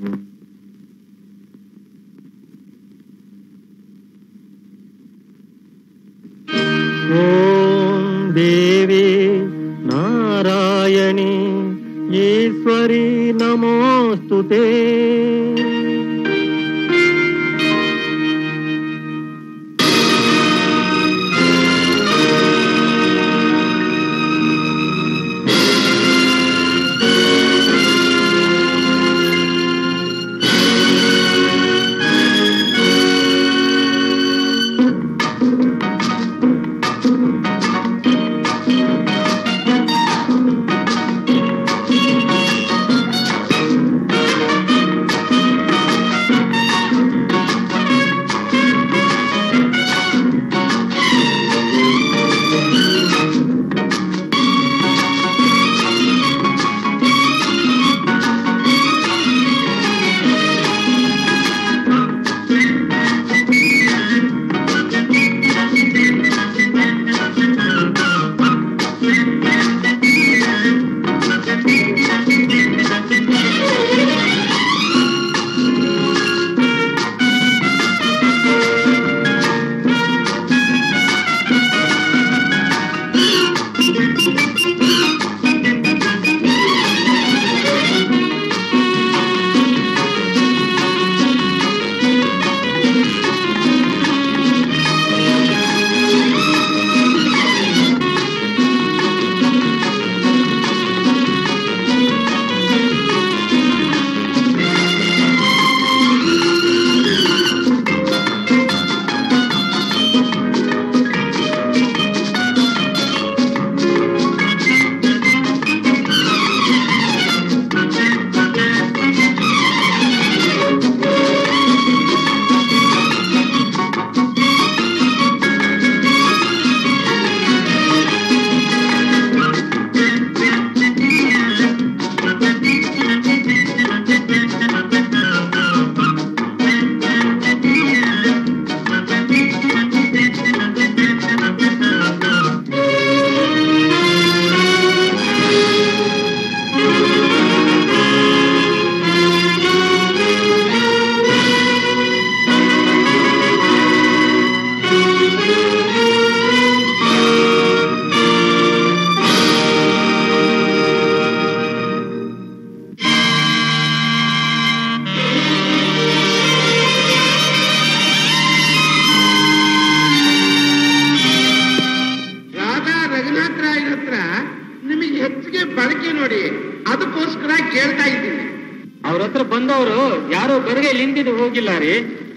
ಓಂ ದೇವಿ ನಾರಾಯಣಿ ಈಶ್ವರಿ ನಮೋಸ್ತುತೆ ರಾಧಾ ರಘುನಾಥ್ ರಾಯ್ ಹತ್ರ ನಿಮಗೆ ಹೆಚ್ಚಿಗೆ ಬಳಕೆ ನೋಡಿ ಅದಕ್ಕೋಸ್ಕರ ಕೇಳ್ತಾ ಇದ್ದೀನಿ ಅವ್ರ ಹತ್ರ ಬಂದವರು ಯಾರೋ ಬರಿಗೆ ನಿಂತಿದ್ದು ಹೋಗಿಲ್ಲ ರೀ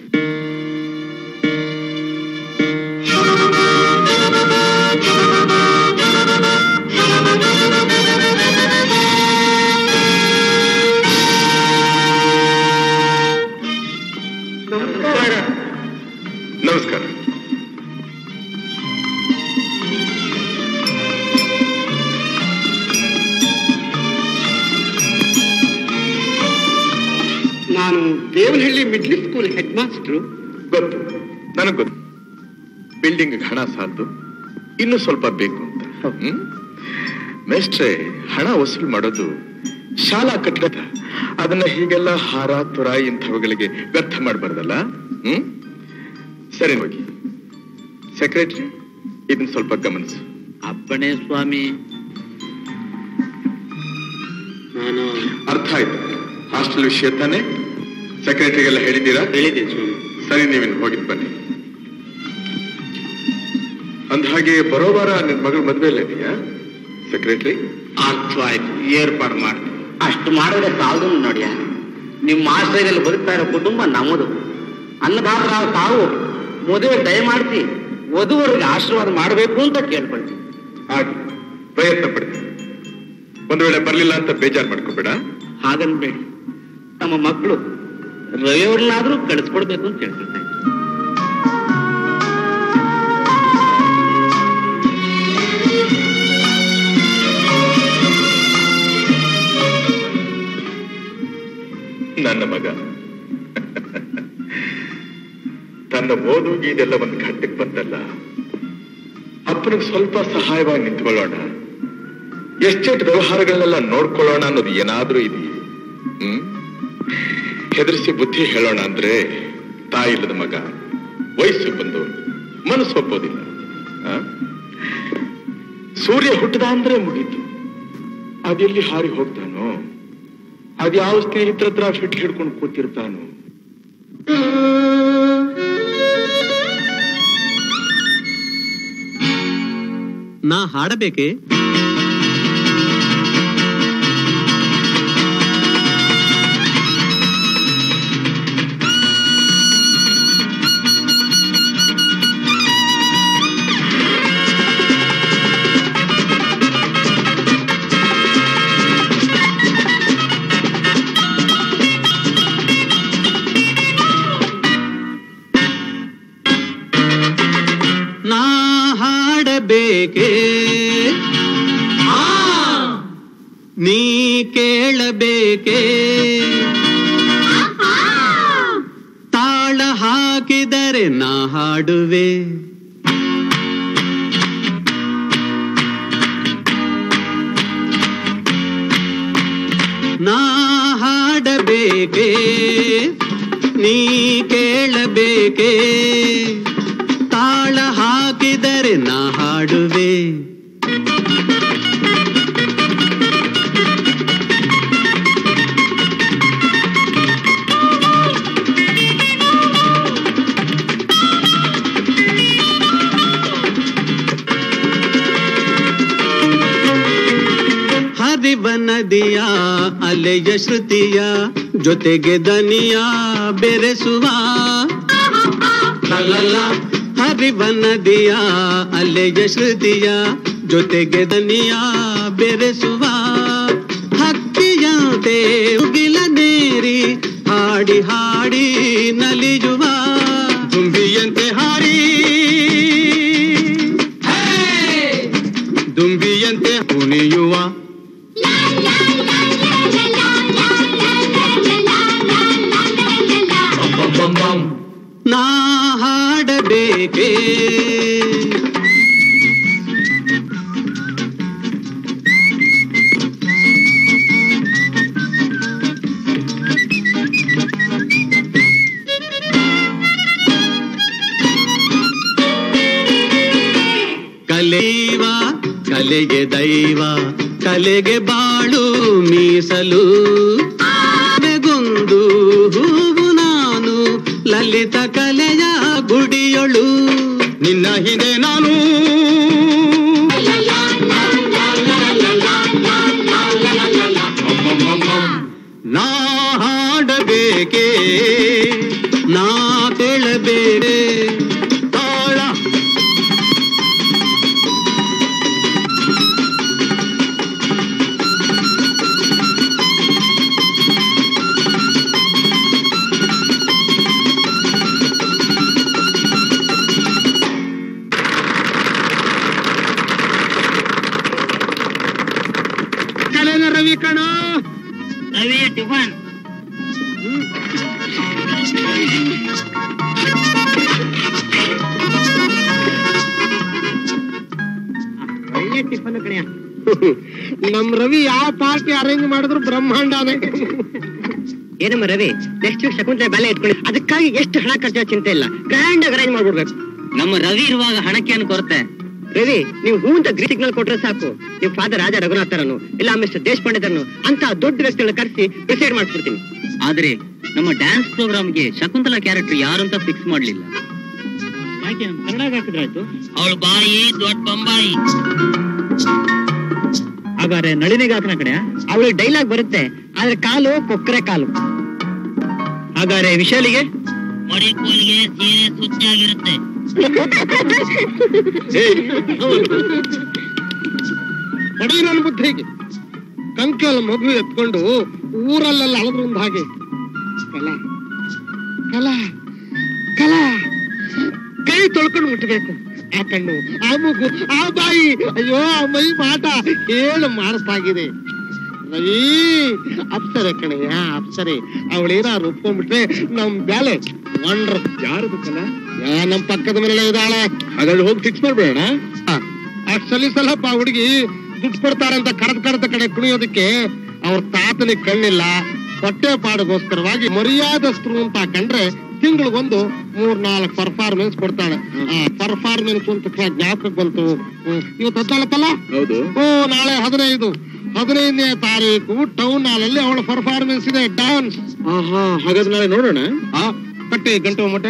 ನಮಸ್ಕಾರ ನಾನು Devanahalli middle school head master ಗೊತ್ತು ನನಗೆ ಗೊತ್ತು ಬಿಲ್ಡಿಂಗ್ ಹಣ ಸಾಲದು ಇನ್ನು ಸ್ವಲ್ಪ ಬೇಕು ಅಂತ ಹ್ಮ್ ಮೇಷ್ಟ್ರೆ ಹಣ ವಸೂಲು ಮಾಡೋದು ಶಾಲಾ ಕಟ್ಟಡ ಅದನ್ನ ಹೀಗೆಲ್ಲ ಹಾರ ತುರ ಇಂಥವುಗಳಿಗೆ ವ್ಯರ್ಥ ಮಾಡಬಾರ್ದಲ್ಲ ಹ್ಮ್ ಸರಿ ಹೋಗಿ ಸೆಕ್ರೆಟರಿ ಇದನ್ನ ಸ್ವಲ್ಪ ಗಮನಿಸು ಅಪ್ಪಣೆ ಸ್ವಾಮಿ ನಾನು ಅರ್ಥ ಆಯ್ತು ಹಾಸ್ಟೆಲ್ ವಿಷಯ ತಾನೆ ಸೆಕ್ರೆಟರಿಗೆಲ್ಲ ಹೇಳಿದ್ದೀರಾ ಹೇಳಿದ್ದೀನಿ ಸ್ವಾಮಿ ಸರಿ ನೀವಿನ್ ಹೋಗಿದ್ ಬನ್ನಿ ಅಂದ್ಹಾಗೆ ಬರೋ ವಾರ ನಿನ್ ಮಗಳ ಮದ್ವೆ ಎಲ್ಲ ಇದೆಯಾ ಸೆಕ್ರೆಟರಿ ಅರ್ಥವಾಯ್ತು ಏರ್ಪಾಡು ಮಾಡ್ತೀನಿ ಅಷ್ಟು ಮಾಡಿದ್ರೆ ಸಾಲದು ನೋಡಿ ನಿಮ್ಮ ಆಶ್ರಯದಲ್ಲಿ ಬದುಕ್ತಾ ಇರೋ ಕುಟುಂಬ ನಮ್ಮದು ಅನ್ನದಾತರ ತಾವು ಮದುವೆ ದಯಮಾಡಿಸಿ ವಧುವರಿಗೆ ಆಶೀರ್ವಾದ ಮಾಡಬೇಕು ಅಂತ ಕೇಳ್ಕೊಳ್ತೀನಿ ಹಾಗೆ ಪ್ರಯತ್ನ ಪಡ್ತೀನಿ ಒಂದ್ ವೇಳೆ ಬರ್ಲಿಲ್ಲ ಅಂತ ಬೇಜಾರ್ ಮಾಡ್ಕೋಬೇಡ ಹಾಗನ್ಬೇಡಿ ನಮ್ಮ ಮಕ್ಕಳು ರವಿಯವ್ರನ್ನಾದ್ರೂ ಕಳಿಸ್ಕೊಡ್ಬೇಕು ಅಂತ ಕೇಳ್ಕೊಳ್ತಾ ಇದ್ದೀನಿ. ನನ್ನ ಮಗ ತನ್ನ ಓದು ಇದೆಲ್ಲ ಒಂದು ಘಟ್ಟಕ್ಕೆ ಬಂತಲ್ಲ ಅಪ್ಪನಿಗೆ ಸ್ವಲ್ಪ ಸಹಾಯವಾಗಿ ನಿಂತ್ಕೊಳ್ಳೋಣ ಎಷ್ಟೆಷ್ಟು ವ್ಯವಹಾರಗಳನ್ನೆಲ್ಲ ನೋಡ್ಕೊಳ್ಳೋಣ ಅನ್ನೋದು ಏನಾದ್ರೂ ಇದೆಯೇ ಹ್ಮ್ ಹೆದರಿಸಿ ಬುದ್ಧಿ ಹೇಳೋಣ ಅಂದ್ರೆ ತಾಯಿಲ್ಲದ ಮಗ ವಯಸ್ಸು ಬಂದವರು ಮನಸ್ಸು ಒಪ್ಪೋದಿಲ್ಲ ಆ? ಸೂರ್ಯ ಹುಟ್ಟದ ಅಂದ್ರೆ ಮುಗೀತು ಅದೆಲ್ಲಿ ಹಾರಿ ಹೋಗ್ತಾನೋ ಅದ್ಯಾವ ಸ್ನೇಹಿತರ ಹತ್ರ ಫಿಟ್ ಹಿಡ್ಕೊಂಡು ಕೂತಿರ್ತಾನೋ ನಾ ಹಾಡಬೇಕೆ ನಾ ಹಾಡಬೇಕೆ ನೀ ಕೇಳಬೇಕೆ ತಾಳ ಹಾಕಿದರೆ ನಾ ಹಾಡುವೆ ನಾ ಹಾಡಬೇಕೆ ನೀ ಕೇಳಬೇಕೆ ತಾಳ ಹಾಕಿದರೆ ನಾ ಹಾಡುವೆ ಹರಿವ ನದಿಯ ಅಲೆಯ ಶ್ರುತಿಯ ಜೊತೆಗೆ ದನಿಯ ಬೆರೆಸುವ ಹರಿವ ನದಿಯ ಅಲೆಯ ಶ್ರುತಿಯ ಜೊತೆಗೆ ದನಿಯ ಬೆರೆಸುವ ಹಕ್ಕಿಯಂತೆ ಉಗಿಲ ನೇರಿ ಹಾಡಿ ಹಾಡಿ ನಲಿಯುವ ತುಂಬಿಯಂತೆ ಹಾರಿ ದುಂಬಿಯಂತೆ ಕುಣಿಯುವ ನಾ ಹಾಡಬೇಕೆ ಕಲೆಯುವ ಕಲೆಗೆ ದೈವ ಕಲೆಗೆ ಬಾಳು ಮೀಸಲು ಬೆಗೊಂದು ಹೂವು ನಾನು ಲಲಿತ ಕಲೆಯ ಗುಡಿಯೊಳು ನಿನ್ನ ಹಿಂದೆ ನಾನು ನಾ ಹಾಡಬೇಕೆ ನಾ ಕೇಳಬೇಕೆ ತಾಳ ಕಳೆದ ರವಿ ಕಣ ರವಿ ಟಿಫನ್ ಒಳ್ಳೆ ಟಿಫನ್ ಕಣೆಯ ನಮ್ ರವಿ ಯಾವ ಪಾರ್ಟಿ ಅರೇಂಜ್ ಮಾಡಿದ್ರು ಬ್ರಹ್ಮಾಂಡನೇ ಏನಮ್ಮ ರವಿ ನೆಕ್ಸ್ಟ್ ವೀಕ್ ಶಕುಂತಲೆ ಬೆಲೆ ಇಟ್ಕೊಂಡು ಅದಕ್ಕಾಗಿ ಎಷ್ಟು ಹಣ ಖರ್ಚು ಚಿಂತೆ ಇಲ್ಲ ಗ್ರ್ಯಾಂಡ್ ಆಗಿ ಅರೇಂಜ್ ಮಾಡ್ಬಿಡ್ಬೇಕು ನಮ್ಮ ರವಿ ಇರುವಾಗ ಹಣಕ್ಕೆ ಏನು ಕೊರತೆ ರವಿ ನೀವು ಹೂ ಅಂತ ಗ್ರೀನ್ ಸಿಗ್ನಲ್ ಕೊಟ್ರೆ ಸಾಕು ನೀವು ಫಾದರ್ ರಾಜ ರಘುನಾಥರನ್ನು ಇಲ್ಲ ಮಿಸ್ಟರ್ ದೇಶಪಾಂಡೆತರನ್ನು ಅಂತ ದೊಡ್ಡ ವ್ಯಕ್ತಿಗಳನ್ನ ಕರೆಸಿ ಡಿಸೈಡ್ ಮಾಡ್ಬಿಡ್ತೀನಿ ಆದ್ರೆ ನಮ್ಮ ಡ್ಯಾನ್ಸ್ ಪ್ರೋಗ್ರಾಮ್ಗೆ ಶಕುಂತಲಾ ಕ್ಯಾರೆಕ್ಟರ್ ಯಾರು ಅಂತ ಫಿಕ್ಸ್ ಮಾಡ್ಲಿಲ್ಲ ಯಾಕೆ ಕನ್ನಡ ಹಾಕಿದ್ರಾಯ್ತು ಅವಳ ಬಾಯಿ ದೊಡ್ಡ ಬೊಂಬಾಯಿ ಹಾಗಾದ್ರೆ ನಳಿನಿಗೆ ಹಾಕನ ಕಡೆ ಅವಳಿಗೆ ಡೈಲಾಗ್ ಬರುತ್ತೆ ಆದ್ರೆ ಕಾಲು ಕೊಕ್ಕರೆ ಕಾಲು ಹಾಗಾದ್ರೆ ವಿಶಾಲಿಗೆ ಮಡಿ ಕೋಲಿಗೆ ಸೀರೆ ಸುಚ್ಚಾಗಿರುತ್ತೆ ಬಡೀ ನನ್ನ ಬುದ್ಧಿಗೆ ಕಂಕಲ್ ಮಗು ಎತ್ಕೊಂಡು ಊರಲ್ಲೆಲ್ಲ ಅಳದ್ರಿಂದ ಹಾಗೆ ಕಲಾ ಕಲಾ ಕಲಾ ಕೈ ತೊಳ್ಕೊಂಡು ಮುಟ್ಟಬೇಕು ಆ ಕಣ್ಣು ಆ ಮೂಗು ಆ ಬಾಯಿ ಅಯ್ಯೋ ಆ ಮೈ ಮಾಟ ಹೇಳು ಮಾಡಿಸ್ತಾಗಿದೆ ರವಿ ಅಪ್ಸರೆ ಕಣಯ್ಯ ಅಪ್ಸರೆ ಅವಳೇನಾರು ಒಪ್ಕೊಂಡ್ಬಿಟ್ರೆ ನಮ್ ಬ್ಯಾಲೆ ವಂಡ್ರ್ ಯಾರದು ಕಲ ಯಾ ನಮ್ ಪಕ್ಕದ ಮನೇಲೆ ಇದ್ದಾಳೆ ಹಾಗಾದ್ರೆ ಹೋಗಿ ಫಿಕ್ಸ್ ಮಾಡ್ಬೇಡ ಅಷ್ಟ್ ಸಲೀಸಲ್ಲಪ್ಪ ಹುಡುಗಿ ದುಡ್ಡು ಕೊಡ್ತಾರಂತ ಕಡದ ಕಡದ ಕಡೆ ಕುಣಿಯೋದಕ್ಕೆ ಅವ್ರ ತಾತನಿಗೆ ಕಣ್ಣಿಲ್ಲ ಹೊಟ್ಟೆ ಪಾಡಿಗೋಸ್ಕರವಾಗಿ ಮರ್ಯಾದಸ್ಥರು ಅಂತ ಕಂಡ್ರೆ ತಿಂಗಳಿಗೊಂದು ಮೂರ್ ನಾಲ್ಕು ಪರ್ಫಾರ್ಮೆನ್ಸ್ ಕೊಡ್ತಾಳೆ ಆ ಪರ್ಫಾರ್ಮೆನ್ಸ್ ಅಂತ ಕ- ಜ್ಞಾಪಕಕ್ಕೆ ಬಂತು ಹ್ಮ್. ಇವತ್ತು ಹದಿನಾಲ್ಕಲ್ಲ ಹೌದು ಓ ನಾಳೆ ಹದಿನೈದು ಹದಿನೈದನೇ ತಾರೀಕು ಟೌನ್ ಹಾಲ್ ಅಲ್ಲಿ ಅವಳ ಪರ್ಫಾರ್ಮೆನ್ಸ್ ಇದೆ ಡಾನ್ಸ್ ಆಹಾ ಹಾಗಾದ್ರೆ ನಾಳೆ ನೋಡೋಣ ಆ ಕಟ್ಟಿ ಗಂಟು ಮಟ್ಟೆ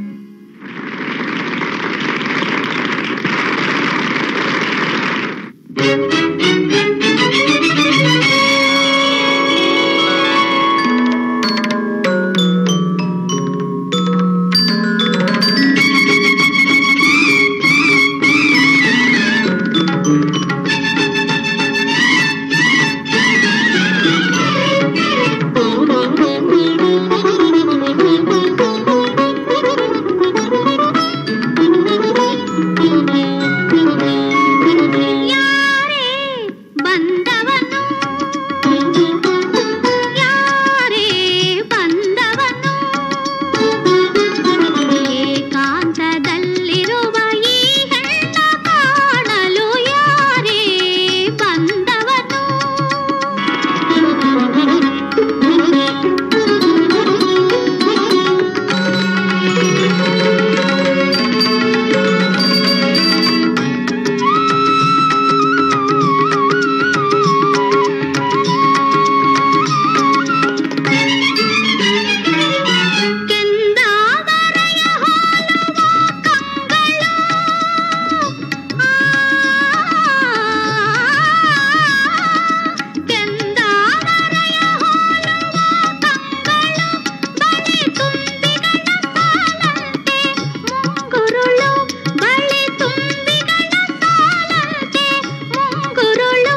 ಯಾರೇ ಬಂದವನು ಯಾರೇ ಬಂದವನು ಏಕಾಂತದಲ್ಲಿರುವ ಈ ಹೆಣ್ಣ ಕಾಣಲು ಯಾರೇ ಬಂದವನು ಕೆಂದಾವರೆಯ ಹೋಲುವ ಕಂಗಳು ಕೆಂದಾವರೆಯ ಹೋಲುವ ಕಂಗಳು ಬಳೆ ತುಂಬಿಗಳ ಸಾಲಂತೆ ಮುಂಗುರುಳು ಬಳೆ ತುಂಬಿಗಳ ಸಾಲಂತೆ ಮುಂಗುರುಳು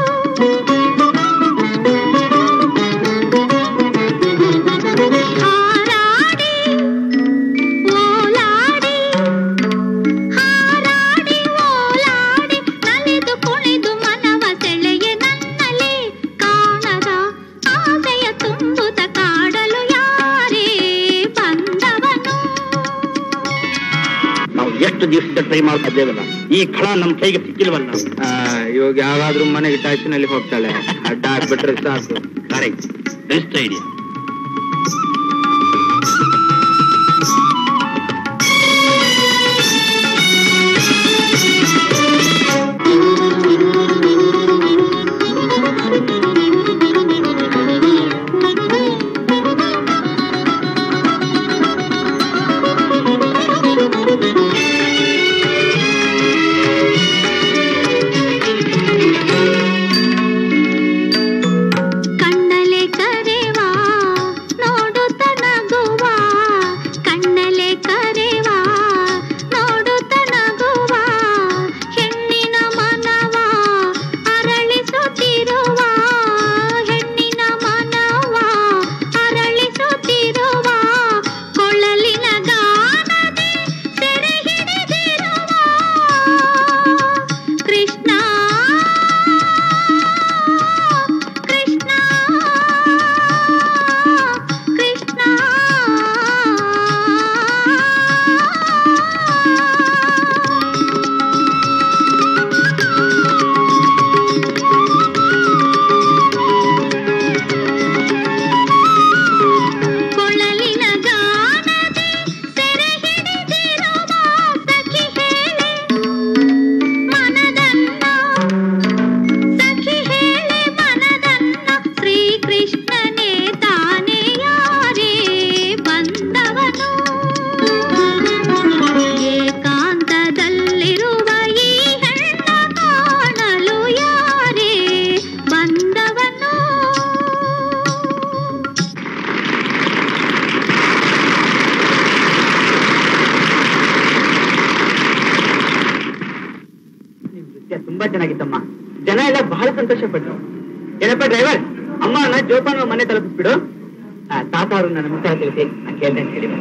ಹಾರಾಡಿ ಓಲಾಡಿ ಹಾರಾಡಿ ಓಲಾಡಿ ನಲಿದು ಕುಣಿದು ಮನವ ಸೆಳೆಯ ನನ್ನಲ್ಲಿ ಕಾಣದ ಆಸೆಯ ತುಂಬುತ್ತ ಕಾಡಲು ಯಾರೇ ಬಂದವನು ನಾವು ಎಷ್ಟು ದಿವಸದ ಟ್ರೈ ಮಾಡ್ತಾ ಇದ್ದೇವಲ್ಲ ಈ ಖಳ ನಮ್ ಕೈಗೆ ಸಿಕ್ಕಿಲ್ವಲ್ಲ ಇವಾಗ ಯಾವಾದ್ರೂ ಮನೆಗೆ ಟ್ಯಾಕ್ಸಿನಲ್ಲಿ ಹೋಗ್ತಾಳೆ ಅಡ್ಡ ಹಾಕ್ಬಿಟ್ರೆ ಸಾಕು ಕರೆಕ್ಟ್ ಬೆಸ್ಟ್ ಐಡಿಯಾ ಕಣ್ಣಲೆ ಕರೆವಾ ನೋಡುತ್ತ ನಗುವ ಕಣ್ಣಲೆ ಕರೆವಾ ನೋಡುತ್ತ ನಗುವ ಹೆಣ್ಣಿನ ಮನವ ಅರಳಿಸುತ್ತಿರುವ ಹೆಣ್ಣಿನ ಮನವ ಅರಳಿಸುತ್ತಿರುವ ಕೊಳಲಿನ ಗಾನದೆ ಸೆರೆ ಹಿಡಿದಿರುವ ಕೃಷ್ಣ ಕೃಷ್ಣ ಕೃಷ್ಣ ಕೊಳಲಿನ ಗಾನದೆ ಸೆರೆ ಹಿಡಿದಿರುವ ಸಖಿ ಹೇಳೆ ಮನದನ್ನ ಸಖಿ ಹೇಳೆ ಮನದನ್ನ ಶ್ರೀಕೃಷ್ಣನೇ ತಾನೇ ಯಾರೇ ಬಂದವನು ಏಕಾಂತದಲ್ಲಿರುವ ಈ ಹೆಣ್ಣ ಕಾಣಲು ಯಾರೇ ಬಂದವನು ನೃತ್ಯ ತುಂಬಾ ಚೆನ್ನಾಗಿತ್ತಮ್ಮ ಜನ ಎಲ್ಲ ಬಹಳ ಸಂತೋಷ ಪಟ್ರು ಏನಪ್ಪ ಡ್ರೈವರ್ ಅಮ್ಮನ ಜೋಪಾನ ಮನೆ ತಲುಪಿಸ್ಬಿಡು ಆ, ತಾತ ಅವರು ನನ್ನ ಮುಖ ತಿಳಿಸಿ ನಾನು ಕೇಳ್ದೆ ಅಂತ ಹೇಳಿ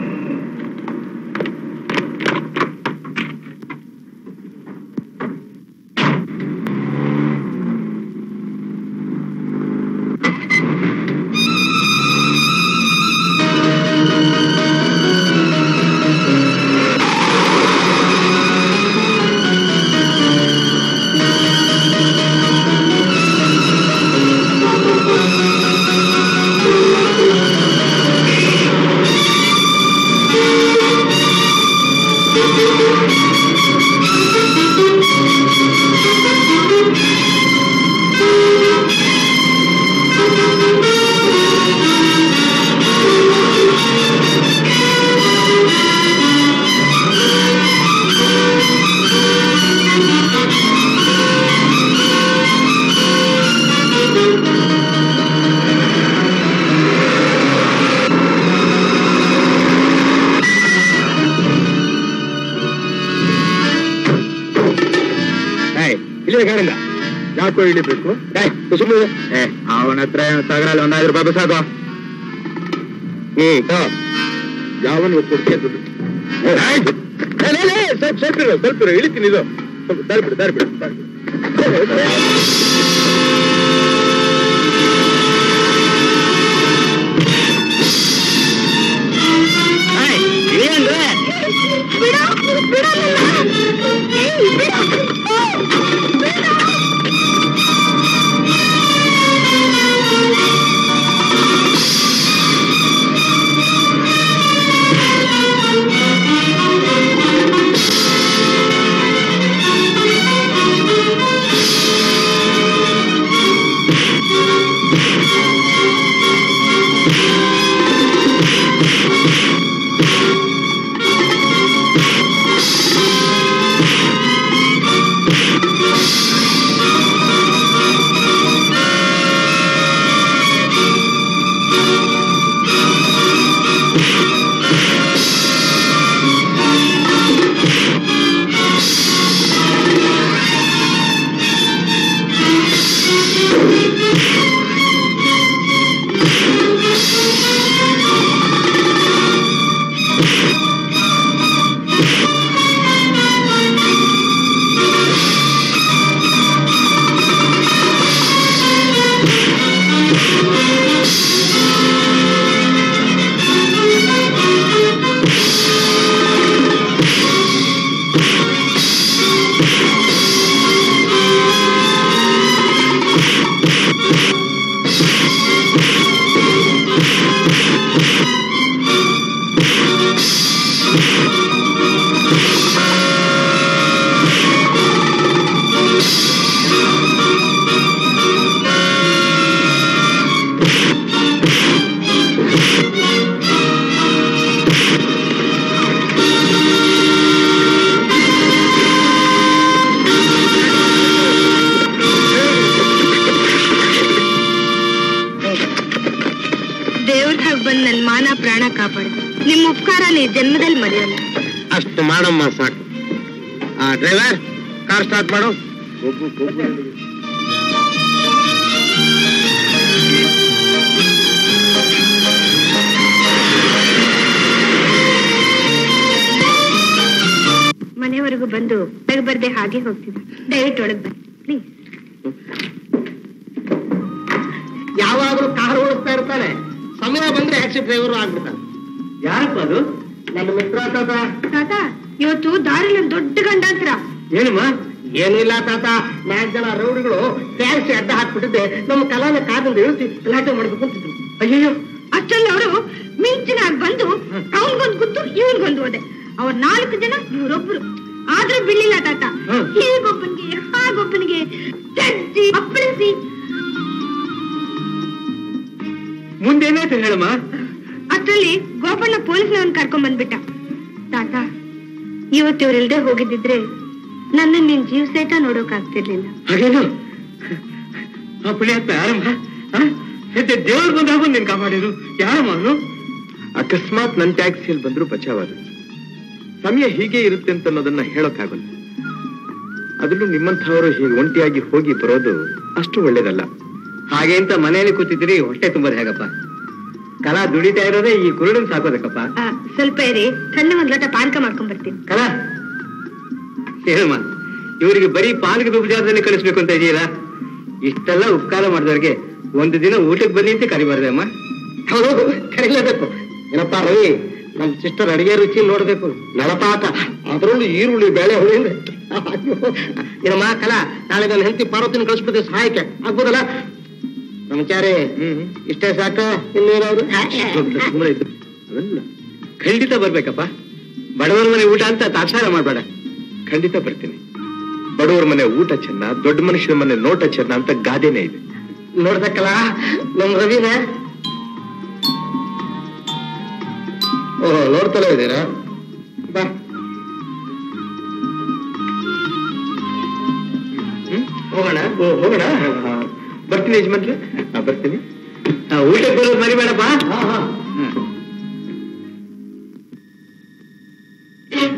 ಿ ಯಾಕೋ ಇಳಿಬೇಕು ಸುಮ್ಮನೆ ಅವನ ಹತ್ರ ಸಾಗರಲ್ಲಿ ಒಂದ್ ಐದು ರೂಪಾಯಿ ಸಾಕು ಹ್ಮ್ ತಗೋ. ಯಾವನು ಕೊಡ್ತೀಯ ದುಡ್ಡು ಏ, ಆಯ್ತು. ಏ, ಲೇ, ಲೇ, ಸ್ವಲ್ಪ ಸ್ವಲ್ಪ ಇರು, ಸ್ವಲ್ಪ ಇರು, ಇಳಿತೀನಿ ಇದು ಸ್ವಲ್ಪ ದಾರಿ ಬಿಡು ದಾರಿ ಬಿಡು ದಾರಿ ಬಿಡು. ದೇವ್ರ ಹಾಗೆ ಬಂದು ನನ್ನ ಮಾನ ಪ್ರಾಣ ಕಾಪಾಡಿದೆ ನಿಮ್ಮ ಉಪಕಾರನ ಈ ಜನ್ಮದಲ್ಲಿ ಮರೆಯಲ್ಲ ಅಷ್ಟು ಮಾಡಮ್ಮ ಸಾಕು ಆ ಡ್ರೈವರ್ ಕಾರ್ ಸ್ಟಾರ್ಟ್ ಮಾಡು ಮನೆವರೆಗೂ ಬಂದು ಒಳಗೆ ಬರ್ದೆ ಹಾಗೆ ಹೋಗ್ತಿದ್ದೆ ದಯವಿಟ್ಟು ಒಳಗೆ ಬನ್ನಿ ಪ್ಲೀಸ್ ಯಾವಾಗಲೂ ಕಾರ್ ಓಡಿಸ್ತಾ ಇರ್ತಾನೆ ಸಮಯ ಬಂದ್ರೆ ಟ್ಯಾಕ್ಸಿ ಡ್ರೈವರ್ ಆಗ್ಬಿಡ್ತಾನೆ ಯಾರಪ್ಪ ಅದು ನನ್ನ ಮಿತ್ರ ತಾತ ತಾತ ಇವತ್ತು ದಾರಿಲಿ ಒಂದ್ ದೊಡ್ಡ ಗಂಡಾಂತರ ಏನಮ್ಮ ಏನಿಲ್ಲ ತಾತ ನಾಲ್ಕು ಜನ ರೌಡಿಗಳು ಟ್ಯಾಕ್ಸಿ ಅಡ್ಡ ಹಾಕ್ಬಿಟ್ಟಿದ್ದೆ ನಮ್ಮ ಕಲಾನ ಕಾರ್ನಿಂದ ಇಳಿಸಿ ಗಲಾಟೆ ಮಾಡ್ಬೇಕು ಅಂತಿದ್ರು ಅಯ್ಯಯ್ಯೋ ಅಷ್ಟರಲ್ಲಿ ಅವರು ಮಿಂಚಿನಾಗ್ ಬಂದು ಅವನ್ಗೊಂದು ಗುದ್ದು ಇವನ್ಗೊಂದು ಹೋದೆ ಅವ್ರ ನಾಲ್ಕು ಜನ ಇವರೊಬ್ರು ಆದ್ರೂ ಬಿಡ್ಲಿಲ್ಲ ತಾತ ಹ್ಮ್. ಹೀಗೊಬ್ಬನಿಗೆ ಹಾಗೊಬ್ಬನಿಗೆ ತಜ್ಜಿ ಅಪ್ಪಳಿಸಿ ಮುಂದೇನಾಯ್ತು ಹೇಳಮ್ಮ ಅಷ್ಟರಲ್ಲಿ ಗೋಪಣ್ಣ ಪೊಲೀಸ್ನವನ್ ಕರ್ಕೊಂಡ್ ಬಂದ್ಬಿಟ್ಟ ತಾತ ಇವತ್ತು ಇವ್ರಿಲ್ದೆ ಹೋಗಿದ್ದಿದ್ರೆ ನನ್ನ ನಿನ್ ಜೀವ ಸಹಿತ ನೋಡೋಕ್ ಆಗ್ತಿರ್ಲಿಲ್ಲ ಹಾಗೇನು ಆ ಪುಣ್ಯಾತ್ಮ ಯಾರಮ್ಮ ದೇವ್ರ ಬಂದಾಗ ನೀನ್ ಕಾಪಾಡಿದ್ರು ಯಾರಮ್ಮ ಅವನು ಅಕಸ್ಮಾತ್ ನನ್ನ ಟ್ಯಾಕ್ಸಿಯಲ್ಲಿ ಬಂದ್ರು ಬಚಾವಾದ್ರು ಸಮಯ ಹೀಗೆ ಇರುತ್ತೆ ಅಂತ ಅನ್ನೋದನ್ನ ಹೇಳೋಕ್ಕಾಗಲ್ಲ ಅದನ್ನು ನಿಮ್ಮಂಥವರು ಹೀಗೆ ಒಂಟಿಯಾಗಿ ಹೋಗಿ ಬರೋದು ಅಷ್ಟು ಒಳ್ಳೇದಲ್ಲ ಹಾಗೆ ಅಂತ ಮನೆಯಲ್ಲಿ ಕೂತಿದ್ದೀರಿ ಹೊಟ್ಟೆ ತುಂಬೋದು ಹೇಗಪ್ಪ ಕಲಾ ದುಡಿತಾ ಇರೋದೇ ಈ ಕುರುಡನ್ ಸಾಕೋದಕ್ಕಪ್ಪ ಆ, ಸ್ವಲ್ಪ ಇರಿ ಸಣ್ಣ ಒಂದ್ ಲೋಟ ಪಾನಕ ಮಾಡ್ಕೊಂಡ್ ಬರ್ತೀನಿ ಕಲಾ ಏನಮ್ಮ ಇವರಿಗೆ ಬರೀ ಪಾಲಕ ಉಪಚಾರದಲ್ಲಿ ಕಳಿಸ್ಬೇಕು ಅಂತ ಇದೆಯಲ್ಲ ಇಷ್ಟೆಲ್ಲ ಉಪಕಾರ ಮಾಡಿದವ್ರಿಗೆ ಒಂದು ದಿನ ಊಟಕ್ಕೆ ಬನ್ನಿ ಅಂತ ಕರಿಬಾರ್ದೆ ಅಮ್ಮ ಹೌದು ಕರೀಲೇಬೇಕು ಏನಪ್ಪ ರವಿ ನಮ್ ಸಿಸ್ಟರ್ ಅಡಿಗೆ ರುಚಿ ನೋಡ್ಬೇಕು ನಳಪಾಟ ಅದರಲ್ಲೂ ಈರುಳ್ಳಿ ಬೇಳೆ ಹುಳಿಯಿಂದ ಏನಮ್ಮ ಕಲಾ ನಾಳೆ ನನ್ನ ಹೆಂಡತಿ ಪಾರ್ವತಿನ ಕಳಿಸ್ಬಿಡ್ತೀವಿ ಸಹಾಯಕ್ಕೆ ಆಗ್ಬೋದಲ್ಲ ನಮಚಾರಿ ಇಷ್ಟೇ ಸಾಕ ಇನ್ನೇನಾದ್ರು ಸುಮ್ಮನೆ ಇದ್ದು ಅದಲ್ಲ ಖಂಡಿತ ಬರ್ಬೇಕಪ್ಪ ಬಡವರ ಮನೆ ಊಟ ಅಂತ ತಾತ್ಸಾರ ಮಾಡ್ಬೇಡ ಖಂಡಿತ ಬರ್ತೀನಿ ಬಡವರ ಮನೆ ಊಟ ಚೆನ್ನ ದೊಡ್ಡ ಮನುಷ್ಯರ ಮನೆ ನೋಟ ಚೆನ್ನ ಅಂತ ಗಾದೆನೇ ಇದೆ ನೋಡ್ಬೇಕಲ್ಲ ನಮ್ ರವಿನ ಓಹೋ ನೋಡ್ತಲೇ ಇದ್ದೀರಾ ಬಾ ಹ್ಮ್? ಹೋಗೋಣ ಓ, ಹೋಗೋಣ ಹಾ, ಬರ್ತೀನಿ ಯಜಮಾನ್ರೆ ಹಾ, ಬರ್ತೀನಿ ಆ, ಊಟಕ್ಕೆ ಬರೋದು ಮರಿಬೇಡಪ್ಪ ಹಾ ಹಾ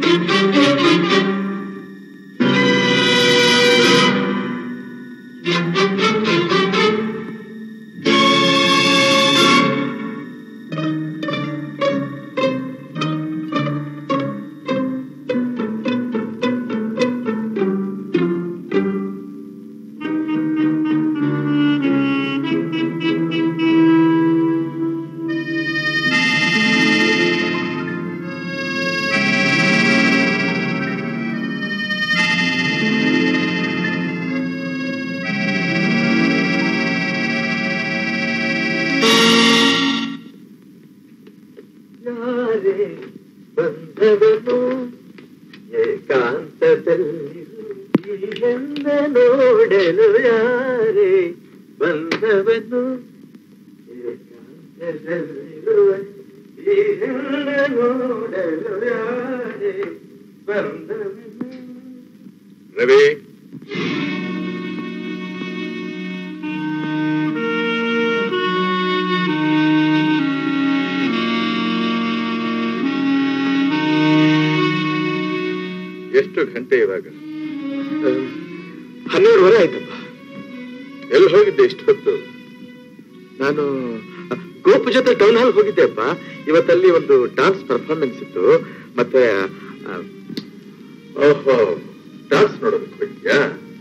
ಹ್ಮ್. ಬಂದವೆನು ರವಿ ಎಷ್ಟು ಗಂಟೆ ಇವಾಗ ಹನ್ನೆರಡುವರೆ ಆಯ್ತಪ್ಪ ಎಲ್ಲಿ ಹೋಗಿದ್ದೆ ಇಷ್ಟು ಹೊತ್ತು ನಾನು ಗೋಪು ಜೊತೆ ಟೌನ್ ಹಾಲ್ ಹೋಗಿದ್ದೆಪ್ಪ ಇವತ್ತಲ್ಲಿ ಒಂದು ಡಾನ್ಸ್ ಪರ್ಫಾರ್ಮೆನ್ಸ್ ಇತ್ತು ಮತ್ತೆ ಆ, ಓಹೋ ಡಾನ್ಸ್ ನೋಡೋದಕ್ಕೆ ಹೋಗಿದ್ಯಾ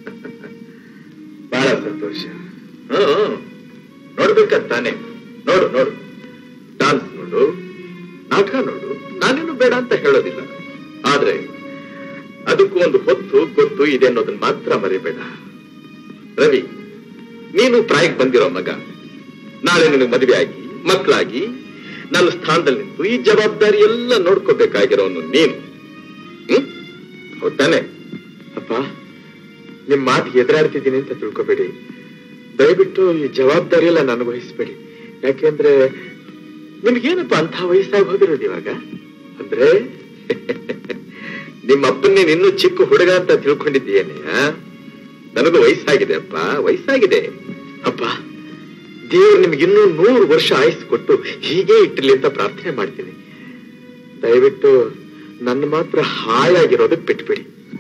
ಬಹಳ ಸಂತೋಷ ಹ್ಮ್ ನೋಡ್ಬೇಕಂತಾನೆ ನೋಡು ನೋಡು ಡಾನ್ಸ್ ನೋಡು ನಾಟಕ ನೋಡು ನಾನೇನು ಬೇಡ ಅಂತ ಹೇಳೋದಿಲ್ಲ ಆದ್ರೆ ಅದಕ್ಕೂ ಒಂದು ಹೊತ್ತು ಗೊತ್ತು ಇದೆ ಅನ್ನೋದನ್ನ ಮಾತ್ರ ಮರಿಬೇಡ ರವಿ ನೀನು ಪ್ರಾಯಕ್ಕೆ ಬಂದಿರೋ ಮಗ ನಾಳೆ ನಿನಗೆ ಮದುವೆ ಆಗಿ ಮಕ್ಕಳಾಗಿ ನನ್ನ ಸ್ಥಾನದಲ್ಲಿ ನಿಂತು ಈ ಜವಾಬ್ದಾರಿ ಎಲ್ಲ ನೋಡ್ಕೋಬೇಕಾಗಿರೋನು ನೀನು ಹ್ಮ್ ಹೌದಾನೆ ಅಪ್ಪ ನಿಮ್ ಮಾತಿಗೆ ಎದುರಾಡ್ತಿದ್ದೀನಿ ಅಂತ ತಿಳ್ಕೊಬೇಡಿ ದಯವಿಟ್ಟು ಈ ಜವಾಬ್ದಾರಿ ಎಲ್ಲ ನನಗೆ ವಹಿಸ್ಬೇಡಿ ಯಾಕೆಂದ್ರೆ ನಿಮ್ಗೇನಪ್ಪ ಅಂಥ ವಯಸ್ಸಾಗಿ ಹೋಗಿರೋದು ಇವಾಗ ಅಂದ್ರೆ ನಿಮ್ಮ ಅಪ್ಪನ್ನೇ ಇನ್ನೂ ಚಿಕ್ಕ ಹುಡುಗ ಅಂತ ತಿಳ್ಕೊಂಡಿದ್ದೀಯೇನೆ ಆ? ನನಗೂ ವಯಸ್ಸಾಗಿದೆ ಅಪ್ಪ ವಯಸ್ಸಾಗಿದೆ ಅಪ್ಪ ದೇವ್ರು ನಿಮ್ಗೆ ಇನ್ನೂ ನೂರು ವರ್ಷ ಆಯುಸ್ ಕೊಟ್ಟು ಹೀಗೆ ಇಟ್ಟಿರ್ಲಿ ಅಂತ ಪ್ರಾರ್ಥನೆ ಮಾಡ್ತೀನಿ ದಯವಿಟ್ಟು ನನ್ನ ಮಾತ್ರ ಹಾಯಾಗಿರೋದಕ್ಕೆ ಬಿಟ್ಬಿಡಿ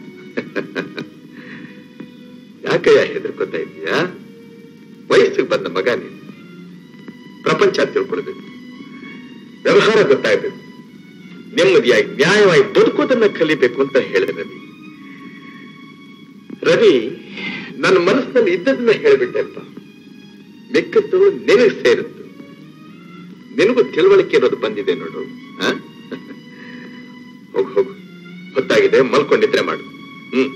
ಯಾಕಯ್ಯ ಹೆದರ್ಕೊತಾ ಇದೀಯಾ ವಯಸ್ಸಿಗೆ ಬಂದ ಮಗ ನೀನು ಪ್ರಪಂಚ ತಿಳ್ಕೊಳ್ಬೇಕು ವ್ಯವಹಾರ ಗೊತ್ತಾಗ್ಬೇಕು ನೆಮ್ಮದಿಯಾಗಿ ನ್ಯಾಯವಾಗಿ ಬದುಕೋದನ್ನ ಕಲಿಬೇಕು ಅಂತ ಹೇಳಿದೆ ರವಿ ರವಿ ನನ್ನ ಮನಸ್ಸಿನಲ್ಲಿ ಇದ್ದದನ್ನ ಹೇಳ್ಬಿಟ್ಟೆಪ್ಪ ಮಿಕ್ಕದ್ದು ನಿನಗೆ ಸೇರಿದ್ದು ನಿನಗೂ ತಿಳುವಳಿಕೆ ಇರೋದು ಬಂದಿದೆ ನೋಡು ಆ? ಹೋಗು ಹೋಗು ಹೊತ್ತಾಗಿದೆ ಮಲ್ಕೊಂಡಿದ್ರೆ ಮಾಡು ಹ್ಮ್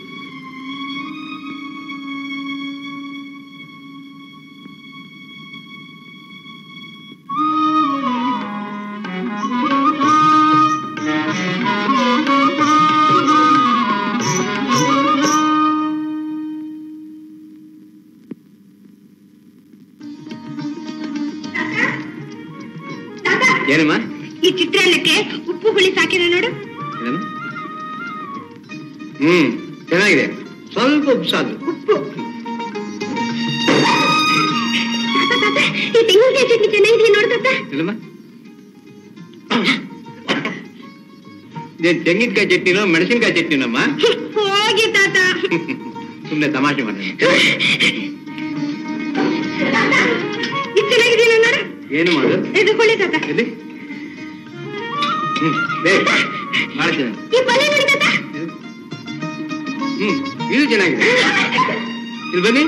ಏನಮ್ಮ ಈ ಚಿತ್ರಾನ್ನಕ್ಕೆ ಉಪ್ಪು ಹುಳಿ ಸಾಕಿನ ನೋಡು ಏನಮ್ಮ ಹ್ಮ್ ಚೆನ್ನಾಗಿದೆ ಸ್ವಲ್ಪ ಉಪ್ಸಾದು ಉಪ್ಪು ತಾತ, ತಾತ, ಈ ತೆಂಗಿನಕಾಯಿ ಚಟ್ನಿ ಚೆನ್ನಾಗಿದೆ ನೋಡು ತಾತ ಇಲ್ಲಮ್ಮ ಇದೇನ್ ತೆಂಗಿನಕಾಯಿ ಚಟ್ನಿನೋ ಮೆಣಸಿನ್ಕಾಯಿ ಚಟ್ನಿನಮ್ಮ ಹೋಗಿ ತಾತ ಸುಮ್ನೆ ತಮಾಷೆ ಮಾಡಿ ಇದು ಚೆನ್ನಾಗಿದೆಯಲ್ಲ ನೋಡು ಏನು ಮಾಡು ಇದು ಕೊಳ್ಳಿ ತಾತ ಎಲ್ಲಿ ಹ್ಮ್ ಬೇಗ ಮಾಡ್ತೀನಿ ಈ ಪಲ್ಯ ನೋಡಿ ತಾತ ಹ್ಮ್ ಇದು ಚೆನ್ನಾಗಿದೆ ಇಲ್ಲಿ ಬನ್ನಿ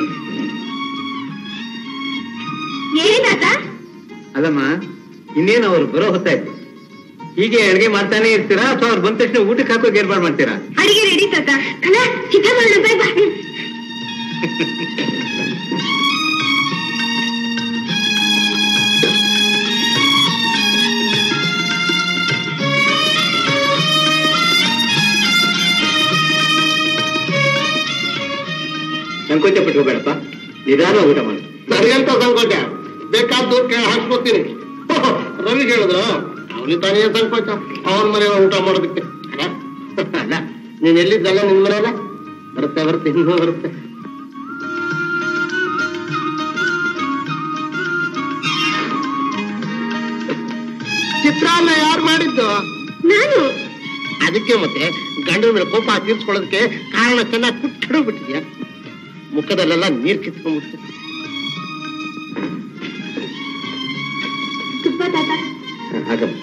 ಏನ್ ತಾತ ಅಲ್ಲಮ್ಮ ಇನ್ನೇನು ಅವ್ರು ಬರೋ ಹೊತ್ತಾಯ್ತು ಹೀಗೆ ಅಡುಗೆ ಮಾಡ್ತಾನೆ ಇರ್ತೀರಾ ಅಥವಾ ಅವ್ರು ಬಂದ ತಕ್ಷಣ ಊಟಕ್ಕೆ ಹಾಕೋಕೆ ಏರ್ಪಾಡು ಮಾಡ್ತೀರಾ ಅಡಿಗೆ ರೆಡಿ ತಾತ ಅಲ್ಲ ಸಿದ್ಧ ಮಾಡೋಣ ಬೈ ಬಾ ಸಂಕೋಚ ಪಟ್ಕೋಬೇಡಪ್ಪ ನಿಧಾನ ಊಟ ಮಾಡು ನನಗೆಂತ ಸಂಕೋಚ ಬೇಕಾದ್ದು ಕೇಳಿ ಹಾಕ್ಸ್ಕೊತೀನಿ ರವಿ ಹೇಳಿದ್ರು ಅವ್ರಿಗೆ ತಾನೇ ಸಂಕೋಚ ಅವ್ರ ಮನೆ ಊಟ ಮಾಡೋದಕ್ಕೆ ಅಲ್ಲ? ಅಲ್ಲ ನೀನ್ ಎಲ್ಲಿದ್ದಲ್ಲ ನಿನ್ ಮನೆಯಲ್ಲ ಬರುತ್ತೆ ಬರುತ್ತೆ ಇನ್ನೂ ಬರುತ್ತೆ ಚಿತ್ರಾನ್ನ ಯಾರು ಮಾಡಿದ್ದು ನಾನು ಅದಕ್ಕೆ ಮತ್ತೆ ಗಂಡನ ಮೇಲೆ ಕೋಪ ತೀರ್ಸ್ಕೊಳ್ಳೋದಕ್ಕೆ ಕಾರಣ ಚೆನ್ನಾಗಿ ಪುಟ್ಟಡು ಬಿಟ್ಟಿದ್ಯಾ ಮುಖದಲ್ಲೆಲ್ಲ ನೀರ್ ಕಿತ್ಕೊಂಡ್ಬಿಟ್ಟು ತುಪ್ಪ ತಾತ ಹಾಗಮ್ಮ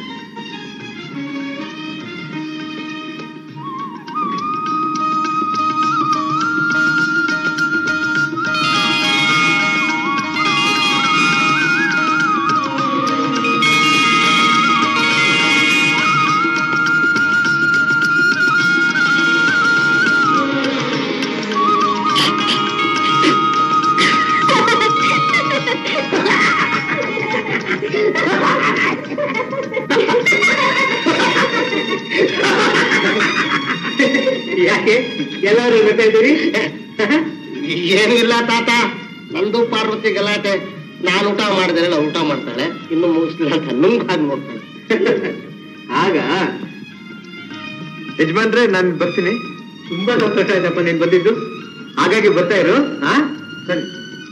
ಯಾಕೆ ಎಲ್ಲರೂ ನಗ್ತಾ ಇದ್ದೀರಿ ಏನು ಇಲ್ಲ ತಾತ ನಂದು ಪಾರ್ವತಿ ಗಲಾಟೆ ನಾನು ಊಟ ಮಾಡಿದ್ರೆ ನಾವು ಊಟ ಮಾಡ್ತಾಳೆ ಇನ್ನು ಮುಗಿಸ್ಲಿಲ್ಲ ಅಂತ ನುಂಗ್ ಹಾಗೆ ನೋಡ್ತಾಳೆ ಆಗ ಯಜಮಾನ್ರೆ ನಾನು ಬರ್ತೀನಿ ತುಂಬಾ ಸಂತೋಷ ಆಯ್ತಪ್ಪ ನೀನ್ ಬಂದಿದ್ದು ಹಾಗಾಗಿ ಬರ್ತಾ ಇರು ಹಾ ಸರಿ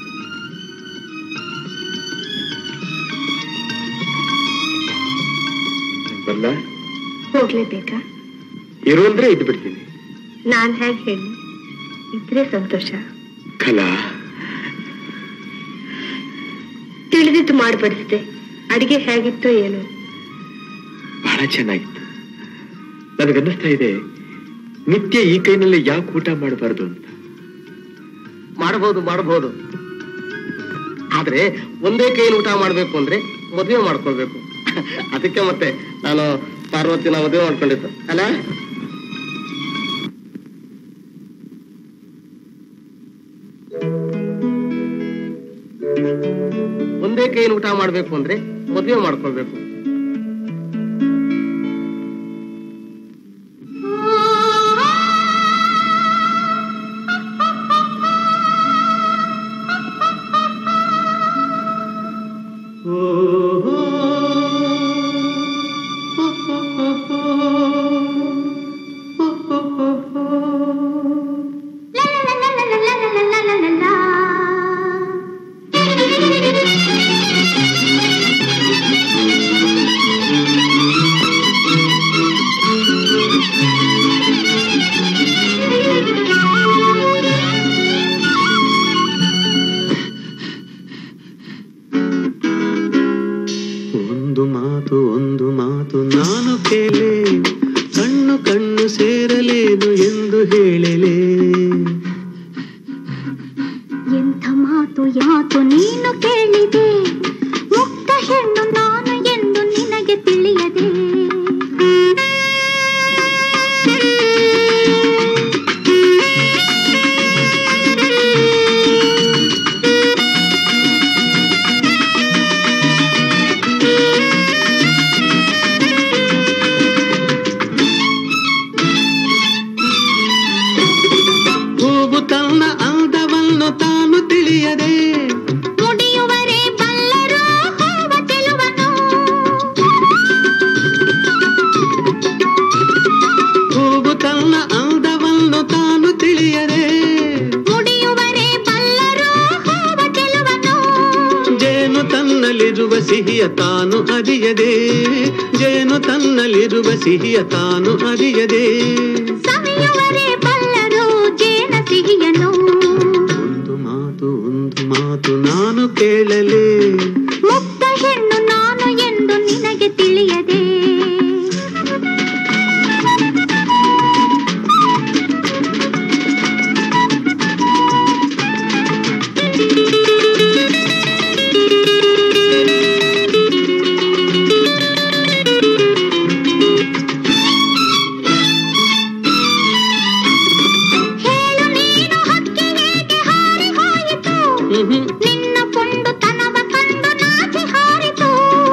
ಬರ್ಲಾ ಹೋಗ್ಲೇಬೇಕಾ ಇರು ಅಂದ್ರೆ ಇದ್ದು ಬಿಡ್ತೀನಿ ನಾನ್ ಹೇಗೆ ಹೇಳಿ ಇದ್ರೆ ಸಂತೋಷ ಕಲಾ ತಿಳಿದಿದ್ದು ಮಾಡ್ಬಡಿಸ್ದೆ ಅಡಿಗೆ ಹೇಗಿತ್ತು ಏನು ಬಹಳ ಚೆನ್ನಾಗಿತ್ತು ನನಗನ್ನಿಸ್ತಾ ಇದೆ ನಿತ್ಯ ಈ ಕೈನಲ್ಲಿ ಯಾಕೆ ಊಟ ಮಾಡಬಾರ್ದು ಅಂತ ಮಾಡಬಹುದು ಮಾಡಬಹುದು ಆದ್ರೆ ಒಂದೇ ಕೈಯಲ್ಲಿ ಊಟ ಮಾಡ್ಬೇಕು ಅಂದ್ರೆ ಮದುವೆ ಮಾಡ್ಕೊಳ್ಬೇಕು ಅದಕ್ಕೆ ಮತ್ತೆ ನಾನು ಪಾರ್ವತಿನ ಮದುವೆ ಮಾಡ್ಕೊಂಡಿದ್ದು ಅಲ್ಲ ಒಂದೇ ಕೈಯಲ್ಲಿ ಊಟ ಮಾಡ್ಬೇಕು ಅಂದ್ರೆ ಮದುವೆ ಮಾಡ್ಕೊಳ್ಬೇಕು ಒಂದು ಮಾತು ಒಂದು ಮಾತು ನಾನು ಕೇಳೆ ಕಣ್ಣು ಕಣ್ಣು ಸೇರಲೇನು ಎಂದು ಹೇಳಲೇ ಎಂಥ ಮಾತು ಯಾತು ನೀನು ಕೇಳಿದೆ ಮುಕ್ತ ಹೆಣ್ಣು ನಾನು ಎಂದು ನಿನಗೆ ತಿಳಿಯದೆ ಹೂವು ತನ್ನ ಅಂದವನ್ನು ತಾನು ತಿಳಿಯದೆ ಮುಡಿಯುವರೆ ಬಲ್ಲರೋ ಹೂವ ಚೆಲುವನು ಹೂವು ತನ್ನ ಅಂದವನ್ನು ತಾನು ತಿಳಿಯದೆ ಮುಡಿಯುವರೆ ಬಲ್ಲರೋ ಹೂವ ಚೆಲುವನು ಜೇನು ತನ್ನಲ್ಲಿರುವ ಸಿಹಿಯ ತಾನು ಅರಿಯದೆ ಜೇನು ತನ್ನಲ್ಲಿರುವ ಸಿಹಿಯ ತಾನು ಅರಿಯದೆ ಸವಿಯುವರೆ ಬಲ್ಲರೋ ಜೇನ ಸಿಹಿಯನು ಒಂದು ಮಾತು ಒಂದು ಮಾತು ನಾನು ಕೇಳಲೇ ಮುಕ್ತ ಹೆಣ್ಣು ನಾನು ಎಂದು ನಿನಗೆ ತಿಳಿಯದೆ ಹೇಳು ನೀನು ಹಕ್ಕಿ ಹೇಗೆ ಹಾರಿ ಹೋಯಿತು ಹ್ಮ್ ನಿನ್ನ ಪುಂಡು ತನವ ಕಂಡು ನಾಚಿ ಹಾರಿತು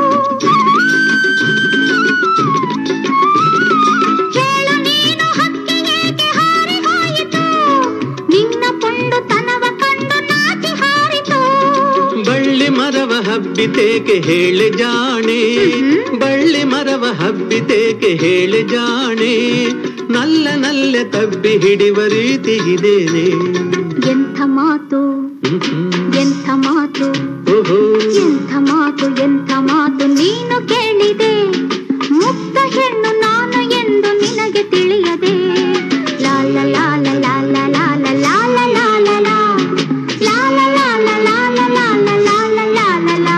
ಹೇಳು ನೀನು ಹಕ್ಕಿ ಹೇಗೆ ಹಾರಿ ಹೋಯಿತು ನಿನ್ನ ಪುಂಡು ತನವ ಕಂಡು ನಾಚಿ ಹಾರಿತು ಬಳ್ಳಿ ಮರವ ಹಬ್ಬಿತೇಕೆ ಹೇಳೆ ಜಾಣೆ ಬಳ್ಳಿ ಮರವ ಹಬ್ಬಿತೇಕೆ ಹೇಳೆ ಜಾಣೆ ನಲ್ಲ ನಲ್ಲೆ ತಬ್ಬಿ ಹಿಡಿವ ರೀತಿ ಇದೇನೆ ಎಂಥ ಮಾತು ಹ್ಮ್ ಹ್ಮ್. ಎಂಥ ಮಾತು ಓಹೋ ಎಂಥ ಮಾತು ಎಂಥ ಮಾತು ನೀನು ಕೇಳಿದೆ ಮುಕ್ತ ಹೆಣ್ಣು ನಾನು ಎಂದು ನಿನಗೆ ತಿಳಿಯದೆ ಲಾಲ ಲಾಲ ಲಾಲ ಲಾಲ ಲಾಲ ಲಾಲ ಲಾ. ಲಾಲ ಲಾಲ ಲಾಲ ಲಾಲ ಲಾಲ ಲಾಲ ಲಾ.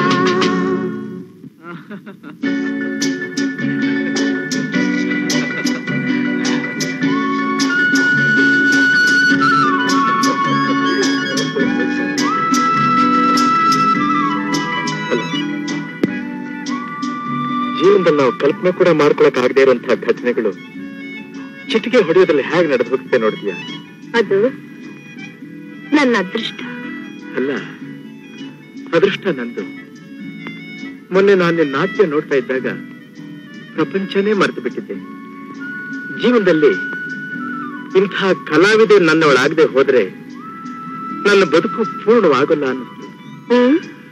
ಜೀವನದಲ್ಲಿ ನಾವು ಕಲ್ಪನೆ ಕೂಡ ಮಾಡ್ಕೊಳಕ್ ಆಗದೆ ಇರುವಂತಹ ಘಟನೆಗಳು ಚಿಟಿಕೆ ಹೊಡೆಯೋದ್ರಲ್ಲಿ ಹೇಗೆ ನಡೆದು ಹೋಗುತ್ತೆ ನೋಡಿದ್ಯಾ ಅದು ನನ್ನ ಅದೃಷ್ಟ ಅಲ್ಲ ಅದೃಷ್ಟ ನಂದು ಮೊನ್ನೆ ನಾನು ನಿನ್ನ ನಾಟ್ಯ ನೋಡ್ತಾ ಇದ್ದಾಗ ಪ್ರಪಂಚನೇ ಮರೆತು ಬಿಟ್ಟಿದ್ದೆ ಜೀವನದಲ್ಲಿ ಇಂತಹ ಕಲಾವಿದೆ ನನ್ನವಳಾಗದೆ ಹೋದ್ರೆ ನನ್ನ ಬದುಕು ಪೂರ್ಣವಾಗಲ್ಲ ಅನ್ನಿಸ್ತು ಹ್ಮ್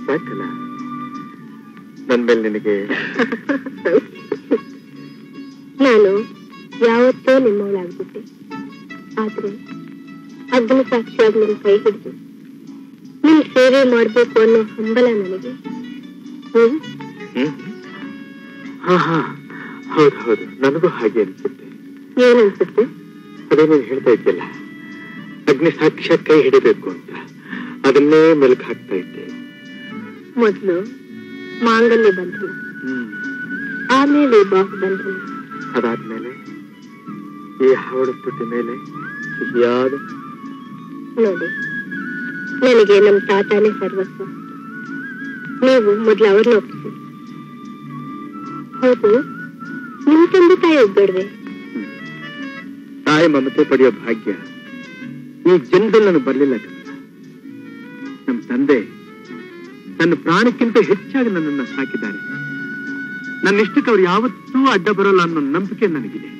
ಸಾಕಲ್ಲ ನನ್ ಮೇಲೆ ನಿನಗೆ ನಾನು ಯಾವತ್ತೋ ನಿಮ್ಮವಳಾಗ್ಬಿಟ್ಟೆ ಆದ್ರೆ ಅಗ್ನಿ ಸಾಕ್ಷಿಯಾಗಿ ನಿಮ್ ಕೈ ಹಿಡಿದು ನಿಮ್ ಸೇವೆ ಮಾಡ್ಬೇಕು ಅನ್ನೋ ಹಂಬಲ ನನಗೆ ಹ್ಮ್ ಹ್ಮ್ ಹಾ ಹಾ ಹೌದು ಹೌದು ನನಗೂ ಹಾಗೆ ಅನ್ಸುತ್ತೆ ಏನ್ ಅನ್ಸುತ್ತೆ ಅದೇ ನೀನು ಹೇಳ್ತಾ ಇದ್ಯಲ್ಲ ಅಗ್ನಿ ಸಾಕ್ಷಾತ್ ಕೈ ಹಿಡಿಬೇಕು ಅಂತ ಅದನ್ನೇ ಮೆಲುಕು ಹಾಕ್ತಾ ಇದ್ದೆ ಮೊದ್ಲು ಮಾಂಗಲ್ಯ ಬಂಧನ ಹ್ಮ್ ಆಮೇಲೆ ಬಾಹು ಬಂಧನ ಅದಾದ್ಮೇಲೆ ಈ ಹಾವಡ ತುಟಿ ಮೇಲೆ ಸಿಹಿಯಾದ ನೋಡಿ ನನಗೆ ನಮ್ ತಾತಾನೇ ಸರ್ವಸ್ವ ನೀವು ಮೊದ್ಲು ಅವ್ರನ್ನ ಒಪ್ಪಿಸಿ ಹೌದು ನಿಮ್ ತಂದೆ ತಾಯಿ ಒಬ್ಬಡ್ವೆ ತಾಯಿ ಮಮತೆ ಪಡೆಯೋ ಭಾಗ್ಯ ಈ ಜನ್ಮದಲ್ಲಿ ನನಗೆ ಬರಲಿಲ್ಲ ನಮ್ಮ ತಂದೆ ತನ್ನ ಪ್ರಾಣಕ್ಕಿಂತ ಹೆಚ್ಚಾಗಿ ನನ್ನನ್ನು ಸಾಕಿದ್ದಾರೆ ನನ್ನ ಇಷ್ಟಕ್ಕೆ ಅವ್ರು ಯಾವತ್ತೂ ಅಡ್ಡ ಬರೋಲ್ಲ ಅನ್ನೋ ನಂಬಿಕೆ ನನಗಿದೆ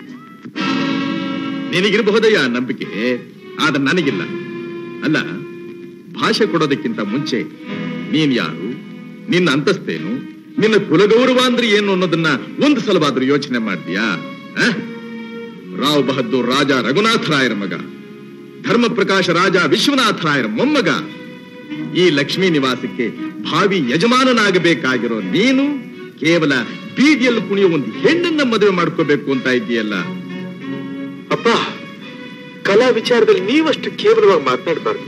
ನಿನಗಿರಬಹುದಯ್ಯ ಆ ನಂಬಿಕೆ ಆದ್ರೆ ನನಗಿಲ್ಲ ಅಲ್ಲ ಭಾಷೆ ಕೊಡೋದಕ್ಕಿಂತ ಮುಂಚೆ ನೀನ್ ಯಾರು ನಿನ್ನ ಅಂತಸ್ತೇನು ನಿನ್ನ ಕುಲಗೌರವ ಅಂದ್ರೆ ಏನು ಅನ್ನೋದನ್ನ ಒಂದು ಸಲವಾದ್ರೂ ಯೋಚನೆ ಮಾಡ್ತೀಯಾ ಆ? ರಾವ್ ಬಹದ್ದೂರ್ ರಾಜ ರಘುನಾಥ ರಾಯರ ಮಗ ಧರ್ಮ ಪ್ರಕಾಶ ರಾಜ ವಿಶ್ವನಾಥ ರಾಯರ ಮೊಮ್ಮಗ ಈ ಲಕ್ಷ್ಮೀ ನಿವಾಸಕ್ಕೆ ಭಾವಿ ಯಜಮಾನನಾಗಬೇಕಾಗಿರೋ ನೀನು ಕೇವಲ ಬೀದಿಯಲ್ಲಿ ಕುಣಿಯೋ ಒಂದು ಹೆಣ್ಣನ್ನ ಮದುವೆ ಮಾಡ್ಕೋಬೇಕು ಅಂತ ಇದ್ದೀಯಲ್ಲ ಅಪ್ಪ ಕಲಾ ವಿಚಾರದಲ್ಲಿ ನೀವಷ್ಟು ಕೇವಲವಾಗಿ ಮಾತನಾಡಬಾರ್ದು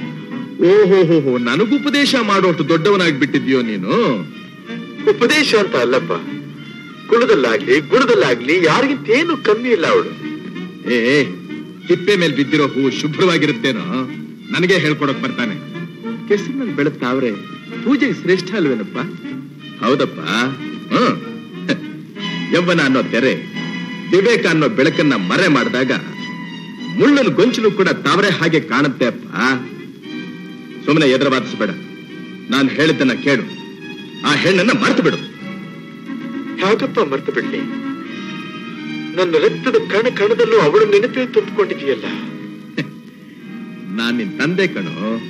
ಓಹೋ ನನಗೂ ಉಪದೇಶ ಮಾಡೋಷ್ಟು ದೊಡ್ಡವನಾಗಿ ಬಿಟ್ಟಿದ್ಯೋ ನೀನು ಉಪದೇಶ ಅಂತ ಅಲ್ಲಪ್ಪ ಕುಲದಲ್ಲಾಗ್ಲಿ ಗುಣದಲ್ಲಾಗ್ಲಿ ಯಾರಿಗಿಂತ ಏನು ಕಮ್ಮಿ ಇಲ್ಲ ಅವಳು ಏ ತಿಪ್ಪೆ ಮೇಲೆ ಬಿದ್ದಿರೋ ಹೂವು ಶುಭ್ರವಾಗಿರುತ್ತೇನೋ ನನಗೆ ಹೇಳ್ಕೊಡಕ್ ಬರ್ತಾನೆ ಕೆಸರಿನಲ್ಲಿ ಬೆಳೆತಾವ್ರೆ ಪೂಜೆಗೆ ಶ್ರೇಷ್ಠ ಅಲ್ವೇನಪ್ಪ ಹೌದಪ್ಪ ಹ್ಮ್ ಯವ್ವನ ಅನ್ನೋ ತೆರೆ ವಿವೇಕ ಅನ್ನೋ ಬೆಳಕನ್ನ ಮರೆ ಮಾಡಿದಾಗ ಮುಳ್ಳನ ಗೊಂಚಲು ಕೂಡ ತಾವರೆ ಹಾಗೆ ಕಾಣುತ್ತೆ ಅಪ್ಪ ಸುಮ್ಮನೆ ಎದುರು ವಾದಿಸಬೇಡ ನಾನು ಹೇಳಿದ್ದನ್ನ ಕೇಳು ಆ ಹೆಣ್ಣನ್ನ ಮರ್ತು ಬಿಡು ಹೇಗಪ್ಪ ಮರ್ತು ಬಿಡ್ಲಿ ನನ್ನ ರಕ್ತದ ಕಣ ಕಣದಲ್ಲೂ ಅವಳು ನೆನಪೇ ತುಂಬಿಕೊಂಡಿದೆಯಲ್ಲ ನಾನ್ ನಿನ್ ತಂದೆ ಕಣೋ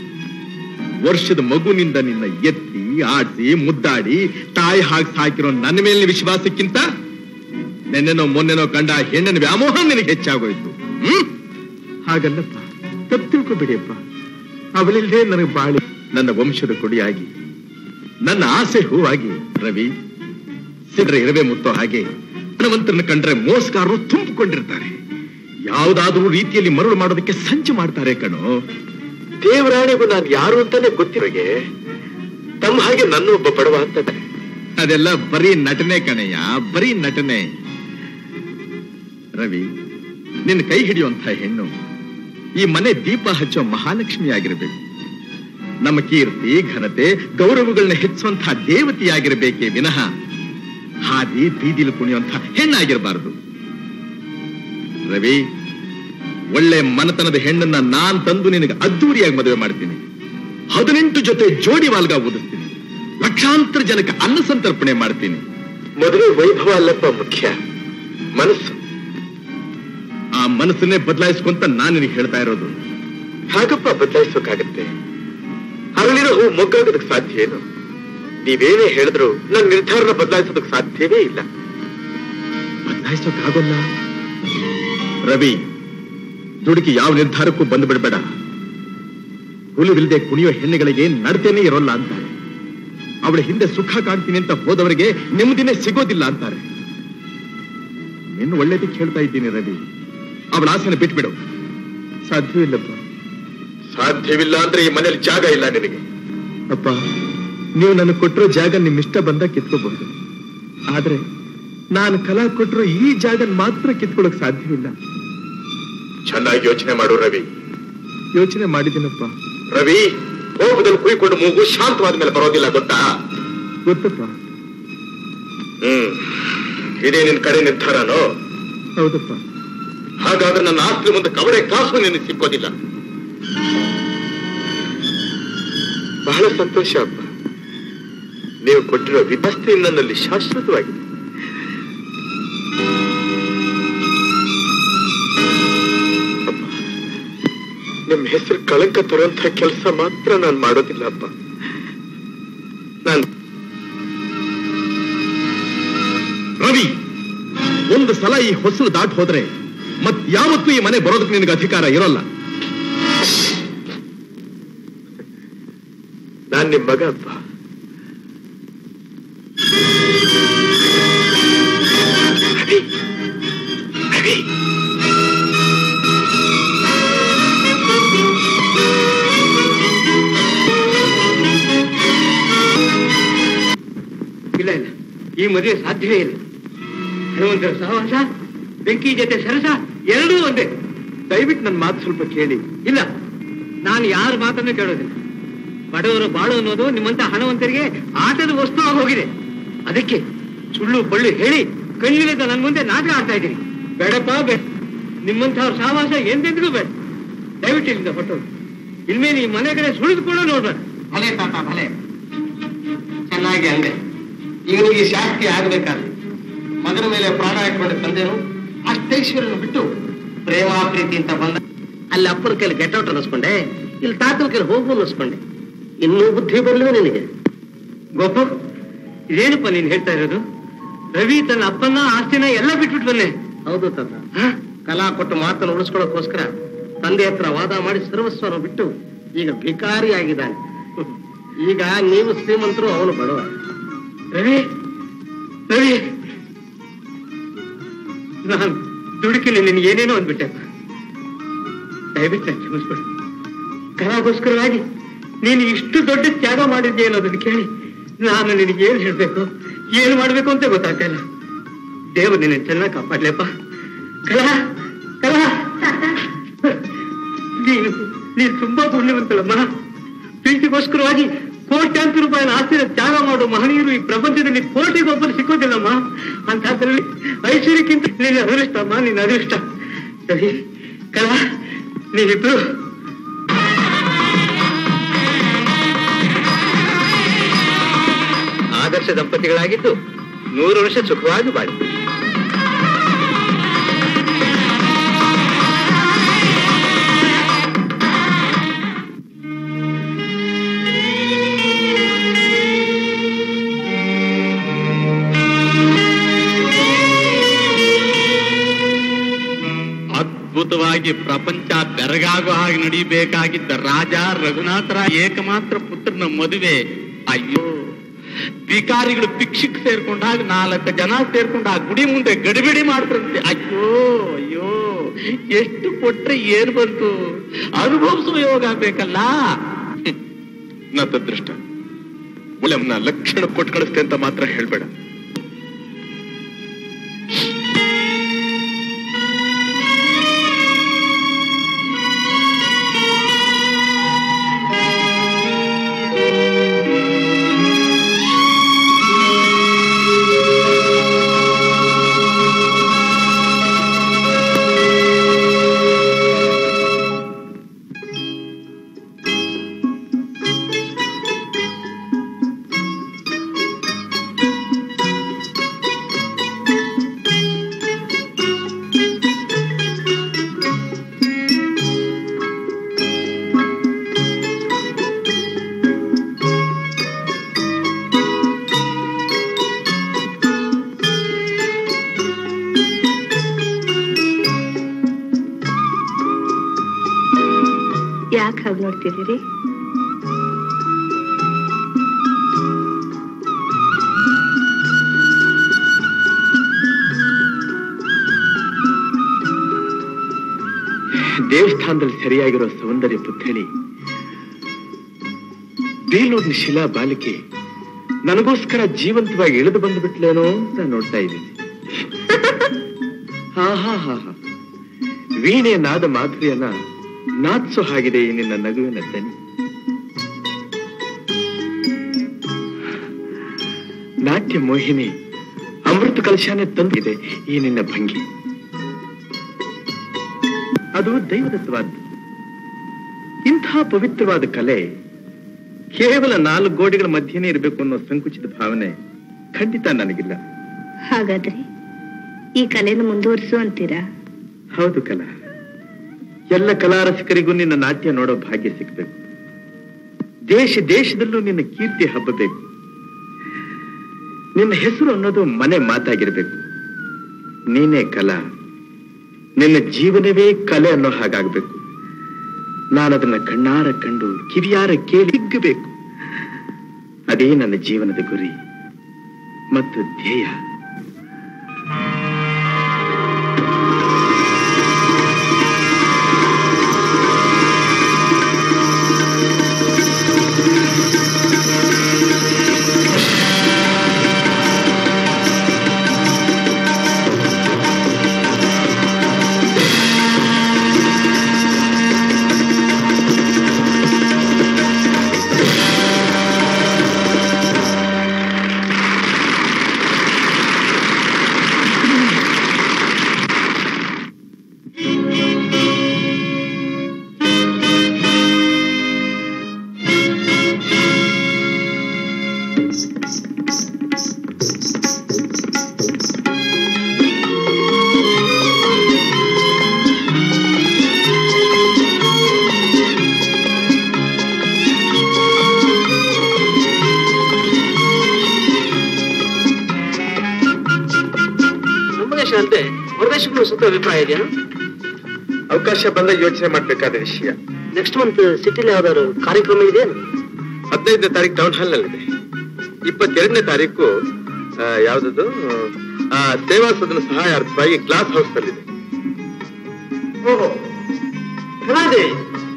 ವರ್ಷದ ಮಗುನಿಂದ ನಿನ್ನ ಎತ್ತಿ ಆಡಿಸಿ ಮುದ್ದಾಡಿ ತಾಯಿ ಹಾಗೆ ಸಾಕಿರೋ ನನ್ನ ಮೇಲಿನ ವಿಶ್ವಾಸಕ್ಕಿಂತ ನೆನ್ನೆನೋ ಮೊನ್ನೆನೋ ಕಂಡ ಆ ಹೆಣ್ಣಿನ ವ್ಯಾಮೋಹ ನಿನಗೆ ಹೆಚ್ಚಾಗೋಯ್ತು ಹ್ಮ್ ಹಾಗಲ್ಲಪ್ಪ ತಪ್ಪು ತಿಳ್ಕೊಬೇಡಿಯಪ್ಪ ಅವಳಿಲ್ಲದೆ ನನಗೆ ಬಾಳಿ ನನ್ನ ವಂಶದ ಕೊಡಿಯಾಗಿ ನನ್ನ ಆಸೆ ಹೂವಾಗಿ ರವಿ ಸಿಡ್ರೆ ಇರವೆ ಮುತ್ತೋ ಹಾಗೆ ಹಣವಂತರನ್ನ ಕಂಡ್ರೆ ಮೋಸಗಾರರು ತುಂಬಿಕೊಂಡಿರ್ತಾರೆ ಯಾವುದಾದ್ರೂ ರೀತಿಯಲ್ಲಿ ಮರಳು ಮಾಡೋದಕ್ಕೆ ಸಂಚು ಮಾಡ್ತಾರೆ ಕಣೋ ದೇವರಾಣಿಗೂ ನಾನು ಯಾರು ಅಂತಾನೆ ಗೊತ್ತಿರೋಗೆ ತಮ್ಮ ಹಾಗೆ ನನ್ನ ಒಬ್ಬ ಬಡವ ಅಂತಾರೆ ಅದೆಲ್ಲ ಬರೀ ನಟನೆ ಕಣಯ್ಯ ಬರೀ ನಟನೆ ರವಿ ನಿನ್ನ ಕೈ ಹಿಡಿಯುವಂತ ಹೆಣ್ಣು ಈ ಮನೆ ದೀಪ ಹಚ್ಚೋ ಮಹಾಲಕ್ಷ್ಮಿ ಆಗಿರಬೇಕು ನಮ್ಮ ಕೀರ್ತಿ ಘನತೆ ಗೌರವಗಳನ್ನ ಹೆಚ್ಚುವಂತಹ ದೇವತೆಯಾಗಿರಬೇಕೇ ವಿನಃ ಹಾದಿ ಬೀದಿಲು ಕುಣಿಯುವಂತ ಹೆಣ್ಣಾಗಿರಬಾರದು ರವಿ ಒಳ್ಳೆ ಮನತನದ ಹೆಣ್ಣನ್ನ ನಾನ್ ತಂದು ನಿನಗೆ ಅದ್ದೂರಿಯಾಗಿ ಮದುವೆ ಮಾಡ್ತೀನಿ ಹದಿನೆಂಟು ಜೊತೆ ಜೋಡಿ ವಾಲ್ಗ ಓದಿಸ್ತೀನಿ ಲಕ್ಷಾಂತರ ಜನಕ್ಕೆ ಅನ್ನ ಸಂತರ್ಪಣೆ ಮಾಡ್ತೀನಿ ಮದುವೆ ವೈಭವ ಅಲ್ಲಪ್ಪ ಮುಖ್ಯ ಮನಸ್ಸು ಆ ಮನಸ್ಸನ್ನೇ ಬದಲಾಯಿಸ್ಕೊಂತ ನಾನು ನಿನಗೆ ಹೇಳ್ತಾ ಇರೋದು ಹಾಗಪ್ಪ ಬದಲಾಯಿಸೋಕಾಗತ್ತೆ ಅರಳಿರೋ ಹೂ ಮೊಗ್ಗಾಗೋದಕ್ಕೆ ಸಾಧ್ಯ ಏನು ನೀವೇನೇ ಹೇಳಿದ್ರು ನನ್ನ ನಿರ್ಧಾರನ ಬದಲಾಯಿಸೋದಕ್ಕೆ ಸಾಧ್ಯವೇ ಇಲ್ಲ ಬದಲಾಯಿಸೋಕ್ಕಾಗೋಲ್ಲ ರವಿ ದುಡುಕಿ ಯಾವ ನಿರ್ಧಾರಕ್ಕೂ ಬಂದು ಬಿಡಬೇಡ ಹುಲಿವಿಲ್ಲದೆ ಕುಣಿಯೋ ಹೆಣ್ಣುಗಳಿಗೆ ನಡತೆನೇ ಇರೋಲ್ಲ ಅಂತಾರೆ ಅವಳ ಹಿಂದೆ ಸುಖ ಕಾಣ್ತೀನಿ ಅಂತ ಹೋದವರಿಗೆ ನೆಮ್ಮದಿನೇ ಸಿಗೋದಿಲ್ಲ ಅಂತಾರೆ ನಿನ್ನ ಒಳ್ಳೇದಕ್ಕೆ ಹೇಳ್ತಾ ಇದ್ದೀನಿ ರವಿ ಅವಳ ಆಸೆನ ಬಿಟ್ಬಿಡು ಸಾಧ್ಯವಿಲ್ಲಪ್ಪ ಸಾಧ್ಯವಿಲ್ಲ ಅಂದ್ರೆ ಈ ಮನೇಲಿ ಜಾಗ ಇಲ್ಲ ನಿನಗೆ ಅಪ್ಪ ನೀವು ನನಗೆ ಕೊಟ್ಟಿರೋ ಜಾಗ ನಿಮ್ ಇಷ್ಟ ಬಂದ ಕಿತ್ಕೋಬಹುದು ಆದ್ರೆ ನಾನು ಕಲಾ ಕೊಟ್ಟಿರೋ ಈ ಜಾಗ ಮಾತ್ರ ಕಿತ್ಕೊಳ್ಳೋಕ್ ಸಾಧ್ಯವಿಲ್ಲ ಚೆನ್ನಾಗಿ ಯೋಚನೆ ಮಾಡು ರವಿ ಯೋಚನೆ ಮಾಡಿದ್ದೀನಪ್ಪ ರವಿ ಕೋಪದಲ್ಲಿ ಕುಯ್ಕೊಂಡು ಮೂಗು ಶಾಂತವಾದ ಮೇಲೆ ಬರೋದಿಲ್ಲ ಗೊತ್ತಾ ಗೊತ್ತಪ್ಪ ಹ್ಮ್ ಇದೇ ನಿನ್ ಕಡೆ ನಿರ್ಧಾರನೋ ಹೌದಪ್ಪ ಹಾಗಾದ್ರೆ ನನ್ನ ಆಸ್ತಿ ಮುಂದೆ ಕವಡೆ ಕಾಸು ನಿನಗೆ ಸಿಕ್ಕೋದಿಲ್ಲ ಬಹಳ ಸಂತೋಷ ಅಪ್ಪ ನೀವು ಕೊಟ್ಟಿರೋ ವ್ಯವಸ್ಥೆ ನನ್ನಲ್ಲಿ ಶಾಶ್ವತವಾಗಿದೆ ಅಪ್ಪ, ನಿಮ್ಮ ಹೆಸರು ಕಳಂಕ ತರುವಂತ ಕೆಲಸ ಮಾತ್ರ ನಾನು ಮಾಡೋದಿಲ್ಲ ಅಪ್ಪ ನಾನು ರವಿ ಒಂದು ಸಲ ಈ ಹೊಸಲು ದಾಟ್ ಹೋದ್ರೆ ಮತ್ ಯಾವತ್ತೂ ಈ ಮನೆ ಬರೋದಕ್ಕೆ ನಿನಗೆ ಅಧಿಕಾರ ಇರೋಲ್ಲ ನಾನ್ ನಿಮ್ ಮಗ ಅಪ್ಪ ರವಿ, ರವಿ. ಇಲ್ಲ ಇಲ್ಲ ಈ ಮದುವೆ ಸಾಧ್ಯವೇ ಇಲ್ಲ ಹನುಮಂತರ ಸಹವಾಸ ಬೆಂಕಿ ಜೊತೆ ಸರಸ ಎರಡೂ ಒಂದೇ ದಯವಿಟ್ಟು ನನ್ನ ಮಾತು ಸ್ವಲ್ಪ ಕೇಳಿ ಇಲ್ಲ ನಾನು ಯಾರ ಮಾತನ್ನು ಕೇಳೋದಿಲ್ಲ ಬಡವರು ಬಾಳು ಅನ್ನೋದು ನಿಮ್ಮಂತ ಹಣವಂತರಿಗೆ ಆಟದ ವಸ್ತು ಆಗಿ ಹೋಗಿದೆ ಅದಕ್ಕೆ ಸುಳ್ಳು ಬಳ್ಳು ಹೇಳಿ ಕಣ್ಣಿನಿಂದ ನನ್ನ ಮುಂದೆ ನಾಟಕ ಆಡ್ತಾ ಇದ್ದೀನಿ ಬೇಡಪ್ಪ ಬೇಡ ನಿಮ್ಮಂತವ್ರ ಸಹವಾಸ ಎಂದೆಂದಿಗೂ ಬೇಡ ದಯವಿಟ್ಟು ಇಲ್ಲಿಂದ ಹೊಟ್ಟು ಇನ್ಮೇಲೆ ಈ ಮನೆ ಕಡೆ ಸುಳಿದು ಕೂಡ ನೋಡ್ಬೇಡ ಭಲೆ ತಾತ ಭಲೆ ಚೆನ್ನಾಗಿ ಅಂದೆ ಇವನಿಗೆ ಶಾಸ್ತಿ ಆಗ್ಬೇಕಾದ್ರೆ ಮಗನ ಮೇಲೆ ಪ್ರಾಣ ಇಟ್ಕೊಂಡ ತಂದೆನು ಅಷ್ಟೈಶ್ವರ್ಯನು ಬಿಟ್ಟು ಪ್ರೇಮ ಪ್ರೀತಿ ಅಂತ ಬಂದ ಅಲ್ಲಿ ಅಪ್ಪನ ಕೈಲಿ ಗೆಟೌಟ್ ಅನ್ನಿಸ್ಕೊಂಡೆ ಇಲ್ಲಿ ತಾತನ ಕೈಲಿ ಹೋಗು ಅನ್ನಿಸ್ಕೊಂಡೆ ಇನ್ನೂ ಬುದ್ಧಿ ಬರಲಿಲ್ಲ ನಿನಗೆ ಗೋಪು ಇದೇನಪ್ಪ ನೀನ್ ಹೇಳ್ತಾ ಇರೋದು ರವಿ ತನ್ನ ಅಪ್ಪನ ಆಸ್ತಿನ ಎಲ್ಲ ಬಿಟ್ಬಿಟ್ಟು ಬಂದೆ ಹೌದು ತಾತ ಕಲಾ ಕೊಟ್ಟು ಮಾತನ್ನು ಉಳಿಸ್ಕೊಳ್ಳೋಕೋಸ್ಕರ ತಂದೆ ಹತ್ರ ವಾದ ಮಾಡಿ ಸರ್ವಸ್ವನು ಬಿಟ್ಟು ಈಗ ಭಿಕಾರಿ ಆಗಿದ್ದಾನೆ ಈಗ ನೀವು ಶ್ರೀಮಂತರು ಅವನು ಬಡವ ರವಿ ರವಿ ನಾನು ದುಡುಕಿನ ನಿನ್ಗೆ ಏನೇನೋ ಅಂದ್ಬಿಟ್ಟೆ ದಯವಿಟ್ಟು ನಾನು ಕ್ಷಮಿಸ್ಬಿಡು ಕಲಾಗೋಸ್ಕರವಾಗಿ ನೀನು ಇಷ್ಟು ದೊಡ್ಡ ತ್ಯಾಗ ಮಾಡಿದ್ಯೆ ಅನ್ನೋದನ್ನ ಕೇಳಿ ನಾನು ನಿನಗೆ ಏನ್ ಹೇಳ್ಬೇಕು ಏನ್ ಮಾಡ್ಬೇಕು ಅಂತ ಗೊತ್ತಾಗ್ತಿಲ್ಲ ದೇವರು ನಿನ್ನ ಚೆನ್ನಾಗಿ ಕಾಪಾಡ್ಲಪ್ಪ ಕಲಾ ಕಲಾ ನೀನು ನೀನು ತುಂಬಾ ಪುಣ್ಯವಂತಳಮ್ಮ ಪ್ರೀತಿಗೋಸ್ಕರವಾಗಿ ಕೋಟ್ಯಾಂತರ ರೂಪಾಯಿನ ಆಸ್ತಿನ ತ್ಯಾಗ ಮಾಡೋ ಮಹನೀಯರು ಈ ಪ್ರಪಂಚದಲ್ಲಿ ಕೋಟಿಗೊಬ್ಬರು ಸಿಕ್ಕೋದಿಲ್ಲಮ್ಮ ಅಂತದ್ರಲ್ಲಿ ಐಶ್ವರ್ಯಕ್ಕಿಂತ ನಿನ್ನ ಅದೃಷ್ಟ ಅಮ್ಮ ನಿನ್ನ ಅದೃಷ್ಟ ಸರಿ ಕಲಾ ನೀವಿಬ್ರು ಆದರ್ಶ ದಂಪತಿಗಳಾಗಿದ್ದು ನೂರು ವರ್ಷ ಸುಖವಾಗಿ ಬಾಳಿ ಅದ್ಭುತವಾಗಿ ಪ್ರಪಂಚ ಬೆರಗಾಗೋ ಹಾಗೆ ನಡಿಬೇಕಾಗಿದ್ದ ರಾಜ ರಘುನಾಥರ ಏಕಮಾತ್ರ ಪುತ್ರನ ಮದುವೆ ಅಯ್ಯೋ ಭಿಕಾರಿಗಳು ಭಿಕ್ಷಕ್ ಸೇರ್ಕೊಂಡಾಗ ನಾಲ್ಕು ಜನ ಸೇರ್ಕೊಂಡು ಆ ಗುಡಿ ಮುಂದೆ ಗಡಿಬಿಡಿ ಮಾಡ್ತಾರಂತೆ ಅಯ್ಯೋ ಅಯ್ಯೋ ಎಷ್ಟು ಕೊಟ್ರೆ ಏನ್ ಬಂತು ಅನುಭವಿಸೋ ಯೋಗ ಬೇಕಲ್ಲ ನತದೃಷ್ಟ ಒಳ್ಳೆಮ್ನ ಲಕ್ಷಣ ಕೊಟ್ಟು ಕಳಿಸ್ತೆ ಅಂತ ಮಾತ್ರ ಹೇಳ್ಬೇಡ ಯಾಕೆ ಹಾಗೆ ನೋಡ್ತಿದ್ದೀರಿ ದೇವಸ್ಥಾನದಲ್ಲಿ ಸರಿಯಾಗಿರೋ ಸೌಂದರ್ಯ ಪುತ್ಥಳಿ ಬೇಲೂರಿನ ಶಿಲಾ ಬಾಲಿಕೆ ನನಗೋಸ್ಕರ ಜೀವಂತವಾಗಿ ಇಳಿದು ಬಂದ್ಬಿಟ್ಲೇನೋ ಅಂತ ನೋಡ್ತಾ ಇದ್ದೀನಿ ಹಾ ಹಾ ಹಾ ಹಾ ವೀಣೆ ನಾದ ಮಾಧುರ್ಯನ ನಾತ್ಸೋ ಹಾಗಿದೆ ಈ ನಿನ್ನ ನಗುವಿನ ದನಿ ನಾಟ್ಯ ಮೋಹಿನಿ ಅಮೃತ ಕಲಶಾನೆ ತಂದಿದೆ ಈ ನಿನ್ನ ಭಂಗಿ ಅದು ದೈವದತ್ತವಾದ್ದು ಇಂಥ ಪವಿತ್ರವಾದ ಕಲೆ ಕೇವಲ ನಾಲ್ಕು ಗೋಡೆಗಳ ಮಧ್ಯೆನೇ ಇರಬೇಕು ಅನ್ನೋ ಸಂಕುಚಿತ ಭಾವನೆ ಖಂಡಿತ ನನಗಿಲ್ಲ ಹಾಗಾದ್ರೆ ಈ ಕಲೆನ ಮುಂದುವರಿಸು ಅಂತೀರಾ ಹೌದು ಕಲಾ ಎಲ್ಲ ಕಲಾ ರಸಿಕರಿಗೂ ನಿನ್ನ ನಾಟ್ಯ ನೋಡೋ ಭಾಗ್ಯ ಸಿಗ್ಬೇಕು ದೇಶ ದೇಶದಲ್ಲೂ ನಿನ್ನ ಕೀರ್ತಿ ಹಬ್ಬಬೇಕು ನಿನ್ನ ಹೆಸರು ಅನ್ನೋದು ಮನೆ ಮಾತಾಗಿರ್ಬೇಕು ನೀನೇ ಕಲಾ ನಿನ್ನ ಜೀವನವೇ ಕಲೆ ಅನ್ನೋ ಹಾಗಾಗ್ಬೇಕು ನಾನದನ್ನ ಕಣ್ಣಾರ ಕಂಡು ಕಿವಿಯಾರ ಕೇಳಿ ಹಿಗ್ಗಬೇಕು ಅದೇ ನನ್ನ ಜೀವನದ ಗುರಿ ಮತ್ತು ಧ್ಯೇಯ ನಮ್ಮದೇಶ ಅಂತೆ ಹೊರದೇಶಕ್ಕೂ ಸುತ್ತ ಅಭಿಪ್ರಾಯ ಇದೆಯಾ ಅವಕಾಶ ಬಂದ ಯೋಚನೆ ಮಾಡ್ಬೇಕಾದ ವಿಷಯ ನೆಕ್ಸ್ಟ್ ಮಂತ್ ಸಿಟಿಲಿ ಯಾವ್ದಾದ್ರು ಕಾರ್ಯಕ್ರಮ ಇದೆಯಾ ಹದಿನೈದನೇ ತಾರೀಕು ಟೌನ್ ಹಾಲ್ ನಲ್ಲಿದೆ ಇಪ್ಪತ್ತೆರಡನೇ ತಾರೀಕು ಆ, ಯಾವ್ದದು ಆ, ಸೇವಾ ಸದನ ಸಹಾಯಾರ್ಥವಾಗಿ ಕ್ಲಾಸ್ ಹೌಸ್ ನಲ್ಲಿದೆ ಓಹೋ ಕಲಾದೇವಿ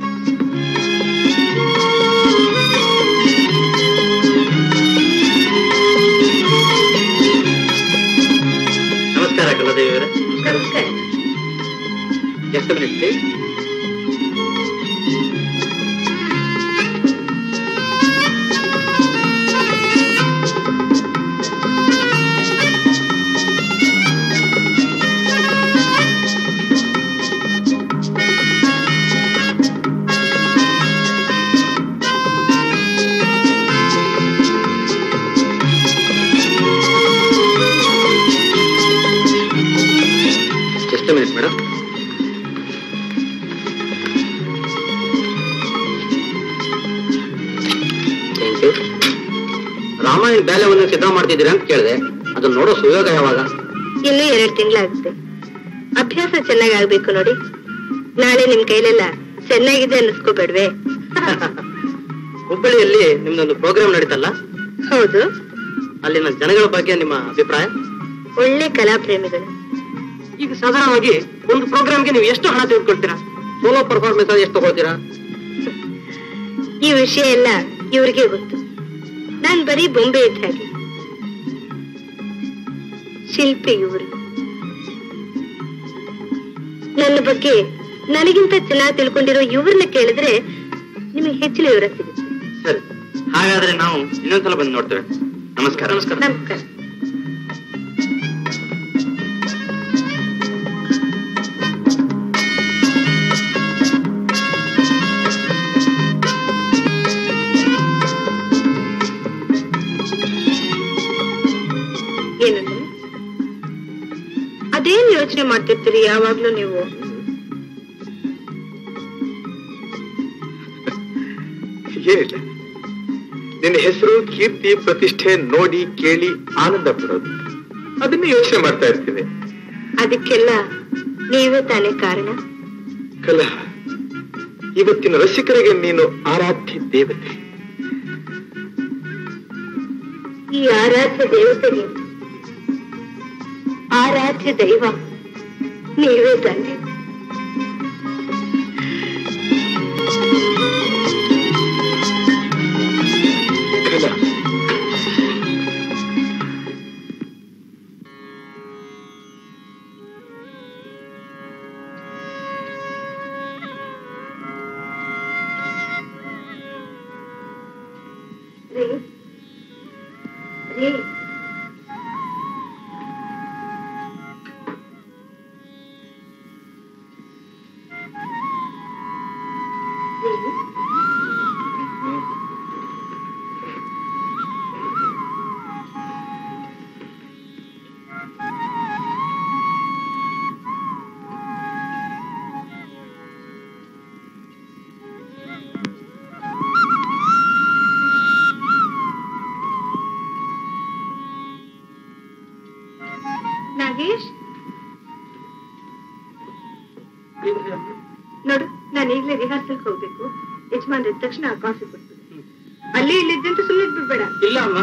ನಮಸ್ಕಾರ ಕಲಾದೇವಿ ಅವರೇ ನಮಸ್ಕಾರ ಎಷ್ಟು ಮಿನಿಟ್ ಎಷ್ಟು minute madam thank you Ramayana ಬ್ಯಾಲ್ಯವನ್ನು ಸಿದ್ಧ ಮಾಡ್ತಿದ್ದೀರಾ ಅಂತ ಕೇಳಿದೆ ಅದನ್ನ ನೋಡೋ ಸುಯೋಗ ಯಾವಾಗ ಇನ್ನು ಎರಡು ತಿಂಗಳಾಗುತ್ತೆ ಅಭ್ಯಾಸ ಚೆನ್ನಾಗಿ ಆಗ್ಬೇಕು ನೋಡಿ ನಾಳೆ ನಿಮ್ ಕೈಲೆಲ್ಲ ಚೆನ್ನಾಗಿದೆ ಅನ್ನಿಸ್ಕೋಬೇಡ್ವೆ ಹುಬ್ಬಳ್ಳಿಯಲ್ಲಿ ನಿಮ್ದೊಂದು ಪ್ರೋಗ್ರಾಮ್ ನಡೀತಲ್ಲ ಹೌದು ಅಲ್ಲಿನ ಜನಗಳ ಬಗ್ಗೆ ನಿಮ್ಮ ಅಭಿಪ್ರಾಯ ಒಳ್ಳೆ ಕಲಾ ಪ್ರೇಮಿಗಳು ಈಗ ಸಾಧಾರಣವಾಗಿ ಒಂದು ಪ್ರೋಗ್ರಾಮ್ಗೆ ನೀವು ಎಷ್ಟು ಹಣ ತೆಗೆದುಕೊಳ್ತೀರಾ ಸೋಲೋ ಪರ್ಫಾರ್ಮೆನ್ಸ್ ಎಷ್ಟು ತಗೊಳ್ತೀರಾ ಈ ವಿಷಯ ಎಲ್ಲ ಇವ್ರಿಗೆ ಗೊತ್ತು ನಾನ್ ಬರೀ ಬೊಂಬೆ ಇದ್ದ ಹಾಗೆ ಶಿಲ್ಪಿ ಇವರು ನನ್ನ ಬಗ್ಗೆ ನನಗಿಂತ ಚೆನ್ನಾಗಿ ತಿಳ್ಕೊಂಡಿರೋ ಇವ್ರನ್ನ ಕೇಳಿದ್ರೆ ನಿಮಗೆ ಹೆಚ್ಚಿನ ವಿವರ ಸಿಗುತ್ತೆ ಸರಿ ಹಾಗಾದ್ರೆ ನಾವು ಇನ್ನೊಂದ್ಸಲ ಬಂದು ನೋಡ್ತೇವೆ ನಮಸ್ಕಾರ ನಮಸ್ಕಾರ ನಮಸ್ಕಾರ ಏನಂದ್ರೆ ಅದೇನ್ ಯೋಚನೆ ಮಾಡ್ತಿರ್ತೀರಿ ಯಾವಾಗ್ಲೂ ನೀವು ಏನಿಲ್ಲ ನಿನ್ನ ಹೆಸರು ಕೀರ್ತಿ ಪ್ರತಿಷ್ಠೆ ನೋಡಿ ಕೇಳಿ ಆನಂದ ಪಡೋದು ಅದನ್ನೇ ಯೋಚನೆ ಮಾಡ್ತಾ ಇರ್ತೀನಿ ಅದಕ್ಕೆಲ್ಲ ನೀವೇ ತಾನೇ ಕಾರಣ ಕಲಾ ಇವತ್ತಿನ ರಸಿಕರಿಗೆ ನೀನು ಆರಾಧ್ಯ ದೇವತೆ ಈ ಆರಾಧ್ಯ ದೇವತೆಗೆ ಆರಾಧ್ಯ ದೈವ ನೀವೇ ತಾನೆ ಕಲಾ ರೀ ರೀ ರೀ ಮಹೇಶ್ ನೋಡು ನಾನು ಈಗಲೇ ರಿಹರ್ಸಲ್ ಹೋಗ್ಬೇಕು ಯಜಮಾನ್ ಎದ್ದ ತಕ್ಷಣ ಕಾಫಿ ಕೊಡ್ತೀನಿ ಅಲ್ಲಿ ಇಲ್ಲಿದ್ದಂತ ಸುಮ್ಮನೆ ಬಿಡ್ಬೇಡ ಇಲ್ಲ ಅಮ್ಮ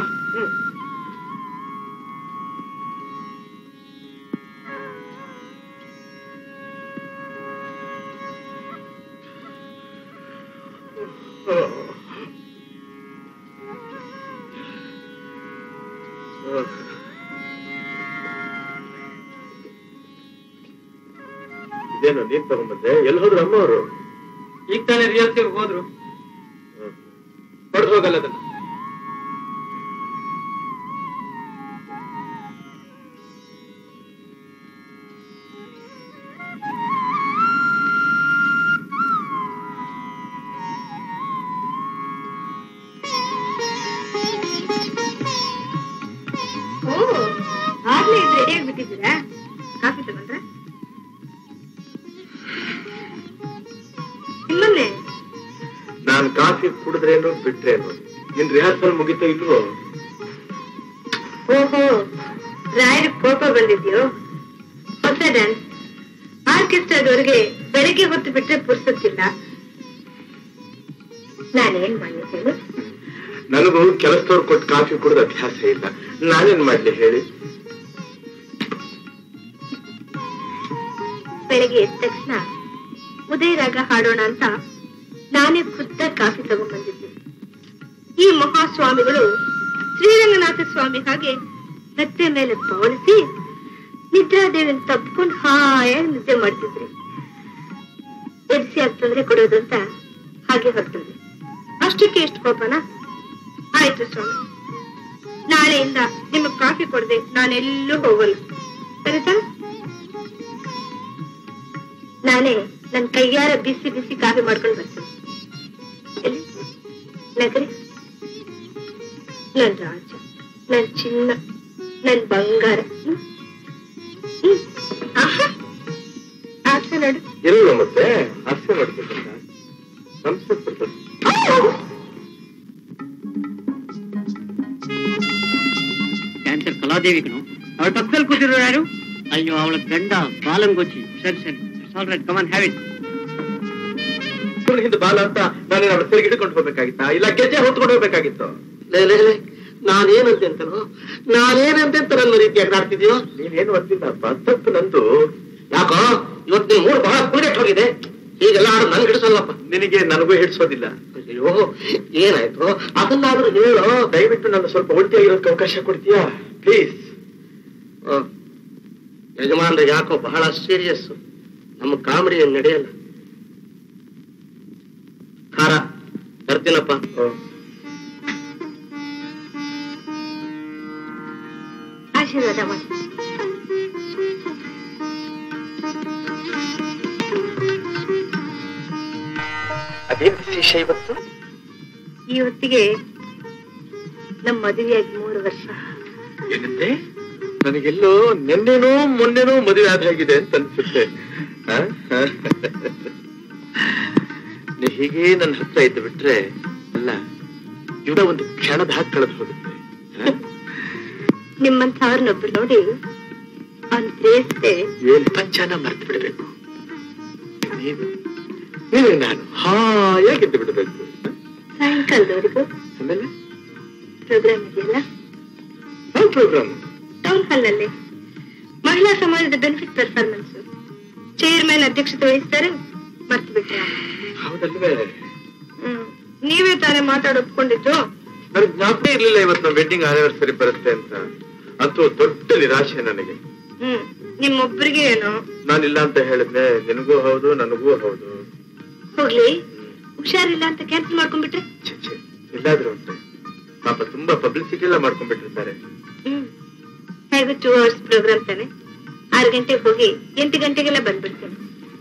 ಇದೇನು ನೀನ್ ತಗೊಂಬಂದೆ ಎಲ್ಲಿ ಹೋದ್ರು ಅಮ್ಮ ಅವರು ಈಗ ತಾನೇ ರಿಹರ್ಸಲ್ ಹೋದ್ರು ಹೊಡೆದು ಹೋಗಲ್ಲ ಅದನ್ನ ಓ ಆಗ್ಲೇ ಇದು ರೆಡಿ ಆಗ್ಬಿಟ್ಟಿದ್ದೀರಾ ಕಾಫಿ ತಗೊಂಡ್ರ ನಿಮ್ಮನ್ನೇ ನಾನ್ ಕಾಫಿ ಕುಡಿದ್ರೇನು ಬಿಟ್ರೇನು ನಿನ್ ರಿಹರ್ಸಲ್ ಮುಗಿತೋ ಇಲ್ವೋ ಓಹೋ ರಾಯರ್ ಕೋಪ ಬಂದಿದ್ಯೋ ಹೊಸ ಡ್ಯಾನ್ಸ್ ಆರ್ಕೆಸ್ಟ್ರಾದವ್ರಿಗೆ ಬೆಳಗ್ಗೆ ಹೊತ್ತು ಬಿಟ್ರೆ ಪುರ್ಸೊತ್ತಿಲ್ಲ ನಾನೇನ್ ಮಾಡಿ ಹೇಳು ನನಗೂ ಕೆಲಸದವ್ರು ಕೊಟ್ಟು ಕಾಫಿ ಕುಡಿದ ಅಭ್ಯಾಸ ಇಲ್ಲ ನಾನೇನ್ ಮಾಡ್ಲಿ ಹೇಳಿ ಬೆಳಗ್ಗೆ ಎದ್ದ ತಕ್ಷಣ ಉದಯ ರಾಗ ಹಾಡೋಣ ಅಂತ ನಾನೇ ಖುದ್ದ ಕಾಫಿ ತಗೊಂಡ್ಬಂದಿದ್ದೆ ಈ ಮಹಾಸ್ವಾಮಿಗಳು ಶ್ರೀರಂಗನಾಥ ಸ್ವಾಮಿ ಹಾಗೆ ಮೆತ್ತೆ ಮೇಲೆ ಪವಳಿಸಿ ನಿದ್ರಾದೇವಿನ ತಪ್ಕೊಂಡು ಹಾಯಾಗಿ ನಿದ್ದೆ ಮಾಡ್ತಿದ್ರಿ ಎಡ್ಸಿ ಆಗ್ ತೊಂದ್ರೆ ಕೊಡೋದು ಅಂತ ಹಾಗೆ ಹೊರಟೋದು ಅಷ್ಟಕ್ಕೆ ಎಷ್ಟು ಕೋಪನ ಆಯ್ತು ಸ್ವಾಮಿ ನಾಳೆಯಿಂದ ನಿಮಗ್ ಕಾಫಿ ಕೊಡದೆ ನಾನೆಲ್ಲೂ ಹೋಗಲ್ಲ ಸರಿ ತಾನೆ ನಾನೇ ನನ್ ಕೈಯಾರ ಬಿಸಿ ಬಿಸಿ ಕಾಫಿ ಮಾಡ್ಕೊಂಡು ಬರ್ತೀನಿ ಎಲ್ಲಿ ನಗರಿ ನನ್ ರಾಜ ನನ್ ಚಿನ್ನ ನನ್ ಬಂಗಾರ ಹ್ಮ್? ಹ್ಮ್. ಆಹಾ. ಆಸೆ ನೋಡು ಇಲ್ಲ ಮತ್ತೆ ಹಾಸ್ಯ ಮಾಡ್ಬೇಕಂತ ಸಂಸ್ಕೃತ ಬರ್ತದೆ ಕ್ಯಾನ್ಸರ್ ಕಲಾದೇವಿ ಕಣು ಅವಳ ಪಕ್ಕದಲ್ಲಿ ಕೂತಿರೋ ಯಾರು ಅಯ್ಯೋ ಅವಳ ಗಂಡ ಬಾಲಂಗೋಚಿ ಸರಿ ಸರಿ all right come on have it ಸುಳ್ಳು ಹಿಂದೆ ಬಾಲ ಅಂತ ನಾನು ಅವಳ ಸರಿಗೆ ಹಿಡ್ಕೊಂಡು ಹೋಗ್ಬೇಕಾಗಿತ್ತಾ ಇಲ್ಲ ಗೆಜ್ಜೆ ಹೊತ್ಕೊಂಡು ಹೋಗ್ಬೇಕಾಗಿತ್ತು ಲೇ ಲೇ ಲೇ ನಾನೇನಂತೆ ಅಂತನೋ ನಾನೇನಂತೆ ಅಂತ ನನ್ನ ರೀತಿಯಾಗಿ ಆಡ್ತಿದ್ಯೋ ನೀನೇನು ಗೊತ್ತಿಲ್ಲಪ್ಪ ತಪ್ಪು ನಂದು ಯಾಕೋ ಇವತ್ತು ನಿನ್ ಮೂಡ್ ಬಹಳ ಕೂಡೆಟ್ ಹೋಗಿದೆ ಹೀಗೆಲ್ಲ ಆಡೋದು ನನ್ಗೆ ಹಿಡಿಸಲ್ಲಪ್ಪ ನಿನಗೆ ನನಗೂ ಹಿಡ್ಸೋದಿಲ್ಲ ಅಯ್ಯೋ ಏನಾಯ್ತು ಅದನ್ನಾದ್ರೂ ಹೇಳು ದಯವಿಟ್ಟು ನನ್ನ ಸ್ವಲ್ಪ ಒಟ್ಟಿಯಾಗಿರೋದಕ್ಕೆ ಅವಕಾಶ ಕೊಡ್ತೀಯಾ ಪ್ಲೀಸ್ ಆ, ಯಜಮಾನ್ರೆ ಯಾಕೋ ಬಹಳ ಸೀರಿಯಸ್ ನಮ್ಮ ಕಾಮಿಡಿ ಏನ್ ನಡೆಯಲ್ಲ ಖಾರ ತರ್ತೀನಪ್ಪ ಆಶೀರ್ವಾದ ಮಾಡಿ ಅದೇನು ವಿಶೇಷ ಇವತ್ತು ಈ ಹೊತ್ತಿಗೆ ನಮ್ಮ ಮದುವೆಯಾಗಿ ಮೂರು ವರ್ಷ ಏನಂತೆ ನನಗೆಲ್ಲೋ ನಿನ್ನೆನೋ ಮೊನ್ನೆನೋ ಮದುವೆ ಆದ ಹಾಗಿದೆ ಅಂತ ಅನ್ಸುತ್ತೆ ಆ? ನೀ ಹೀಗೆ ನನ್ನ ಹತ್ರ ಇದ್ದು ಬಿಟ್ರೆ ಅಲ್ಲ ಇವ ಒಂದು ಕ್ಷಣದ ಹಾಕಿ ಕಳೆದು ಹೋಗುತ್ತೆ ಆ? ನಿಮ್ಮಂಥವ್ರನ್ನೊಬ್ರು ನೋಡಿ ಅವ್ನ್ ಪ್ರೇಯಿಸ್ದೆ ಏನ್ ಪಂಚಾನ ಮರ್ತು ಬಿಡಬೇಕು ನೀನು ನೀನು ನಾನು ಹಾಯಾಗಿದ್ದು ಬಿಡಬೇಕು ಸಾಯಂಕಾಲದವರೆಗೂ ಆಮೇಲೆ ಪ್ರೋಗ್ರಾಮ್ ಇದೆಯಲ್ಲ ಯಾವ ಪ್ರೋಗ್ರಾಮ್ ಟೌನ್ ಹಾಲ್ ನಲ್ಲಿ ಮಹಿಳಾ ಸಮಾಜದ ಬೆನಿಫಿಟ್ ಪರ್ಫಾರ್ಮೆನ್ಸ್ ಚೇರ್ಮನ್ ಅಧ್ಯಕ್ಷತೆ ವಹಿಸ್ತಾರೆ ಮರ್ತು ಬಿಟ್ರೆ ಹೌದಲ್ವೇ ಹ್ಮ್ ನೀವೇ ತಾನೇ ಮಾತಾಡ್ ಒಪ್ಕೊಂಡಿದ್ದು ನನಗೆ ಜ್ಞಾಪಕ ಇರ್ಲಿಲ್ಲ ಇವತ್ತು ನಮ್ಮ ವೆಡ್ಡಿಂಗ್ ಆನಿವರ್ಸರಿ ಬರುತ್ತೆ ಅಂತ ಅಂತೂ ದೊಡ್ಡ ನಿರಾಶೆ ನನಗೆ ಹ್ಮ್ ನಿಮ್ಮೊಬ್ಬರಿಗೆ ಏನೋ ನಾನಿಲ್ಲ ಅಂತ ಹೇಳಿದ್ನೆ ನಿನಗೂ ಹೌದು ನನಗೂ ಹೌದು ಹೋಗ್ಲಿ ಹುಷಾರಿಲ್ಲ ಅಂತ ಕ್ಯಾನ್ಸಲ್ ಮಾಡ್ಕೊಂಡ್ಬಿಟ್ರೆ ಛೆ, ಛೆ, ಎಲ್ಲಾದ್ರೂ ಉಂಟು ಪಾಪ ತುಂಬಾ ಪಬ್ಲಿಸಿಟಿ ಎಲ್ಲ ಮಾಡ್ಕೊಂಡ್ಬಿಟ್ಟಿರ್ತಾರೆ ಹ್ಮ್ ಹೇಗೂ ಟೂ ಅವರ್ಸ್ ಪ್ರೋಗ್ರಾಮ್ ತಾನೆ ಆರು ಗಂಟೆಗೆ ಹೋಗಿ ಎಂಟು ಗಂಟೆಗೆಲ್ಲ ಬಂದ್ಬಿಡ್ತೇನೆ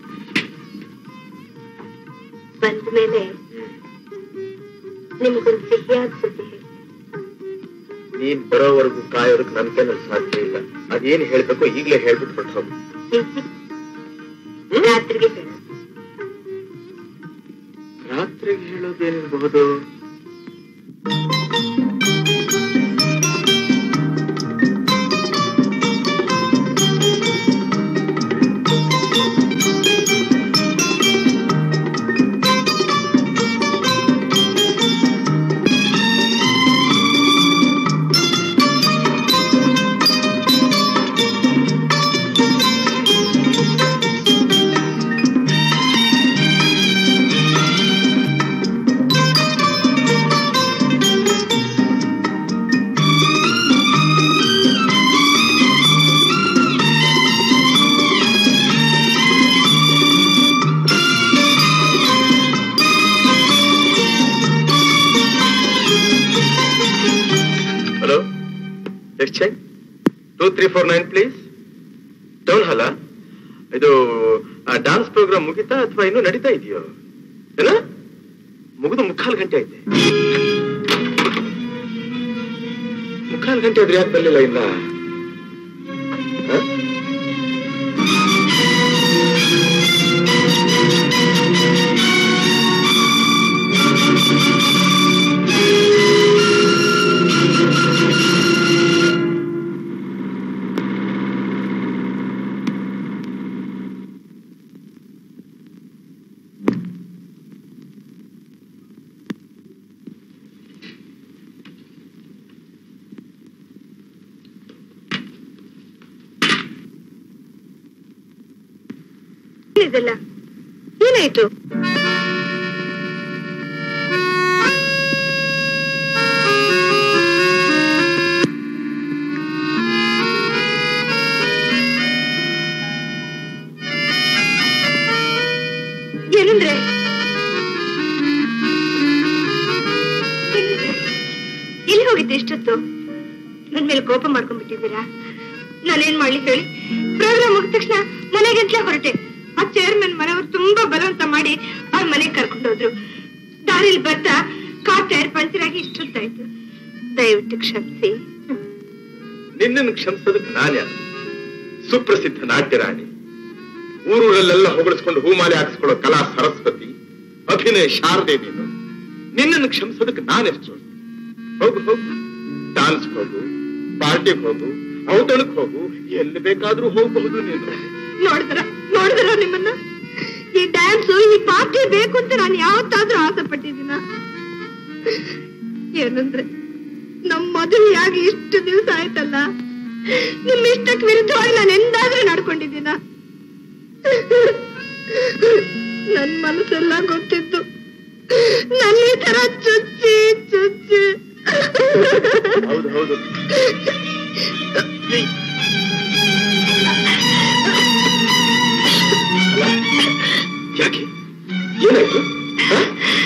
ಬಂದ ಮೇಲೆ ನಿಮ್ಗೊಂದು ಸಿಹಿಯಾದ ಸುದ್ದಿ ಹೇಳ್ತೀನಿ. ನೀನ್ ಬರೋವರೆಗೂ ಕಾಯೋದಕ್ಕೆ ನನ್ ಕೈನಲ್ಲಿ ಸಾಧ್ಯ ಇಲ್ಲ ಅದೇನ್ ಹೇಳ್ಬೇಕು ಈಗ್ಲೇ ಹೇಳ್ಬಿಟ್ಟು ಹೊರ್ಟ್ ಹೋಗು ರಾತ್ರಿಗೆ ಹೇಳು ರಾತ್ರಿಗೆ ಹೇಳೋದೇನಿರಬಹುದು let check two three four nine please down ಹಲ ಇದು ಡಾನ್ಸ್ ಪ್ರೋಗ್ರಾಮ್ ಮುಗಿತಾ ಅಥವಾ ಇನ್ನೂ ನಡೀತಾ ಇದೆಯೋ ಏನ ಮುಗಿದು ಮುಕ್ಕಾಲು ಗಂಟೆ ಐತೆ ಮುಕ್ಕಾಲು ಗಂಟೆ ಆದ್ರೆ ಯಾಕೆ ಬರಲಿಲ್ಲ ಇಲ್ಲ ಹ? ಇದೆಲ್ಲ ಏನಾಯ್ತು ಏನಂದ್ರೆ ಎಲ್ಲಿ ಹೋಗಿದ್ದೆ ಇಷ್ಟೊತ್ತು ನನ್ ಮೇಲೆ ಕೋಪ ಮಾಡ್ಕೊಂಡ್ಬಿಟ್ಟಿದ್ದೀರಾ ನಾನೇನ್ ಮಾಡ್ಲಿ ಹೇಳಿ ಪ್ರೋಗ್ರಾಮ್ ಮುಗಿದ ತಕ್ಷಣ ಮನೆಗಂಟ್ಲೆ ಹೊರಟೆ ಆ ಚೇರ್ಮನ್ ಮನೆಯವರು ತುಂಬಾ ಬಲವಂತ ಮಾಡಿ ಅವ್ರ ಮನೆಗೆ ಕರ್ಕೊಂಡೋದ್ರು ದಾರಿಲಿ ಬರ್ತಾ ಕಾರ್ ಟೈರ್ ಪಂಚರ್ ಆಗಿ ಇಷ್ಟೊತ್ತಾಯ್ತು ದಯವಿಟ್ಟು ಕ್ಷಮಿಸಿ ನಿನ್ನನ್ನು ಕ್ಷಮಿಸೋದಕ್ಕೆ ನಾನ್ಯಾರು ಸುಪ್ರಸಿದ್ಧ ನಾಟ್ಯ ರಾಣಿ ಊರೂರಲ್ಲೆಲ್ಲ ಹೊಗಳಿಸ್ಕೊಂಡು ಹೂಮಾಲೆ ಹಾಕಿಸ್ಕೊಳ್ಳೋ ಕಲಾ ಸರಸ್ವತಿ ಅಭಿನಯ ಶಾರದೆ ನೀನು ನಿನ್ನನ್ನು ಕ್ಷಮಿಸೋದಕ್ಕೆ ನಾನೆಷ್ಟು ಹೋಗು ಹೋಗು ಡಾನ್ಸ್ ಹೋಗು ಪಾರ್ಟಿಗೆ ಹೋಗು ಔತಣಕ್ಕೆ ಹೋಗು ಎಲ್ಲಿ ಬೇಕಾದ್ರೂ ಹೋಗಬಹುದು ನೀನು ನೋಡಿದ್ರ ನೋಡಿದ್ರ ನಿಮ್ಮನ್ನ ಈ ಡ್ಯಾನ್ಸ್ ಈ ಪಾರ್ಟಿ ಬೇಕು ಅಂತ ನಾನು ಯಾವತ್ತಾದ್ರೂ ಆಸೆ ಪಟ್ಟಿದ್ದೀನ ಏನಂದ್ರೆ ನಮ್ ಮದುವೆಯಾಗಿ ಇಷ್ಟು ದಿವಸ ಆಯ್ತಲ್ಲ ನಿಮ್ ಇಷ್ಟಕ್ಕೆ ವಿರುದ್ಧವಾಗಿ ನಾನು ಎಂದಾದ್ರೂ ನಡ್ಕೊಂಡಿದ್ದೀನ ನನ್ ಮನಸ್ಸೆಲ್ಲ ಗೊತ್ತಿತ್ತು ನನ್ನ ಈ ತರ ಚುಚ್ಚಿ ಚುಚ್ಚಿ ಹೌದು ಹೌದು ಯಾಕೆ ಏನಾಯ್ತು ಹ?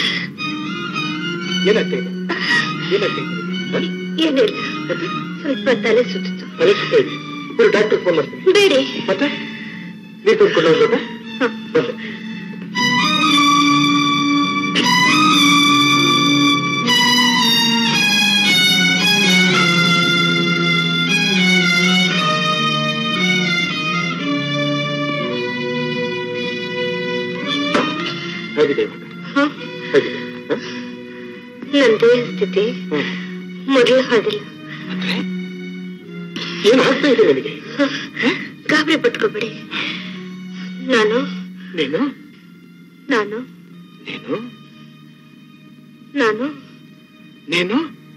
ಏನಾಗ್ತಾ ಇದೆ ಏನಾಗ್ತಾ ಇದೆ ಹ? ಏನಿಲ್ಲ ಸ್ವಲ್ಪ ತಲೆ ಸುತ್ತಿತು ತಲೆ ಸುತ್ತ ಇದೆ ಇವರು ಡಾಕ್ಟರ್ ಫೋನ್ ಮಾಡ್ತೀನಿ ಬೇಡಿ ಮತ್ತೆ ನೀರು ತಂದ್ಕೊಂಡು ಹೋಗ್ಬೇಕಾ ಬಂದೆ ಹೇಗಿದೆ ಇವಾಗ ಹ? ಹೇಗಿದೆ ಹ? ನನ್ ದೇಹ ಸ್ಥಿತಿ ಹ್ಮ್. ಮೊದಲು ಹಾದಿಲ್ಲ ಅಂದ್ರೆ ಏನ್ ಆಗ್ತಾ ಇದೆ ನಿನಗೆ ಗಾಬರಿ ಪಟ್ಕೋಬೇಡಿ ನಾನು ನೀನು ನಾನು ನೀನು ನಾನು ನೀನು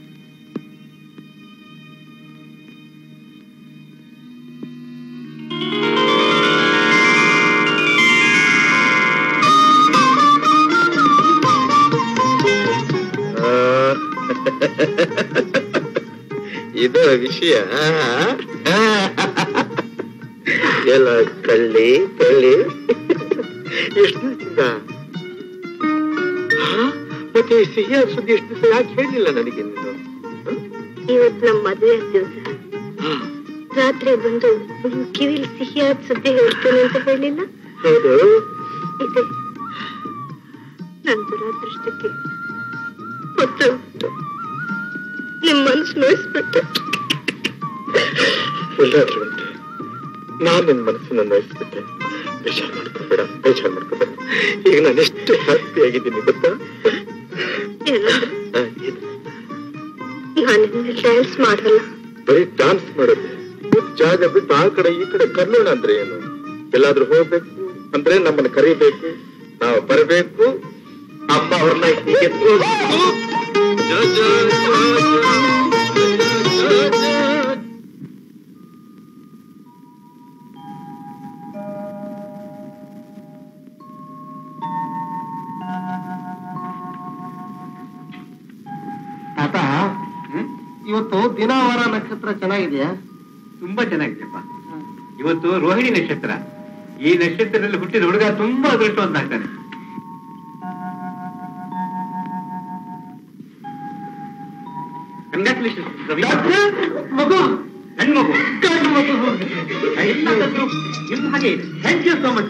ಇದು ವಿಷಯ ಎಲ್ಲ ಕಳ್ಳಿ ಕಳ್ಳಿ ಎಷ್ಟು ದಿವಸದಿಂದ ಹಾ? ಮತ್ತೆ ಈ ಸಿಹಿಯಾದ ಸುದ್ದಿ ಎಷ್ಟು ದಿವಸ ಯಾಕೆ ಹೇಳಿಲ್ಲ ನನಗೆ ನೀನು ಇವತ್ತು ನಮ್ಮ ಮದುವೆ ದಿವಸ ಹಾ, ರಾತ್ರಿ ಬಂದು ನಿಮ್ ಕಿವಿಲಿ ಸಿಹಿಯಾದ ಸುದ್ದಿ ಹೇಳ್ತೇನೆ ಅಂತ ಹೇಳಿಲ್ಲ ಹೌದು ಇದೆ ನನ್ ದುರಾದೃಷ್ಟಕ್ಕೆ ಹೊತ್ತು ನಿಮ್ ಮನ್ಸು ನೋಯಿಸ್ಬಿಟ್ಟೆ ಇಲ್ಲಾದ್ರಂತೆ ನಾನ್ ನಿನ್ ಮನಸ್ಸನ್ನ ನೋಯಿಸ್ಬಿಟ್ಟೆ ಬೇಜಾರ್ ಮಾಡ್ಕೋಬೇಡ ಬೇಜಾರ್ ಮಾಡ್ಕೋಬೇಡ ಈಗ ನಾನು ಎಷ್ಟು ಹ್ಯಾಪಿ ಆಗಿದ್ದೀನಿ ಗೊತ್ತಾ ಏನಂದ್ರೆ ಹಾ, ಏನು? ನಾನು ಡ್ಯಾನ್ಸ್ ಮಾಡಲ್ಲ ಬರೀ ಡಾನ್ಸ್ ಮಾಡೋದು ಒಂದ್ ಜಾಗ ಬಿಟ್ಟು ಆ ಕಡೆ ಈ ಕಡೆ ಕರ್ಲೋಣ ಅಂದ್ರೆ ಏನು ಎಲ್ಲಾದ್ರೂ ಹೋಗ್ಬೇಕು ಅಂದ್ರೆ ನಮ್ಮನ್ನ ಕರಿಬೇಕು ನಾವು ಬರಬೇಕು ಅಮ್ಮ ಅವ್ರನ್ನ ಹೀಗೆ ಎತ್ಕೊಂಡು ಜ, ಜ, ಜ, ಜ, ಜ, ಜ, ಜ. ತಾತ ಇವತ್ತು ದಿನ ವಾರ ನಕ್ಷತ್ರ ಚೆನ್ನಾಗಿದೆಯಾ ತುಂಬಾ ಚೆನ್ನಾಗಿದೆಯಪ್ಪ ಇವತ್ತು ರೋಹಿಣಿ ನಕ್ಷತ್ರ ಈ ನಕ್ಷತ್ರದಲ್ಲಿ ಹುಟ್ಟಿದ ಹುಡುಗ ತುಂಬಾ ಅದೃಷ್ಟವಂತಾಗ್ತಾನೆ ಕಂಗ್ರಾಚುಲೇಷನ್ ರವಿ ಮಗು ಹೆಣ್ಮಗು ಗಂಡು ಮಗು ಎಲ್ಲ ಕಲ್ತ್ರು ನಿಮ್ ಹಾಗೆ ಇದೆ ಥ್ಯಾಂಕ್ ಯು ಸೋ ಮಚ್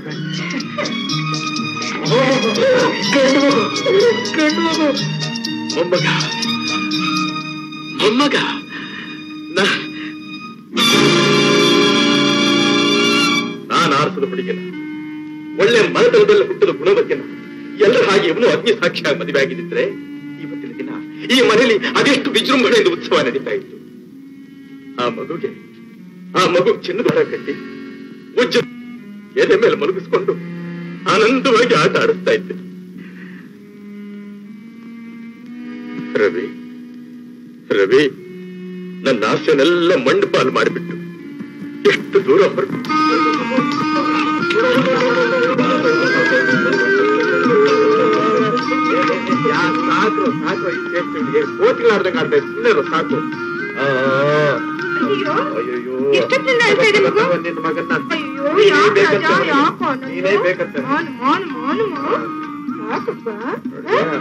ಮೊಮ್ಮಗ ಮೊಮ್ಮಗ ನಾ- ನಾನು ಆರಿಸಿದ ಹುಡುಗಿನ ಒಳ್ಳೆ ಮನತನದಲ್ಲಿ ಹುಟ್ಟದ ಗುಣವತಿನ ಎಲ್ಲರ ಹಾಗೆ ಇವನು ಅಗ್ನಿ ಸಾಕ್ಷಿಯಾಗಿ ಮದುವೆ ಆಗಿದ್ದಿದ್ರೆ ಇವತ್ತಿನ ದಿನ ಈ ಮನೆಯಲ್ಲಿ ಅದೆಷ್ಟು ವಿಜೃಂಭಣೆಯಿಂದ ಉತ್ಸವ ನಡೀತಾ ಇತ್ತು ಆ ಮಗುಗೆ ಆ ಮಗು ಚಿನ್ನದ ಕಟ್ಟಿ ಉಜ್ಜ ಎದೆ ಮೇಲೆ ಮಲಗಿಸ್ಕೊಂಡು ಆನಂದವಾಗಿ ಆಟ ಆಡಿಸ್ತಾ ಇದ್ದೆ ರವಿ ರವಿ ನನ್ನ ಆಸೆನೆಲ್ಲ ಮಣ್ಣು ಪಾಲು ಮಾಡಿಬಿಟ್ಟು ಎಷ್ಟು ದೂರ ಹೊರಟು ಸಾಕು ಸಾಕು ಕೋತಿಗಳಾಡ್ದಂಗೆ ಆಡ್ತಾ ಇತ್ತು ಸುಮ್ಮನೆ ಇರು, ಸಾಕು ಆ, ಅಯ್ಯೋ ಅಯ್ಯಯ್ಯೋ. ಎಷ್ಟೊತ್ತಿನಿಂದ ಅಳ್ತಾ ಇದೆ ಮಗು? ನಿನ್ನ ಮಗನ್ನ ಅಯ್ಯೋ ನೀನೇ ಯಾಕೆ ಬೇಕಂತ ರಾಜ, ಅವನಿಗೆ. ಯಾಕೋ ಅನ್ನೋದು? ನೀನೇ ಬೇಕಂತ ಮಾನು ಮಾನು ಮಾನು ಮಾ. ಯಾಕಪ್ಪ ಹ?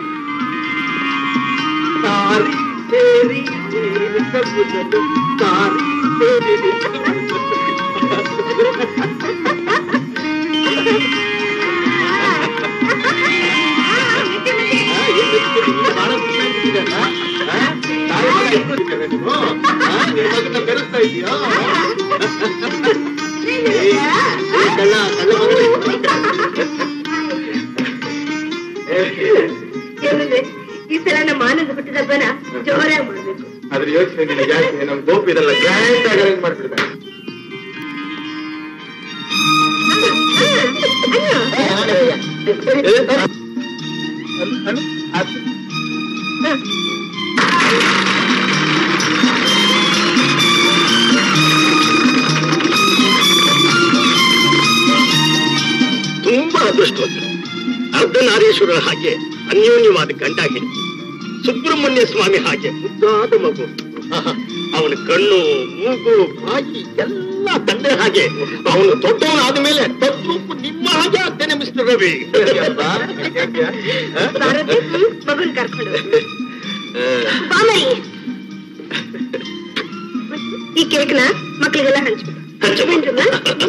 ತಾರಿ ಸೇರಿ ನೀರಿನ ಬುಡಲು ತಾರಿ ಸೇರಿ ನಿನ್ನ ಆ, ಏನ್ ಹೇಳ್ತೀರಿ? ನೀನು ಬಹಳ ಖುಷಿಯಾಗಿದ್ದೀರ, ಆ? ಆ? ತಾಯಿ ಮಗ ಇಟ್ಕೊಂಡಿದ್ದೀರ ನೀವು? ಆ? ನಿನ್ನ ಮಗನ್ನ ಬೆರೆಸ್ತಾ ಇದೀಯಾ? ಏ, ಏ, ಕಳ್ಳ, ಕಳ್ಳ ಮಗನೇ. ಏನಂದ್ರೆ ಈ ಸಲ ನಮ್ಮ ಆನಂದ ಹುಟ್ಟಿದ ಹಬ್ಬನ ಜೋರಾಗಿ ಮಾಡ್ಬೇಕು ಅದ್ರ ಯೋಚನೆ ನಿನಗೆ ಯಾಕೆ ನಮ್ ಗೋಪಿ ಇದೆಲ್ಲ ಗ್ರ್ಯಾಂಡ್ ಆಗಿ arrange ಮಾಡ್ಬಿಡ್ತಾರೆ ತುಂಬಾ ಅದೃಷ್ಟವಂತರು ಅರ್ಧನಾರೀಶ್ವರರ ಹಾಗೆ ಅನ್ಯೋನ್ಯವಾದ ಗಂಡ ಹೆಂಡತಿ ಸುಬ್ರಹ್ಮಣ್ಯ ಸ್ವಾಮಿ ಹಾಗೆ ಮುದ್ದಾದ ಮಗು ಅವನ ಕಣ್ಣು ಮೂಗು ಬಾಯಿ ಎಲ್ಲ ತಂದೆ ಹಾಗೆ ಅವನು ದೊಡ್ಡವನಾದ ಮೇಲೆ ತದ್ರೂಪು ನಿಮ್ಮ ಹಾಗೆ ಆಗ್ತೇನೆ ಮಿಸ್ಟರ್ ರವಿ ಭಾರತಿ ಹ್ಮ್, ಮಗುನ್ ಕರ್ಕೊಂಡು ಬಾಮರಿ ಈ ಕೇಕ್ನ ಮಕ್ಳಿಗೆಲ್ಲ ಹಂಚ್ಬಿಡು ಏನ್ರಮ್ಮ?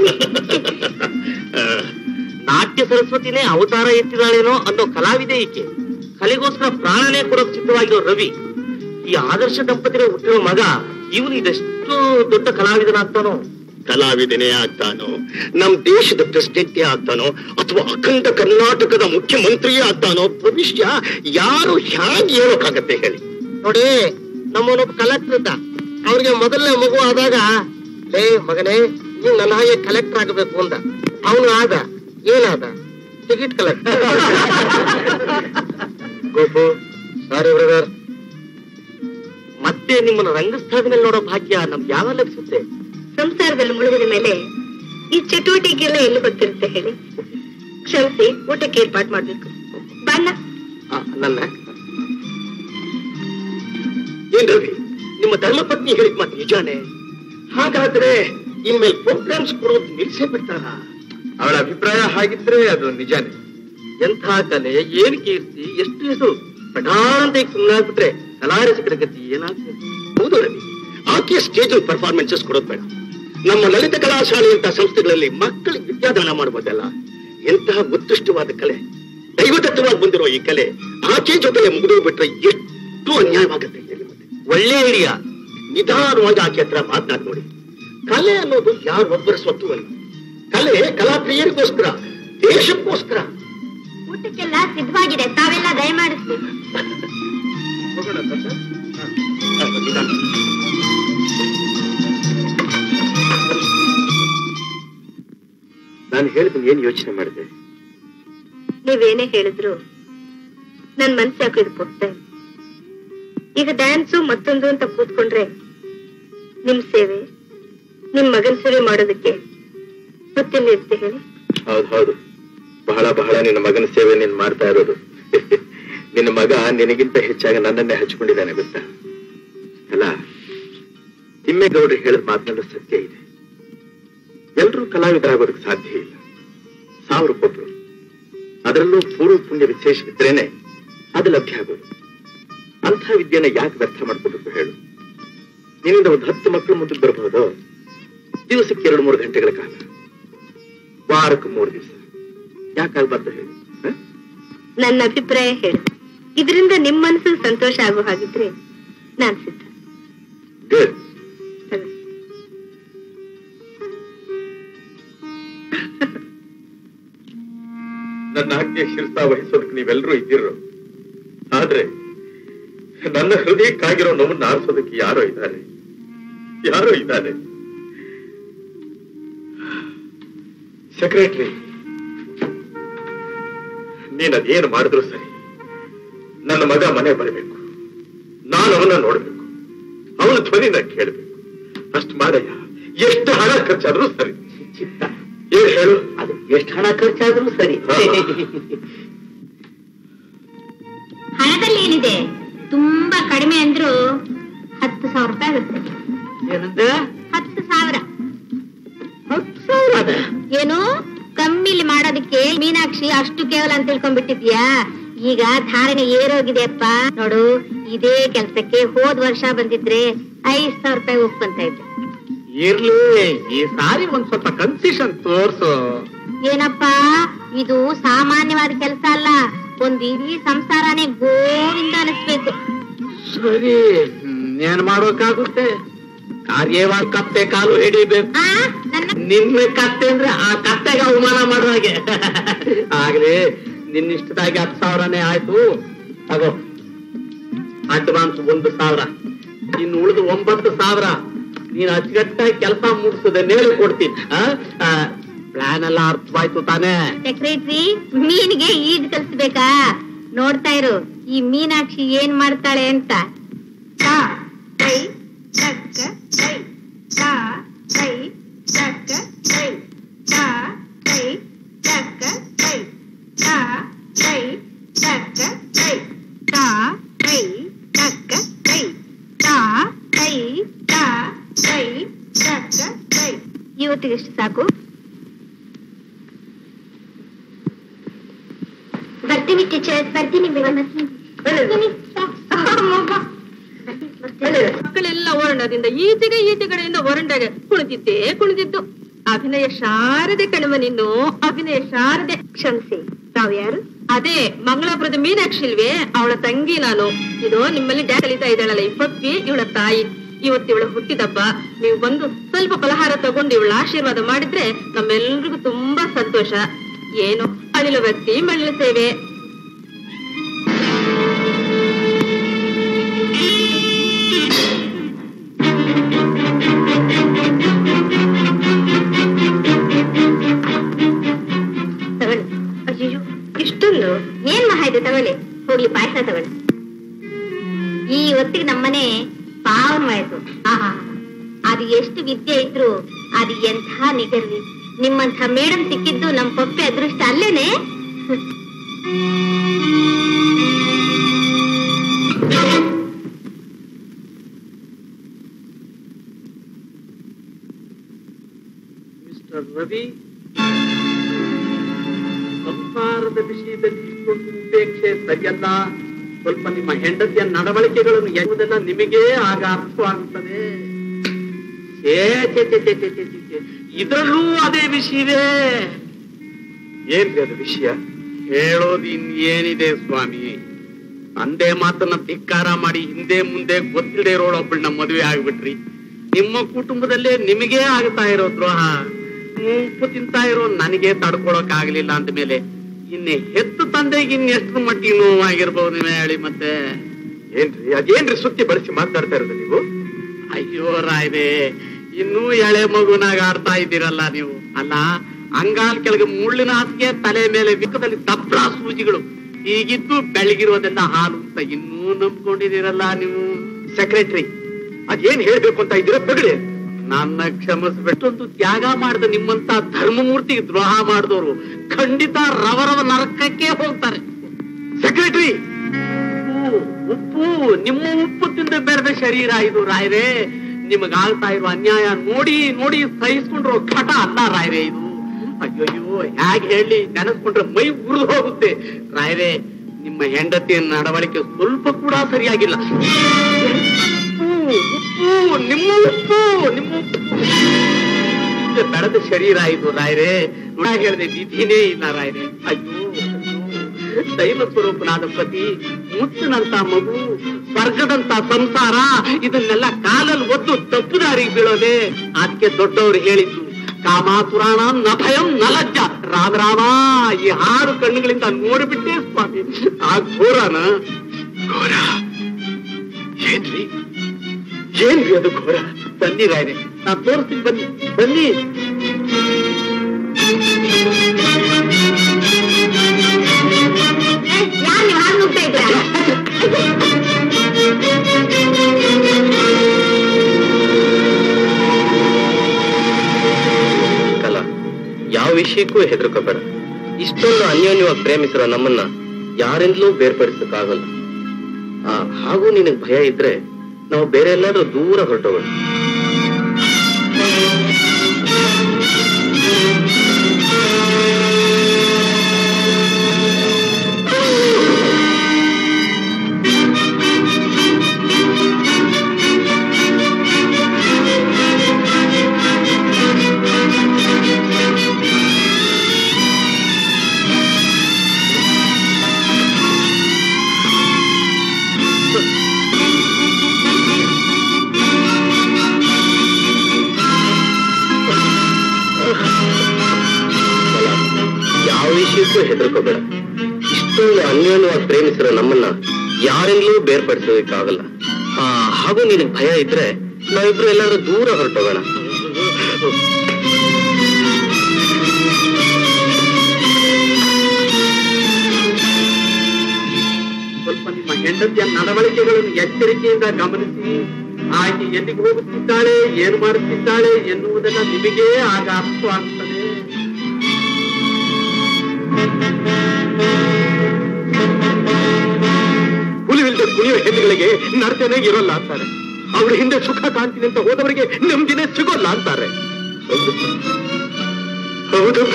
ನಾಟ್ಯ ಸರಸ್ವತಿನೇ ಅವತಾರ ಎತ್ತಿದಾಳೇನೋ ಅನ್ನೋ ಕಲಾವಿದೆ ಈಕೆ ಕಲೆಗೋಸ್ಕರ ಪ್ರಾಣನೇ ಕೊಡೋಕ್ ಸಿದ್ಧವಾಗಿರೋ ರವಿ ಈ ಆದರ್ಶ ದಂಪತಿಗೆ ಹುಟ್ಟಿರೋ ಮಗ ಇವನು ಇದೆಷ್ಟು ದೊಡ್ಡ ಕಲಾವಿದನಾಗ್ತಾನೋ ಕಲಾವಿದನೇ ಆಗ್ತಾನೋ ನಮ್ ದೇಶದ ಪ್ರೆಸಿಡೆಂಟೇ ಆಗ್ತಾನೋ ಅಥವಾ ಅಖಂಡ ಕರ್ನಾಟಕದ ಮುಖ್ಯಮಂತ್ರಿಯೇ ಆಗ್ತಾನೋ ಭವಿಷ್ಯ ಯಾರು ಹ್ಯಾಗ್ ಹೇಳೋಕ್ಕಾಗತ್ತೆ ಹೇಳಿ ನೋಡಿ ನಮ್ಮನೊಬ್ಬ ಕಲೆಕ್ಟರ್ ಇದ್ದ ಅವ್ರಿಗೆ ಮೊದಲನೇ ಮಗು ಆದಾಗ ಲೇ ಮಗನೇ ನೀನ್ ನನ್ನ ಹಾಗೆ ಕಲೆಕ್ಟರ್ ಆಗಬೇಕು ಅಂದ ಅವನು ಆದ ಏನಾದ ticket collector Gopu sorry brother ಮತ್ತೆ ನಿಮ್ಮನ್ನ ರಂಗಸ್ಥಳದ ಮೇಲೆ ನೋಡೋ ಭಾಗ್ಯ ನಮ್ಗೆ ಯಾವಾಗ ಲಭಿಸುತ್ತೆ ಸಂಸಾರದಲ್ಲಿ ಮುಳುಗಿದ ಮೇಲೆ ಈ ಚಟುವಟಿಕೆಲ್ಲ ಎಲ್ಲಿ ಗೊತ್ತಿರುತ್ತೆ ಹೇಳಿ ಕ್ಷಮಿಸಿ ಊಟಕ್ಕೆ ಏರ್ಪಾಟ್ ಮಾಡ್ಬೇಕು ಬಣ್ಣ ಆ, ನನ್ನ ಏನ್ ರವಿ ನಿಮ್ಮ ಧರ್ಮಪತ್ನಿ ಹೇಳಿದ ಮಾತು ನಿಜಾನೇ ಹಾಗಾದ್ರೆ ಇನ್ಮೇಲೆ ಪ್ರೋಗ್ರಾಮ್ಸ್ ಕೊಡೋದು ನಿಲ್ಸೇ ಬಿಡ್ತಾರ ಅವಳ ಅಭಿಪ್ರಾಯ ಹಾಗಿದ್ರೆ ಅದು ನಿಜಾನೇ ಎಂಥ ಕಲೆ ಏನ್ ಕೀರ್ತಿ ಎಷ್ಟು ಹೆಸರು ಪಟಾಂತ ಈಗ ಸುಮ್ಮನಾಗ್ಬಿಟ್ರೆ ಕಲಾರಸಿಕರ ಗತಿ ಏನಾಗ್ತದೆ ಹೌದು ರವಿ ಆಕೆ ಸ್ಟೇಜ್ ಪರ್ಫಾರ್ಮೆನ್ಸಸ್ ಕೊಡೋದು ಬೇಡ ನಮ್ಮ ಲಲಿತ ಕಲಾ ಶಾಲೆಯಂತ ಸಂಸ್ಥೆಗಳಲ್ಲಿ ಮಕ್ಕಳಿಗೆ ವಿದ್ಯಾದಾನ ಮಾಡಬಹುದಲ್ಲ ಎಂತಹ ಉತ್ಕೃಷ್ಟವಾದ ಕಲೆ ದೈವದತ್ತವಾಗಿ ಬಂದಿರೋ ಈ ಕಲೆ ಆಕೆ ಜೊತೆಗೆ ಮುಗಿದೋಗ್ಬಿಟ್ರೆ ಎಷ್ಟು ಅನ್ಯಾಯವಾಗುತ್ತೆ ಹೇಳಿ ಮತ್ತೆ. ಒಳ್ಳೆ ಐಡಿಯಾ ನಿಧಾನವಾಗಿ ಆಕೆ ಹತ್ರ ಮಾತನಾಡಿ ನೋಡಿ ಕಲೆ ಅನ್ನೋದು ಯಾರೊಬ್ಬರ ಸ್ವತ್ತು ಅಲ್ಲ ಕಲೆ ಕಲಾಪ್ರಿಯರಿಗೋಸ್ಕರ ದೇಶಕ್ಕೋಸ್ಕರ ಊಟಕ್ಕೆಲ್ಲ ಸಿದ್ಧವಾಗಿದೆ ತಾವೆಲ್ಲ ದಯಮಾಡಿಸ್ಬೇಕು ನಾನು ಹೇಳಿದ ಏನ್ ಯೋಚನೆ ಮಾಡಿದೆ ನೀವೇನೇ ಹೇಳಿದ್ರು ನನ್ ಮನ್ಸು ಯಾಕೋ ಇದು ಕೊಡ್ತಾ ಇಲ್ಲ. ಈಗ ಡ್ಯಾನ್ಸು ಮತ್ತೊಂದು ಅಂತ ಕೂತ್ಕೊಂಡ್ರೆ ನಿಮ್ ಸೇವೆ ನಿಮ್ ಮಗನ್ ಸೇವೆ ಮಾಡೋದಕ್ಕೆ ಮತ್ತೆಲ್ಲಿ ಇರುತ್ತೆ ಹೇಳಿ ಹೌದು ಹೌದು ಬಹಳ ಬಹಳ ನಿನ್ನ ಮಗನ ಸೇವೆ ನೀನ್ ಮಾಡ್ತಾ ಇರೋದು ನಿನ್ನ ಮಗ ನಿನಗಿಂತ ಹೆಚ್ಚಾಗಿ ನನ್ನನ್ನೇ ಹಚ್ಕೊಂಡಿದ್ದಾನೆ ಗೊತ್ತಾ ಅಲ್ಲ ತಿಮ್ಮೇಗೌಡರು ಹೇಳಿದ ಮಾತಿನಲ್ಲೂ ಸತ್ಯ ಇದೆ ಎಲ್ಲರೂ ಕಲಾವಿದರಾಗೋದಕ್ಕೆ ಸಾಧ್ಯ ಇಲ್ಲ ಸಾವಿರಕ್ಕೊಬ್ರು ಅದರಲ್ಲೂ ಪೂರ್ವ ಪುಣ್ಯ ವಿಶೇಷವಿದ್ರೇನೆ ಅದು ಲಭ್ಯ ಆಗೋದು ಅಂಥ ವಿದ್ಯೆನ ಯಾಕೆ ವ್ಯರ್ಥ ಮಾಡ್ಕೋಬೇಕು ಹೇಳು ನಿನ್ನಿಂದ ಒಂದು ಹತ್ತು ಮಕ್ಕಳು ಮುಂದಕ್ಕೆ ಬರಬಹುದು ದಿವಸಕ್ಕೆ ಎರಡು ಮೂರು ಗಂಟೆಗಳ ಕಾಲ ವಾರಕ್ಕೆ ಮೂರು ದಿವಸ ಯಾಕಾಗ್ಬಾರ್ದು ಹೇಳಿ ಹ? ನನ್ನ ಅಭಿಪ್ರಾಯ ಹೇಳು ಇದರಿಂದ ನಿಮ್ ಮನಸ್ಸಿಗೆ ಸಂತೋಷ ಆಗೋ ಹಾಗಿದ್ರೆ ನಾನ್ ಸಿದ್ಧ Good. ತಗೊಳ್ಳಿ. ನನ್ನ ಆಜ್ಞೆ ಶಿರಸ ವಹಿಸೋದಕ್ಕೆ ನೀವೆಲ್ಲರೂ ಇದ್ದಿರೋ ಆದ್ರೆ ನನ್ನ ಹೃದಯಕ್ಕಾಗಿರೋ ನೋವನ್ನು ಆರಿಸೋದಕ್ಕೆ ಯಾರೋ ಇದ್ದಾರೆ ಯಾರೋ ಇದ್ದಾರೆ ಸೆಕ್ರೆಟರಿ ನೀನ್ ಅದೇನು ಮಾಡಿದ್ರು ಸರಿ ನನ್ನ ಮಗ ಮನೆ ಬರಬೇಕು ನಾನು ಅವನ್ನ ನೋಡ್ಬೇಕು ಅವನ ಧ್ವನಿನ ಕೇಳಬೇಕು ಅಷ್ಟು ಮಾಡಯ್ಯ ಎಷ್ಟು ಹಣ ಖರ್ಚಾದ್ರೂ ಸರಿ ಚಿತ್ತ ಏನ್ ಹೇಳು ಅದು ಎಷ್ಟು ಹಣ ಖರ್ಚಾದ್ರೂ ಸರಿ ಹಣದಲ್ಲಿ ಏನಿದೆ ತುಂಬಾ ಕಡಿಮೆ ಅಂದ್ರೂ ಹತ್ತು ಸಾವಿರ ರೂಪಾಯಿ ಆಗುತ್ತೆ ಏನಂದ ಹತ್ತು ಸಾವಿರ ಹತ್ತು ಸಾವಿರ ಅದ ಏನು ಕಮ್ಮಿಲಿ ಮಾಡೋದಕ್ಕೆ ಮೀನಾಕ್ಷಿ ಅಷ್ಟು ಕೇವಲ ಅಂತ ತಿಳ್ಕೊಂಡ್ಬಿಟ್ಟಿದ್ಯಾ ಈಗ ಧಾರಣೆ ಏರೋಗಿದೆಯಪ್ಪ ನೋಡು ಇದೇ ಕೆಲ್ಸಕ್ಕೆ ಹೋದ್ ವರ್ಷ ಬಂದಿದ್ರೆ ಐದ್ ಸಾವಿರ ರೂಪಾಯಿ ಒಪ್ಪಂತ ಇದ್ದೆ ಇರ್ಲಿ ಈ ಸಾರಿ ಒಂದ್ ಸ್ವಲ್ಪ ಕನ್ಸೆಷನ್ ತೋರ್ಸು ಏನಪ್ಪ ಇದು ಸಾಮಾನ್ಯವಾದ ಕೆಲಸ ಅಲ್ಲ ಒಂದ್ ಇಡೀ ಸಂಸಾರನೇ ಗೋವಿಂದ ಅನಿಸ್ಬೇಕು ಸರಿ ಹ್ಮ್, ಏನ್ ಮಾಡೋಕಾಗುತ್ತೆ ಕಾರ್ಯವಾಗಿ ಕತ್ತೆ ಕಾಲು ಹಿಡಿಬೇಕು ಆ ನನ್ನ ನಿನ್ನ ಕತ್ತೆ ಅಂದ್ರೆ ಆ ಕತ್ತೆಗೆ ಅವಮಾನ ಮಾಡೋ ಹಾಗೆ ಆಗ್ಲಿ ನಿನ್ನಿಷ್ಟದಾಗಿ ಹತ್ತು ಸಾವಿರನೇ ಆಯ್ತು ತಗೋ ಅಡ್ವಾನ್ಸ್ ಒಂದು ಸಾವಿರ ಇನ್ನು ಉಳಿದು ಒಂಬತ್ತು ಸಾವಿರ ನೀನ್ ಅಚ್ಚುಕಟ್ಟಾಗಿ ಕೆಲಸ ಮುಗಿಸದೆ ನೇಳು ಕೊಡ್ತೀನಿ ಪ್ಲಾನ್ ಎಲ್ಲ ಅರ್ಥವಾಯ್ತು ತಾನೇ ಸೆಕ್ರೆಟ್ರಿ ಮೀನಿಗೆ ಈಜ್ ಕಲ್ಸ್ಬೇಕಾ ನೋಡ್ತಾ ಇರು ಈ ಮೀನಾಕ್ಷಿ ಏನ್ ಮಾಡ್ತಾಳೆ ಅಂತ ತಾ, ತೈ, ತಕ್ಕ, ತೈ. ತಾ, ತೈ, ತಕ್ಕ, ತೈ. ತಾ, ತೈ, ತಕ್ಕ, ತೈ. ತಾ, ತೈ, ತಕ್ಕ, ತೈ. ತಾ, ತೈ, ತಕ್ಕ, ತೈ. ತಾ, ತೈ, ತಾ, ತೈ, ತಕ್ಕ, ತೈ. ಇವತ್ತಿಗೆ ಎಷ್ಟು ಸಾಕು ಬರ್ತೀನಿ ಟೀಚರ್ ಬರ್ತೀನಿ ಮಕ್ಕಳೆಲ್ಲ ವರ್ಣದಿಂದ ಈಚೆಗೆ ಈಚೆ ಕಡೆಯಿಂದ ವರಂಡಗೆ ಕುಣಿದಿದ್ದೇ ಕುಣಿದಿದ್ದು ಅಭಿನಯ ಶಾರದೆ ಕಣಿವ ನೀನು ಅಭಿನಯ ಶಾರದೆ ಕ್ಷಮಿಸಿ ತಾವು ಯಾರು ಅದೇ ಮಂಗಳಾಪುರದ ಮೀನಾಕ್ಷಿ ಇಲ್ವೇ ಅವಳ ತಂಗಿ ನಾನು ಇದು ನಿಮ್ಮಲ್ಲಿ ಡ್ಯಾನ್ಸ್ ಕಲಿತಾ ಇದ್ದಾಳಲ್ಲ ಈ ಪಪ್ಪಿ ಇವಳ ತಾಯಿ ಇವತ್ತು ಇವಳ ಹುಟ್ಟಿದಬ್ಬ ನೀವು ಬಂದು ಸ್ವಲ್ಪ ಫಲಹಾರ ತಗೊಂಡು ಇವಳ ಆಶೀರ್ವಾದ ಮಾಡಿದ್ರೆ ನಮ್ಮೆಲ್ರಿಗೂ ತುಂಬಾ ಸಂತೋಷ ಏನು ಅಳಿಲು ವ್ಯಕ್ತಿ ಮಳ್ಳು ಸೇವೆ ತಗೊಳ್ಳಿ ಅಯ್ಯೋ ಇಷ್ಟೊಂದು ಏನ್ ಮಹಾ ಇದೆ ತಗೊಳ್ಳಿ ಹೋಗ್ಲಿ ಪಾಯಸ ತಗೊಳ್ಳಿ ಈ ಹೊತ್ತಿಗೆ ನಮ್ಮನೆ ಪಾವನವಾಯ್ತು ಆಹಾ ಅದು ಎಷ್ಟು ವಿದ್ಯೆ ಇದ್ರು ಅದು ಎಂಥ ನಿಗರ್ವಿ ನಿಮ್ಮಂಥ ಮೇಡಮ್ ಸಿಕ್ಕಿದ್ದು ನಮ್ ಪಪ್ಪೆ ಅದೃಷ್ಟ ಅಲ್ಲೇನೆ ಮಿಸ್ಟರ್ ರವಿ ಸಂಸಾರದ ವಿಷಯದಲ್ಲಿ ಇಷ್ಟೊಂದು ಉಪೇಕ್ಷೆ ಸರಿಯಲ್ಲ ಸ್ವಲ್ಪ ನಿಮ್ಮ ಹೆಂಡತಿಯ ನಡವಳಿಕೆಗಳನ್ನು ಎನ್ನುವುದೆಲ್ಲ ನಿಮಗೇ ಆಗ ಅರ್ಥವಾಗುತ್ತದೆ ಛೇ, ಛೇ, ಛೇ, ಛೇ, ಛೇ, ಛೇ, ಛೇ, ಛೇ. ಇದರಲ್ಲೂ ಅದೇ ವಿಷಯವೇ ಏನ್ರಿ ಅದು ವಿಷಯ ಹೇಳೋದು ಇನ್ನೇನಿದೆ ಸ್ವಾಮಿ ತಂದೆ ಮಾತನ್ನ ಧಿಕ್ಕಾರ ಮಾಡಿ ಹಿಂದೆ ಮುಂದೆ ಗೊತ್ತಿಲ್ಲದೆ ಇರೋಳೊಬ್ಬಳನ್ನ ಮದುವೆ ಆಗ್ಬಿಟ್ರಿ ನಿಮ್ಮ ಕುಟುಂಬದಲ್ಲೇ ನಿಮಗೇ ಆಗ್ತಾ ಇರೋ ದ್ರೋಹ ಉಪ್ಪು ತಿಂತಾ ಇರೋ ನನಗೆ ತಡ್ಕೊಳಕ್ ಆಗ್ಲಿಲ್ಲ ಅಂದ ಮೇಲೆ ಇನ್ನೆ ಹೆತ್ತು ತಂದೆಗೆ ಇನ್ನೆಷ್ಟು ಮಟ್ಟಿಗೆ ನೋವಾಗಿರ್ಬೋದು ನೀವೇ ಹೇಳಿ ಮತ್ತೆ ಏನ್ರಿ ಅದೇನ್ರಿ ಸುತ್ತಿ ಬಳಸಿ ಮಾತಾಡ್ತಾ ಇರೋದು ನೀವು ಅಯ್ಯೋ ರಾಯ್ದೆ ಇನ್ನೂ ಎಳೆ ಮಗುನಾಗ ಆಡ್ತಾ ಇದ್ದೀರಲ್ಲ ನೀವು ಅಲ್ಲ ಅಂಗಾಲ್ ಕೆಳಗೆ ಮುಳ್ಳಿನ ಹಾಸಿಗೆ ತಲೆ ಮೇಲೆ ವಿಕ್ಕದಲ್ಲಿ ತಪ್ಪಳ ಸೂಜಿಗಳು ಹೀಗಿದ್ದು ಬೆಳಗಿರೋದೆಲ್ಲ ಹಾಲು ಅಂತ ಇನ್ನೂ ನಂಬ್ಕೊಂಡಿದ್ದೀರಲ್ಲ ನೀವು ಸೆಕ್ರೆಟರಿ ಅದೇನ್ ಹೇಳ್ಬೇಕು ಅಂತ ಇದ್ದೀರಾ ತಗಳಿ ನನ್ನ ಕ್ಷಮಿಸ್ಬಿಟ್ಟೊಂದು ತ್ಯಾಗ ಮಾಡಿದ ನಿಮ್ಮಂತ ಧರ್ಮಮೂರ್ತಿಗೆ ದ್ರೋಹ ಮಾಡಿದವರು ಖಂಡಿತ ರವರವ ನರಕಕ್ಕೆ ಹೋಗ್ತಾರೆ ಸೆಕ್ರೆಟರಿ ಉಪ್ಪು ಉಪ್ಪು ನಿಮ್ಮ ಉಪ್ಪು ತಿಂದ ಬೆರೆದ ಶರೀರ ಇದು ರಾಯ್ರೆ ನಿಮಗಾಗ್ತಾ ಇರುವ ಅನ್ಯಾಯ ನೋಡಿ ನೋಡಿ ಸಹಿಸ್ಕೊಂಡ್ರು ಘಟ ಅಲ್ಲ ರಾಯ್ರೆ ಇದು ಅಯ್ಯೋಯ್ಯೋ ಹೇಗೆ ಹೇಳಿ ನೆನೆಸ್ಕೊಂಡ್ರೆ ಮೈ ಉರಿದು ಹೋಗುತ್ತೆ ರಾಯ್ರೆ ನಿಮ್ಮ ಹೆಂಡತಿಯ ನಡವಳಿಕೆ ಸ್ವಲ್ಪ ಕೂಡ ಸರಿಯಾಗಿಲ್ಲ ಉಪ್ಪು ಉಪ್ಪು ನಿಮ್ಮ ಉಪ್ಪು ನಿಮ್ಮ ಉಪ್ಪು ಇದು ಬೆಳೆದ ಶರೀರ ಇದು ರಾಯರೇ ನುಣ ಹೇಳಿದೆ ವಿಧಿನೇ ಇಲ್ಲ ರಾಯರೇ ಅಯ್ಯೋ ಅಯ್ಯೋ. ದೈವ ಸ್ವರೂಪನಾದ ಪತಿ ಮುತ್ತನಂತ ಮಗು ಸ್ವರ್ಗದಂತ ಸಂಸಾರ ಇದನ್ನೆಲ್ಲ ಕಾಲಲ್ಲಿ ಒದ್ದು ತಪ್ಪು ದಾರಿಗೆ ಬೀಳೋದೆ ಅದಕ್ಕೆ ದೊಡ್ಡವರು ಹೇಳಿದ್ದು ಕಾಮಾತುರಾಣ ನ ಭಯಂ ನ ಲಜ್ಜ ರಾಮ ರಾಮ ಈ ಹಾಡು ಕಣ್ಣುಗಳಿಂದ ನೋಡಿಬಿಟ್ಟೆ ಸ್ವಾಮಿ ಆ ಘೋರನ ಘೋರ ಏನ್ರಿ ಏನ್ರಿ ಅದು ಘೋರ ಬನ್ನಿ ರಾಯ್ರೆ ನಾ ತೋರಿಸ್ತೀನಿ ಬನ್ನಿ ಬನ್ನಿ ಯಾರು ನೀವು ಹಾಲು ನುಗ್ತಾ ಇದ್ದೀರಾ ಕಲ ಯಾವ ವಿಷಯಕ್ಕೂ ಹೆದರ್ಕೋಬೇಡ ಇಷ್ಟೊಂದು ಅನ್ಯೋನ್ಯವಾಗಿ ಪ್ರೇಮಿಸಿರೋ ನಮ್ಮನ್ನ ಯಾರಿಂದಲೂ ಬೇರ್ಪಡಿಸಕ್ಕಾಗಲ್ಲ ಆ, ಹಾಗೂ ನಿನಗ್ ಭಯ ಇದ್ರೆ ನಾವು ಬೇರೆ ಎಲ್ಲಾದ್ರೂ ದೂರ ಹೊರಟೋಗೋಣ ಯಾವ ವಿಷಯಕ್ಕೂ ಹೆದರ್ಕೋಬೇಡ ಇಷ್ಟೊಂದು ಅನ್ಯೋನ್ಯವಾಗಿ ಪ್ರೇಮಿಸಿರೋ ನಮ್ಮನ್ನ ಯಾರಿಂದಲೂ ಬೇರ್ಪಡಿಸೋದಕ್ಕಾಗಲ್ಲ ಆ, ಹಾಗೂ ನಿನಗ್ ಭಯ ಇದ್ರೆ ನಾವಿಬ್ರು ಎಲ್ಲಾದ್ರೂ ದೂರ ಹೊರಟೋಗೋಣ ಸ್ವಲ್ಪ ನಿಮ್ಮ ಹೆಂಡತಿಯ ನಡವಳಿಕೆಗಳನ್ನು ಎಚ್ಚರಿಕೆಯಿಂದ ಗಮನಿಸಿ ಆಕೆ ಎಲ್ಲಿಗೆ ಹೋಗುತ್ತಿದ್ದಾಳೆ ಏನು ಮಾಡುತ್ತಿದ್ದಾಳೆ ಎನ್ನುವುದೆಲ್ಲ ನಿಮಗೇ ಆಗ ಅರ್ಥವಾಗ್ತದೆ ಹುಲಿವಿಲ್ದ ಕುಣಿಯುವ ಹೆಣ್ಣುಗಳಿಗೆ ನರ್ತನೆ ಇರೋಲ್ಲ ಅಂತಾರೆ ಅವ್ರ ಹಿಂದೆ ಸುಖ ಕಾಣ್ತೀನಿ ಅಂತ ಹೋದವರಿಗೆ ನೆಮ್ಮದಿನೇ ಸಿಗೋಲ್ಲ ಅಂತಾರೆ ಹೌದಪ್ಪ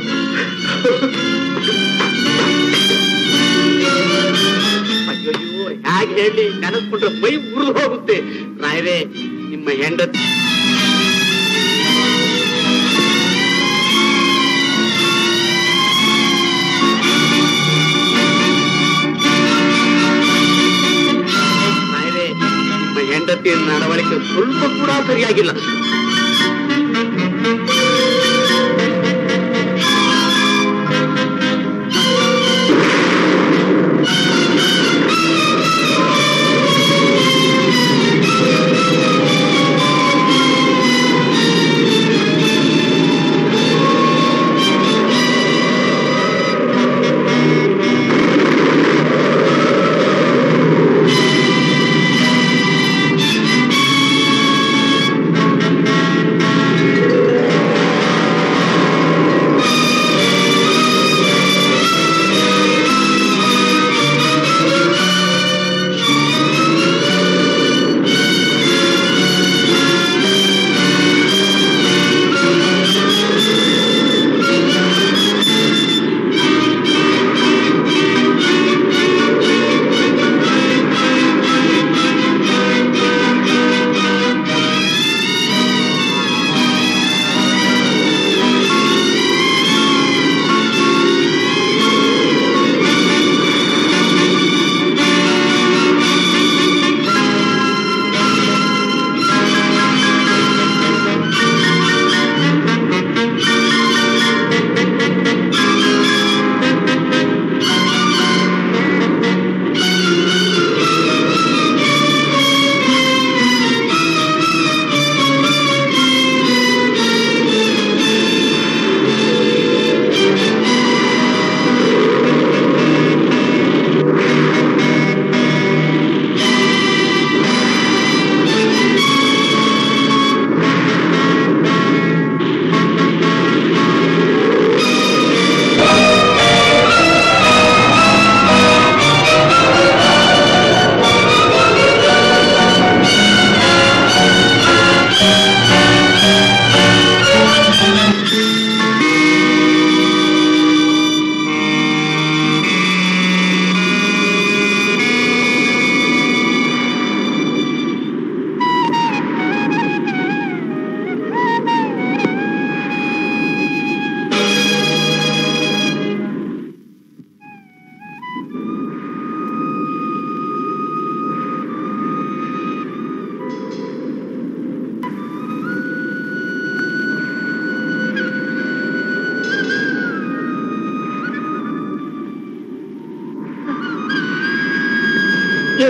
ಅಯ್ಯೋ ಹೇಗೆ ಹೇಳಿ ನೆನೆಸ್ಕೊಂಡ್ರೆ ಮೈ ಉರಿದು ಹೋಗುತ್ತೆ ರಾಯರೇ ನಿಮ್ಮ ಹೆಂಡತಿ ರಾಯರೇ ನಿಮ್ಮ ಹೆಂಡತಿಯ ನಡವಳಿಕೆ ಸ್ವಲ್ಪ ಕೂಡ ಸರಿಯಾಗಿಲ್ಲ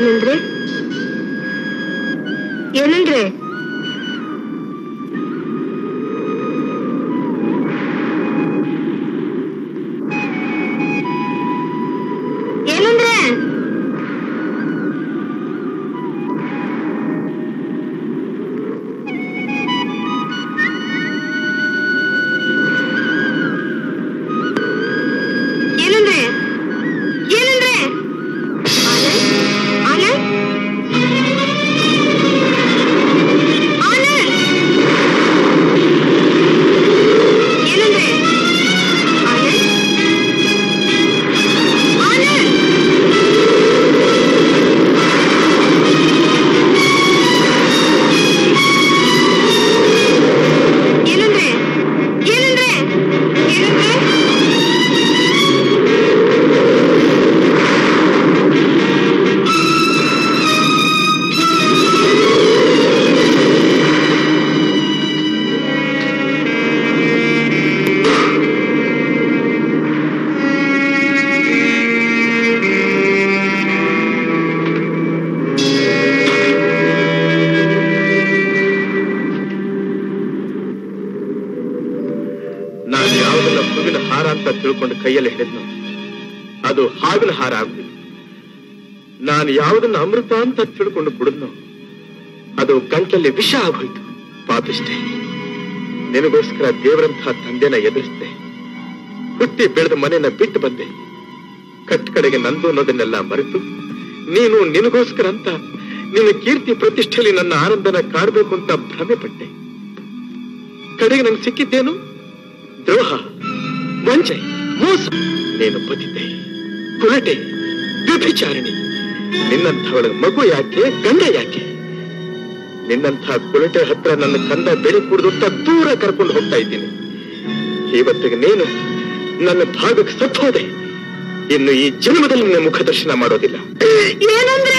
ಏನಂದ್ರೆ ಏನಂದ್ರೆ ಏನಂದ್ರೆ ಏನಂದ್ರೆ ಏನಂದ್ರೆ ಆನಂದ್ ಆನಂದ್ ಆನಂದ್ ಏನಂದ್ರೆ ಆನಂದ್ ಆನಂದ್ ಏನಂದ್ರೆ ಏನಂದ್ರೆ ಏನಂದ್ರೆ ನಾನು ಯಾವುದನ್ನ ಹೂವಿನ ಹಾರ ಅಂತ ತಿಳ್ಕೊಂಡು ಕೈಯಲ್ಲಿ ಹಿಡಿದ್ನು ಅದು ಹಾವಿನ ಹಾರ ಆಗುದು ನಾನು ಯಾವುದನ್ನ ಅಮೃತ ಅಂತ ತಿಳ್ಕೊಂಡು ಕುಡಿದ್ನು ಅದು ಗಂಟಲಲ್ಲಿ ವಿಷ ಆಗೋಯ್ತು ಪಾಪಿಷ್ಟೆ ನಿನಗೋಸ್ಕರ ದೇವರಂತಹ ತಂದೆನ ಎದುರಿಸಿದೆ ಹುಟ್ಟಿ ಬೆಳೆದ ಮನೆಯನ್ನ ಬಿಟ್ಟು ಬಂದೆ ಕಟ್ ಕಡೆಗೆ ನಂದು ಅನ್ನೋದನ್ನೆಲ್ಲ ಮರೆತು ನೀನು ನಿನಗೋಸ್ಕರ ಅಂತ ನಿನ್ನ ಕೀರ್ತಿ ಪ್ರತಿಷ್ಠೆಯಲ್ಲಿ ನನ್ನ ಆನಂದನ ಕಾಡ್ಬೇಕು ಅಂತ ಭ್ರಮೆ ಪಟ್ಟೆ ಕಡೆಗೆ ನಂಗೆ ಸಿಕ್ಕಿದ್ದೇನು ದ್ರೋಹ ವಂಚೆ ಮೋಸ ನೀನು ಬದಿದ್ದೆ ಕುಲಟೆ ವ್ಯಭಿಚಾರಿಣಿ ನಿನ್ನಂಥವಳ ಮಗು ಯಾಕೆ ಗಂಡ ಯಾಕೆ ನಿನ್ನಂಥ ಕುಲಟೆ ಹತ್ರ ನನ್ನ ಕಂದ ಬೆಳೆ ಕುಡಿದು ಅಂತ ದೂರ ಕರ್ಕೊಂಡು ಹೋಗ್ತಾ ಇದ್ದೀನಿ ಇವತ್ತಿಗೆ ನೀನು ನನ್ನ ಭಾಗಕ್ಕೆ ಸತ್ತು ಹೋದೆ ಇನ್ನು ಈ ಜನ್ಮದಲ್ಲಿ ನಿನ್ನ ಮುಖ ದರ್ಶನ ಮಾಡೋದಿಲ್ಲ ಏನಂದ್ರೆ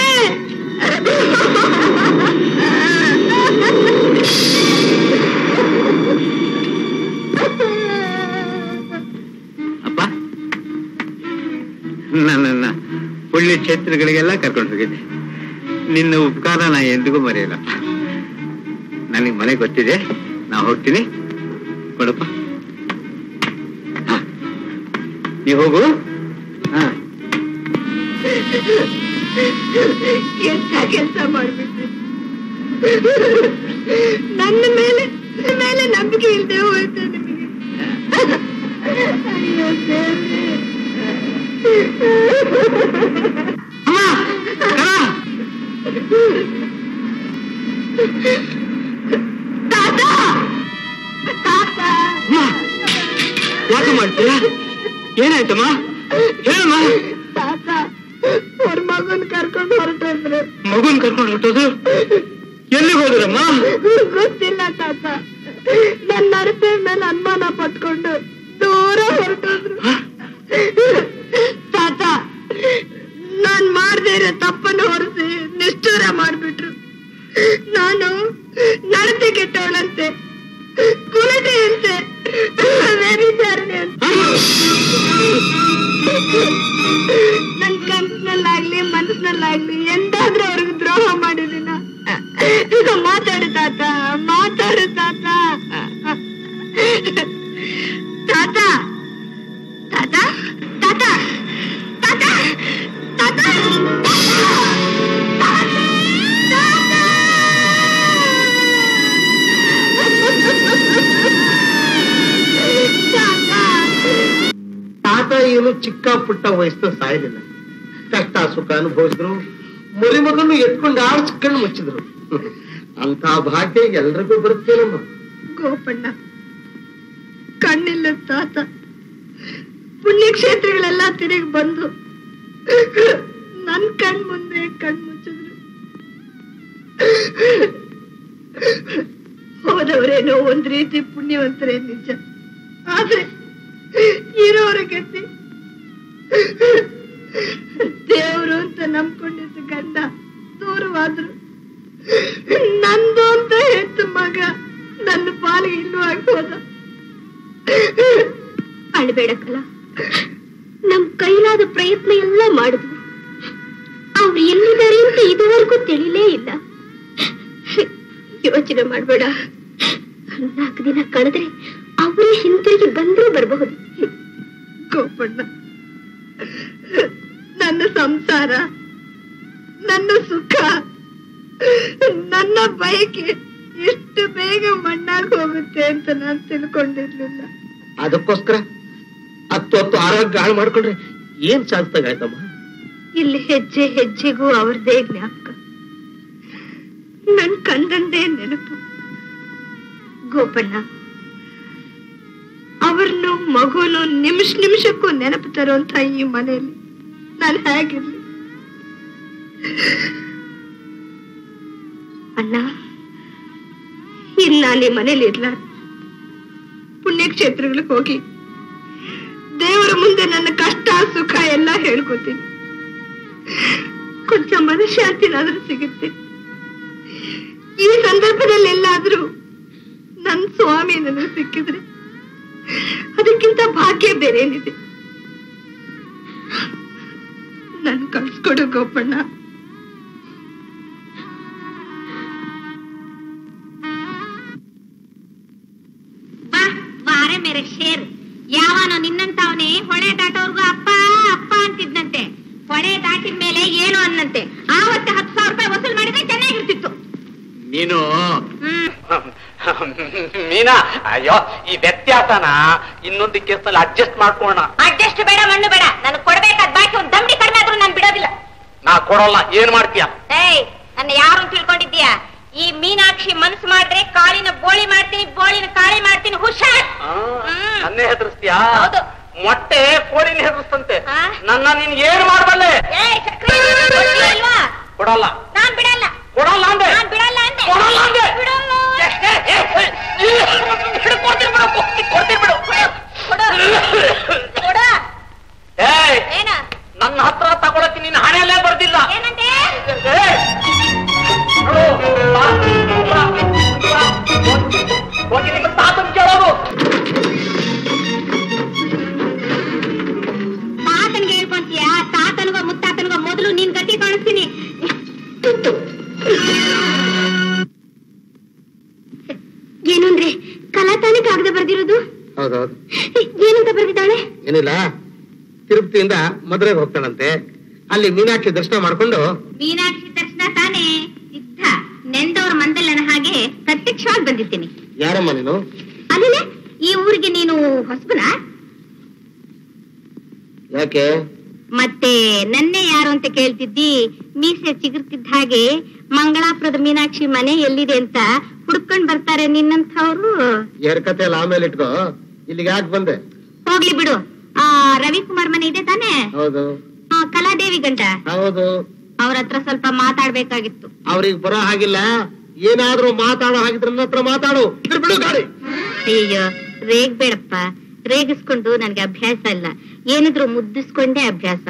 ಅಪ್ಪ ನನ್ನನ್ನ ಪುಣ್ಯ ಕ್ಷೇತ್ರಗಳಿಗೆಲ್ಲ ಕರ್ಕೊಂಡು ಹೋಗಿದ್ದೆ ನಿನ್ನ ಉಪಕಾರ ನಾ ಎಂದಿಗೂ ಮರೆಯಲ್ಲಪ್ಪ ನನಗೆ ಮನೆ ಗೊತ್ತಿದೆ ನಾ ಹೋಗ್ತೀನಿ ಕೊಡಪ್ಪ ಹಾ. ನೀ ಹೋಗು ಹಾ ಎಂತ ಕೆಲಸ ಮಾಡ್ಬಿಟ್ರಿ ನನ್ನ ಮೇಲೆ ನನ್ನ ಮೇಲೆ ನಂಬಿಕೆ ಇಲ್ಲದೆ ಹೋಯ್ತು ನಿಮಗೆ ಅಯ್ಯೋ ದೇವ್ರೇ. ತಾತ ತಾತ ಯಾಕೆ ಮಾಡ್ತೀಯ ಏನಾಯ್ತಮ್ಮ ಹೇಳಮ್ಮ ತಾತ ಅವ್ರ ಮಗನ್ ಕರ್ಕೊಂಡು ಹೊರಟಂದ್ರೆ ಮಗುನ್ ಕರ್ಕೊಂಡು ಹೊರಟೋದು ಎಲ್ಲಿಗೆ ಹೋದ್ರಮ್ಮ ಗೊತ್ತಿಲ್ಲ ತಾತ ನನ್ನ ಅರಸೆ ಮೇಲೆ ಅನುಮಾನ ಪಟ್ಕೊಂಡು ದೂರ ಹೊರಟೋದ್ರು ತಾತ ನಾನ್ ಮಾಡ್ದೇ ಇರೋ ತಪ್ಪನ್ನು ಹೊರಿಸಿ ನಿಷ್ಠೂರ ಮಾಡ್ಬಿಟ್ರು ನಾನು ನಡತೆ ಕೆಟ್ಟವಳಂತೆ ಕುಲಟೆ ಅಂತೆ ವ್ಯಭಿಚಾರಣೆ ಅಂತ ನನ್ ಕನ್ಸಿನಲ್ಲಾಗ್ಲಿ ಮನಸ್ಸಿನಲ್ಲಾಗ್ಲಿ ಎಂದಾದ್ರೂ ಅವ್ರಿಗೆ ದ್ರೋಹ ಮಾಡಿದಿನ ಮಾತಾಡು ತಾತ ಮಾತಾಡು ತಾತ ತಾತ ತಾತ ತಾತ ತಾತ ತಾತ ತಾತ ಏನು ಚಿಕ್ಕ ಪುಟ್ಟ ವಯಸ್ಸು ಸಾಯಲಿಲ್ಲ ಕಷ್ಟ ಸುಖ ಅನುಭವಿಸಿದ್ರು ಮುರಿ ಮಗನ್ನು ಎತ್ಕೊಂಡು ಆಡ್ಸ್ ಕಣ್ಣು ಮುಚ್ಚಿದ್ರು ಅಂತ ಭಾಗ್ಯ ಎಲ್ರಿಗೂ ಬರುತ್ತೇನಮ್ಮ ಗೋಪಣ್ಣ ಕಣ್ಣಿಲ್ಲ ತಾತ ಪುಣ್ಯಕ್ಷೇತ್ರಗಳೆಲ್ಲ ತಿರುಗಿ ಬಂದು ನನ್ ಕಣ್ ಮುಂದೆ ಕಣ್ ಮುಚ್ಚಿದ್ರು ಹೋದವರೇನೋ ಒಂದ್ ರೀತಿ ಪುಣ್ಯವಂತರೇ ನಿಜ ಆದ್ರೆ ಇರೋರ ಗತಿ ದೇವ್ರು ಅಂತ ನಂಬ್ಕೊಂಡಿದ್ದ ಗಂಡ ದೂರವಾದ್ರು ನಂದು ಅಂತ ಹೆತ್ತು ಮಗ ನನ್ನ ಪಾಲಿಗೆ ಇಲ್ಲೂ ಹೋದ ಅಳ್ಬೇಡ ಕಲ ನಮ್ ಕೈಲಾದ ಪ್ರಯತ್ನ ಎಲ್ಲ ಮಾಡಿದ್ವು ಅವ್ರ ಅವ್ರು ಎಲ್ಲಿದ್ದಾರೆ ಅಂತ ಇದುವರೆಗೂ ತಿಳಿಲೇ ಇಲ್ಲ ಯೋಚನೆ ಮಾಡ್ಬೇಡ ನಾಲ್ಕು ದಿನ ಕಳೆದ್ರೆ ಅವರೇ ಹಿಂತಿರುಗಿ ಬಂದ್ರೂ ಬರಬಹುದು ಗೋಪಣ್ಣ ನನ್ನ ಸಂಸಾರ ನನ್ನ ಸುಖ ನನ್ನ ಬಯಕೆ ಎಷ್ಟು ಬೇಗ ಮಣ್ಣಾಗಿ ಹೋಗುತ್ತೆ ಅಂತ ನಾನು ತಿಳ್ಕೊಂಡಿರ್ಲಿಲ್ಲ ಅದಕ್ಕೋಸ್ಕರ ಹತ್ತು ಹತ್ತು ಆರೋಗ್ಯ ಹಾಳು ಮಾಡ್ಕೊಂಡ್ರೆ ಏನ್ ಸಾಧಿಸ್ತಾಗಾಯ್ತಮ್ಮ ಇಲ್ಲಿ ಹೆಜ್ಜೆ ಹೆಜ್ಜೆಗೂ ಅವ್ರದೇ ಜ್ಞಾಪಕ ನನ್ ಕಂಡಂದೇ ನೆನಪು ಗೋಪಣ್ಣ ಅವ್ರನ್ನು ಮಗುನು ನಿಮಿಷ ನಿಮಿಷಕ್ಕೂ ನೆನಪು ತರುವಂತ ಈ ಮನೆಯಲ್ಲಿ ನಾನು ಹೇಗಿರ್ಲಿ ಅಣ್ಣ ಇನ್ ನಾನು ಈ ಮನೇಲಿ ಇರ್ಲ ಪುಣ್ಯಕ್ಷೇತ್ರಗಳಿಗೆ ಹೋಗಿ ದೇವರ ಮುಂದೆ ನನ್ನ ಕಷ್ಟ ಸುಖ ಎಲ್ಲ ಹೇಳ್ಕೊತೀನಿ ಕೊಂಚ ಮನಃಶಾಂತಿನಾದ್ರೂ ಸಿಗುತ್ತೆ ಈ ಸಂದರ್ಭದಲ್ಲಿ ಎಲ್ಲಾದ್ರೂ ನನ್ ಸ್ವಾಮಿ ನನಗೆ ಸಿಕ್ಕಿದ್ರೆ ಅದಕ್ಕಿಂತ ಭಾಗ್ಯ ಬೇರೆ ಏನಿದೆ ನನ್ ಕಳ್ಸ್ಕೊಡು ಗೋಪಣ್ಣ ಬಾ ಬಾರೆ ಮೇರೆ ಶೇರ್ ಯಾವನೋ ನಿನ್ನಂತವನೇ ಹೊಳೆ ದಾಟೋರ್ಗು ಅಪ್ಪ ಅಪ್ಪ ಅಂತಿದ್ನಂತೆ ಹೊಳೆ ದಾಟಿದ ಮೇಲೆ ಏನು ಅನ್ನಂತೆ ಆವತ್ತೆ ಹತ್ತು ಸಾವಿರ ರೂಪಾಯಿ ವಸೂಲ್ ಮಾಡಿದ್ರೆ ಚೆನ್ನಾಗಿರ್ತಿತ್ತು ನೀನು ಹ್ಮ್ ಮೀನಾ ಅಯ್ಯೋ ಈ ವ್ಯತ್ಯಾಸನ ಇನ್ನೊಂದು ಕೇಸಲ್ಲಿ ಅಡ್ಜಸ್ಟ್ ಮಾಡ್ಕೋಣ ಅಡ್ಜಸ್ಟ್ ಬೇಡ ಮಣ್ಣು ಬೇಡ ನನಗೆ ಕೊಡ್ಬೇಕಾದ ಬಾಕಿ ಒಂದ್ ದಂಡಿ ಕಡಿಮೆ ಆದ್ರೂ ನಾನು ಬಿಡೋದಿಲ್ಲ ನಾ ಕೊಡೋಲ್ಲ ಏನ್ ಮಾಡ್ತೀಯ ಏಯ್ ನನ್ನ ಯಾರು ಅಂತ ತಿಳ್ಕೊಂಡಿದ್ದೀಯಾ ಈ ಮೀನಾಕ್ಷಿ ಮನ್ಸು ಮಾಡಿದ್ರೆ ಕಾಳಿನ ಬೋಳಿ ಮಾಡ್ತೀನಿ ಬೋಳಿನ ಕಾಳಿ ಮಾಡ್ತೀನಿ ಹುಷಾರ್ ಆ, ಹ್ಮ್. ನನ್ನೇ ಹೆದರ್ಸ್ತೀಯಾ ಹೌದು. ಮೊಟ್ಟೆ ಕೋಳಿನ ಹೆದರ್ಸ್ತಂತೆ ಆ? ನನ್ನ ನೀನ್ ಏನ್ ಮಾಡಬಲ್ಲೆ ಏಯ್ ಚಕ್ರಿ ಕೊಡ್ತೀಯ ಇಲ್ವಾ ಕೊಡಲ್ಲ ನಾನ್ ಬಿಡಲ್ಲ ಕೊಡಲ್ಲ ಅಂದೆ ನಾನ್ ಬಿಡಲ್ಲ ಅಂದೆ ಕೊಡಲ್ಲ ಅಂದೆ ಬಿಡಲ್ಲ ಏ, ಏ, ಏ, ಏ, ಬಿಡು, ಕೊಡ್ತೀನಿ ಬಿಡು ಕೊಡ್ತೀನಿ, ಕೊಡ್ತೀನಿ ಬಿಡು ಕೊಡು ಕೊಡು ಏಯ್ ಏನ ನನ್ನ ಹತ್ರ ತಗೊಳಕ್ಕೆ ನಿನ್ನ ಹಣೆಯಲ್ಲೇ ಬರ್ದಿಲ್ಲ ಏನಂತೆ ಏಯ್! ನೋಡು, ಬಾ, ಬಾ, ಬಾ, ಹೋಗಿ ನಿಮ್ಮ ತಾತನ್ ಕೇಳೋದು ತಾತನ್ಗೆ ಹೇಳ್ಕೊಂತೀಯ ತಾತನ್ಗೋ ಮುತ್ತಾತನ್ಗೋ ಮೊದಲು ನಿನ್ ಗತಿ ಕಾಣಿಸ್ತೀನಿ ಏನು ಅಂದ್ರೆ ಕಲಾ ತಾನೇ ಕಾಗದ ಬರ್ದಿರೋದು ಹೌದೌದು ಏನಂತ ಬರ್ದಿದ್ದಾಳೆ ಏನಿಲ್ಲ ತಿರುಪತಿಯಿಂದ ಮದುವೆಗೆ ಹೋಗ್ತಾಳಂತೆ ಅಲ್ಲಿ ಮೀನಾಕ್ಷಿ ದರ್ಶನ ಮಾಡ್ಕೊಂಡು ಮೀನಾಕ್ಷಿ ದರ್ಶನ ತಾನೇ ಸಿದ್ಧ ನೆಂದವ್ರ ಮಂದಲ್ಲನ ಹಾಗೆ ಪ್ರತ್ಯಕ್ಷವಾಗಿ ಬಂದಿದ್ದೀನಿ ಯಾರಮ್ಮ ನೀನು ಅದೇನೆ ಈ ಊರಿಗೆ ನೀನು ಹೊಸಬನ ಯಾಕೆ ಮತ್ತೆ ನನ್ನೇ ಯಾರು ಅಂತ ಕೇಳ್ತಿದ್ದಿ ಮೀಸೆ ಚಿಗುರ್ತಿದ್ದ ಹಾಗೆ ಮಂಗಳಾಪುರದ ಮೀನಾಕ್ಷಿ ಮನೆ ಎಲ್ಲಿದೆ ಅಂತ ಹುಡ್ಕೊಂಡ್ ಬರ್ತಾರೆ ನಿನ್ನಂಥವ್ರು ಎರಡು ಕತೆ ಎಲ್ಲ ಆಮೇಲೆ ಇಟ್ಕೋ ಇಲ್ಲಿಗೆ ಯಾಕೆ ಬಂದೆ ಹೋಗ್ಲಿ ಬಿಡು ಆ ರವಿಕುಮಾರ್ ಮನೆ ಇದೆ ತಾನೇ ಹೌದು ಆ, ಕಲಾದೇವಿ ಗಂಟ ಹೌದು ಅವ್ರ ಹತ್ರ ಸ್ವಲ್ಪ ಮಾತಾಡ್ಬೇಕಾಗಿತ್ತು ಅವ್ರಿಗೆ ಬರೋ ಹಾಗಿಲ್ಲ ಏನಾದ್ರೂ ಮಾತಾಡೋ ಹಾಗಿದ್ರೆ ನನ್ನ ಹತ್ರ ಮಾತಾಡು ಇದ್ರೆ ಬಿಡು ಗಾಡಿ ಅಯ್ಯೋ ರೇಗ್ಬೇಡಪ್ಪ ರೇಗಿಸ್ಕೊಂಡು ನನ್ಗೆ ಅಭ್ಯಾಸ ಇಲ್ಲ ಏನಿದ್ರು ಮುದ್ದಿಸ್ಕೊಂಡೇ ಅಭ್ಯಾಸ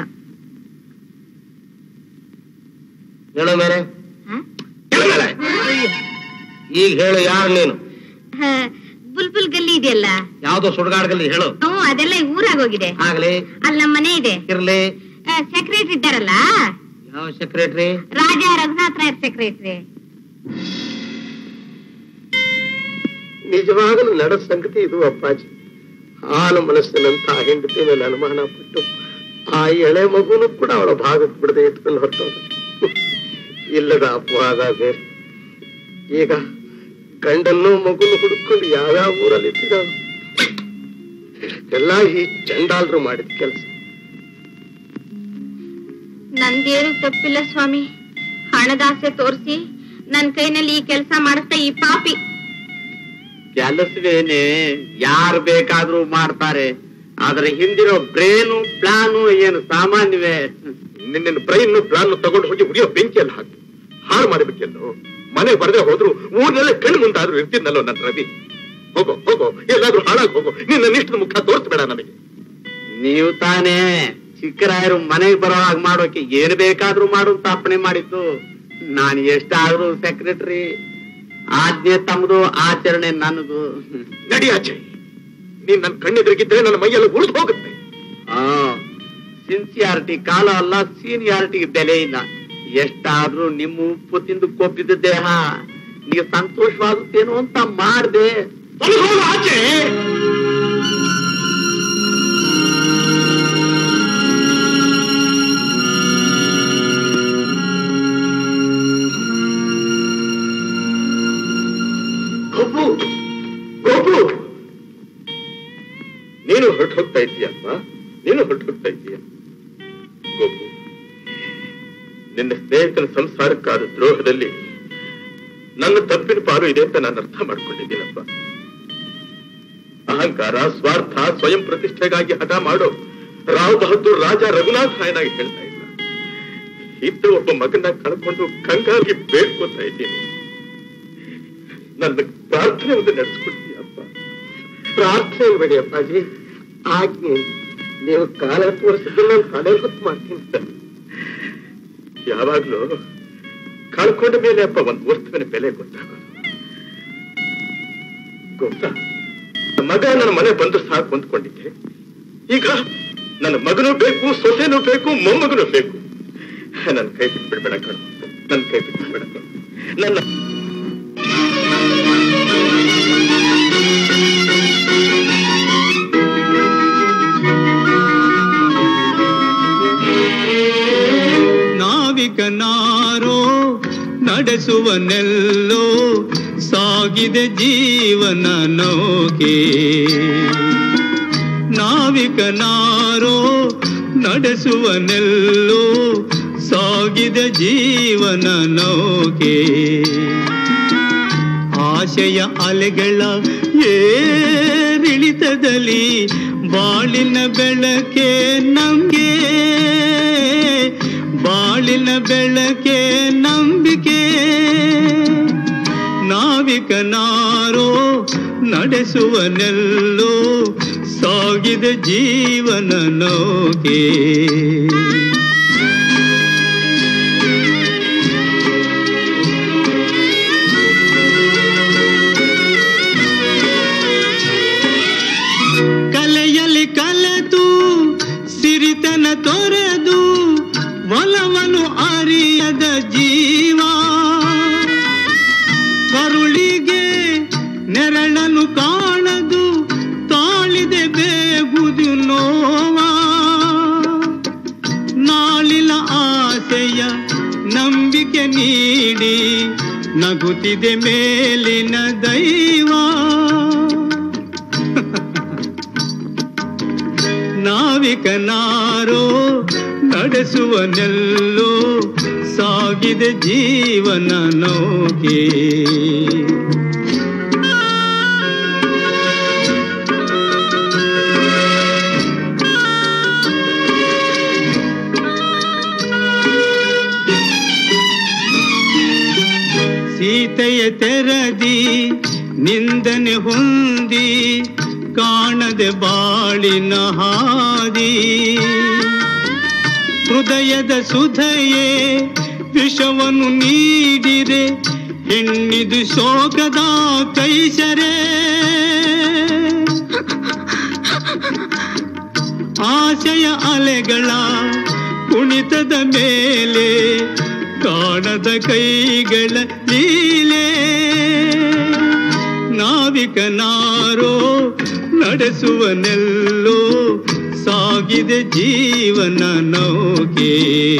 ಹೇಳೋ ಮೇಲೆ ಹ? ಹೇಳು ಮೇಲೆ. ಈಗ ಹೇಳು ಯಾರು ನೀನು ಹ, ಬುಲ್ಬುಲ್ ಗಲ್ಲಿ ಇದೆಯಲ್ಲ ಯಾವ್ದೋ ಸುಡ್ಗಾಡ್ಗಲ್ಲಿ ಹೇಳು ಹ್ಞೂ ಅದೆಲ್ಲ ಊರಾಗೋಗಿದೆ ಆಗ್ಲಿ ಅಲ್ಲಿ ನಮ್ಮ ಮನೆ ಇದೆ ಇರ್ಲಿ ಸೆಕ್ರೆಟರಿ ಇದ್ದಾರಲ್ಲ ಯಾವ ಸೆಕ್ರೆಟ್ರಿ ರಾಜ ರಘುನಾಥ್ ರಾಯರ್ ಸೆಕ್ರೆಟರಿ ನಿಜವಾಗಲೂ ನಡೆದ ಸಂಗತಿ ಇದು ಅಪ್ಪಾಜಿ ಹಾಲು ಮನಸ್ಸಿನಂತ ಹೆಂಡತಿ ಮೇಲೆ ಅನುಮಾನ ಪಟ್ಟು ಆ ಎಳೆ ಮಗುನು ಕೂಡ ಅವಳ ಭಾಗಕ್ಕೆ ಬಿಡದೆ ಎತ್ಕೊಂಡು ಹೊರಟೋದ ಇಲ್ಲದ ಅಪವಾದ ಬೇರೆ ಈಗ ಗಂಡನ್ನು ಮಗುನು ಹುಡುಕೊಂಡು ಯಾವ್ಯಾವ ಊರಲ್ಲಿ ಇಟ್ಟಿದ್ದಾವ ಎಲ್ಲ ಈ ಚಂಡಾಲ್ರು ಮಾಡಿದ ಕೆಲಸ ನಂದೇನು ತಪ್ಪಿಲ್ಲ ಸ್ವಾಮಿ ಹಣದಾಸೆ ತೋರಿಸಿ ನನ್ ಕೈನಲ್ಲಿ ಈ ಕೆಲಸ ಮಾಡಿಸ್ತಾ ಈ ಪಾಪಿ ಕೆಲಸವೇನೆ ಯಾರು ಬೇಕಾದ್ರೂ ಮಾಡ್ತಾರೆ ಆದ್ರೆ ಹಿಂದಿರೋ ಬ್ರೇನು ಪ್ಲಾನು ಏನು ಸಾಮಾನ್ಯವೇ ನಿನ್ನ ಬ್ರೈನ್ ಪ್ಲಾನ್ ತಗೊಂಡು ಹೋಗಿ ಉರಿಯೋ ಬೆಂಕಿಯಲ್ಲಿ ಹಾಕಿ ಹಾಳು ಮಾಡಿಬಿಟ್ಟಿಯಲ್ಲೋ ಮನೆ ಬರದೆ ಹೋದ್ರು ಊರ್ನಲ್ಲೇ ಕಣ್ಣು ಮುಂದಾದ್ರೂ ಇರ್ತಿದ್ನಲ್ಲೋ ನನ್ನ ರವಿ ಹೋಗೋ ಹೋಗೋ ಎಲ್ಲಾದ್ರೂ ಹಾಳಾಗಿ ಹೋಗೋ ನಿನ್ನ ನಿಷ್ಠದ ಮುಖ ತೋರಿಸ್ಬೇಡ ನನಗೆ ನೀವು ತಾನೇ ಚಿಕ್ಕರಾಯರು ಮನೆಗೆ ಬರೋ ಹಾಗೆ ಮಾಡೋಕೆ ಏನು ಬೇಕಾದ್ರೂ ಮಾಡು ಅಂತ ಅಪ್ಪಣೆ ಮಾಡಿದ್ದು ನಾನು ಎಷ್ಟಾದ್ರೂ ಸೆಕ್ರೆಟರಿ ಆಜ್ಞೆ ತಮ್ಮದು ಆಚರಣೆ ನನ್ನದು ನಡಿ ಆಚೆ ನೀನ್ ನನ್ನ ಕಣ್ಣೆದುರಿಗಿದ್ರೆ ನನ್ನ ಮೈಯೆಲ್ಲ ಉಳಿದು ಹೋಗುತ್ತೆ ಸಿನ್ಸಿಯಾರಿಟಿ ಕಾಲ ಅಲ್ಲ ಸೀನಿಯಾರಿಟಿಗೆ ಬೆಲೆ ಇಲ್ಲ ಎಷ್ಟಾದ್ರೂ ನಿಮ್ಮ ಉಪ್ಪು ತಿಂದು ಕೊಬ್ಬಿದ ದೇಹ ನೀವು ಸಂತೋಷವಾಗುತ್ತೇನೋ ಅಂತ ಮಾಡ್ದೆ ಆಚೆ ಗೋಪು ಗೋಪು ನೀನು ಹೊರಟು ಹೋಗ್ತಾ ಇದ್ದೀಯಪ್ಪ ನೀನು ಹೊರಟು ಹೋಗ್ತಾ ಇದ್ದೀಯ ಗೋಪು ನಿನ್ನ ಸ್ನೇಹಿತನ ಸಂಸಾರಕ್ಕಾದ ದ್ರೋಹದಲ್ಲಿ ನನ್ನ ತಪ್ಪಿನ ಪಾಲು ಇದೆ ಅಂತ ನಾನು ಅರ್ಥ ಮಾಡ್ಕೊಂಡಿದ್ದೀನಪ್ಪ ಅಹಂಕಾರ ಸ್ವಾರ್ಥ ಸ್ವಯಂ ಪ್ರತಿಷ್ಠೆಗಾಗಿ ಹಠ ಮಾಡೋ ರಾವ್ ಬಹದ್ದೂರ್ ರಾಜ ರಘುನಾಥ್ ರಾಯನಾಗಿ ಹೇಳ್ತಾ ಇಲ್ಲ ಇದ್ದ ಒಬ್ಬ ಮಗನ ಕಳ್ಕೊಂಡು ಕಂಗಾಗಿ ಬೇಡ್ಕೊತಾ ಇದ್ದೀನಿ ನನ್ನ ಪ್ರಾರ್ಥನೆ ಒಂದು ನಡೆಸ್ಕೊಡ್ತೀಯಪ್ಪ ಪ್ರಾರ್ಥನೆ ಬೇಡಿ ಅಪ್ಪಾಜಿ ಆಜ್ಞೆ ನೀವು ಕಾಲ ತೋರಿಸಿದ್ದನ್ನ ನಾನು ತಲೆ ಹೊತ್ತು ಮಾಡ್ತೀನಿ ಯಾವಾಗ್ಲೂ ಕಳ್ಕೊಂಡ ಮೇಲೆ ಅಪ್ಪ ಒಂದು ವಸ್ತುವಿನ ಬೆಲೆ ಗೊತ್ತಾಗೋದು ಗೊತ್ತಾ ನನ್ನ ಮಗ ನನ್ನ ಮನೆ ಬಂದು ಸಾಕು ಅಂದ್ಕೊಂಡಿದ್ದೆ ಈಗ ನನ್ನ ಮಗನೂ ಬೇಕು ಸೊಸೆನೂ ಬೇಕು ಮೊಮ್ಮಗನೂ ಬೇಕು ನನ್ನ ಕೈ ಬಿಟ್ಬಿಡ್ಬೇಡ ಕಣ ನನ್ನ ಕೈ ಬಿಟ್ಬಿಡ್ಬೇಡ ಕಣೋ. ನನ್ನ ನಾವಿಕನಾರೋ ನಡೆಸುವನೆಲ್ಲೋ ಸಾಗಿದೆ ಜೀವನ ನೌಕೆ ನಾವಿಕನಾರೋ ನಡೆಸುವನೆಲ್ಲೋ ಸಾಗಿದೆ ಜೀವನ ನೌಕೆ ಆಶಯ ಅಲೆಗಳ ಏರಿಳಿತದಲ್ಲಿ ಬಾಳಿನ ಬೆಳಕೆ ನಮ್ಗೆ ಬಾಳಿನ ಬೆಳಕೆ ನಂಬಿಕೆ ನಾವಿಕನಾರೋ ನಡೆಸುವನೆಲ್ಲೋ ಸಾಗಿದೆ ಜೀವನ ನೌಕೆ ಕಲೆಯಲ್ಲಿ ಕಲೆತು ಸಿರಿತನ ತೊರೆದು ಒಲವನು ಅರಿಯದ ಜೀವ ಕರುಳಿಗೆ ನೆರಳನ್ನು ಕಾಣದು ತಾಳಿದೆ ಬೇಗುದು ನೋವ ನಾಳಿನ ಆಸೆಯ ನಂಬಿಕೆ ನೀಡಿ ನಗುತ್ತಿದೆ ಮೇಲಿನ ದೈವ ನಾವಿಕನಾರೋ ನಡೆಸುವನೆಲ್ಲೋ ಸಾಗಿದೆ ಜೀವನ ನೌಕೆ ಸೀತೆಯ ತೆರದಿ ನಿಂದನೆ ಹೊಂದಿ ಕಾಣದೆ ಬಾಳಿನ ಹಾದಿ ಹೃದಯದ ಸುಧಯೇ ವಿಷವನ್ನು ನೀಡಿರೆ ಹೆಣ್ಣಿದು ಶೋಕದ ಕೈಸರೆ ಆಶಯ ಅಲೆಗಳ ಕುಣಿತದ ಮೇಲೆ ಕಾಣದ ಕೈಗಳ ಲೀಲೆ ನಾವಿಕನಾರೋ ನಡೆಸುವನೆಲ್ಲೋ ಸಾಗಿದೆ ಜೀವನ ನೌಕೆ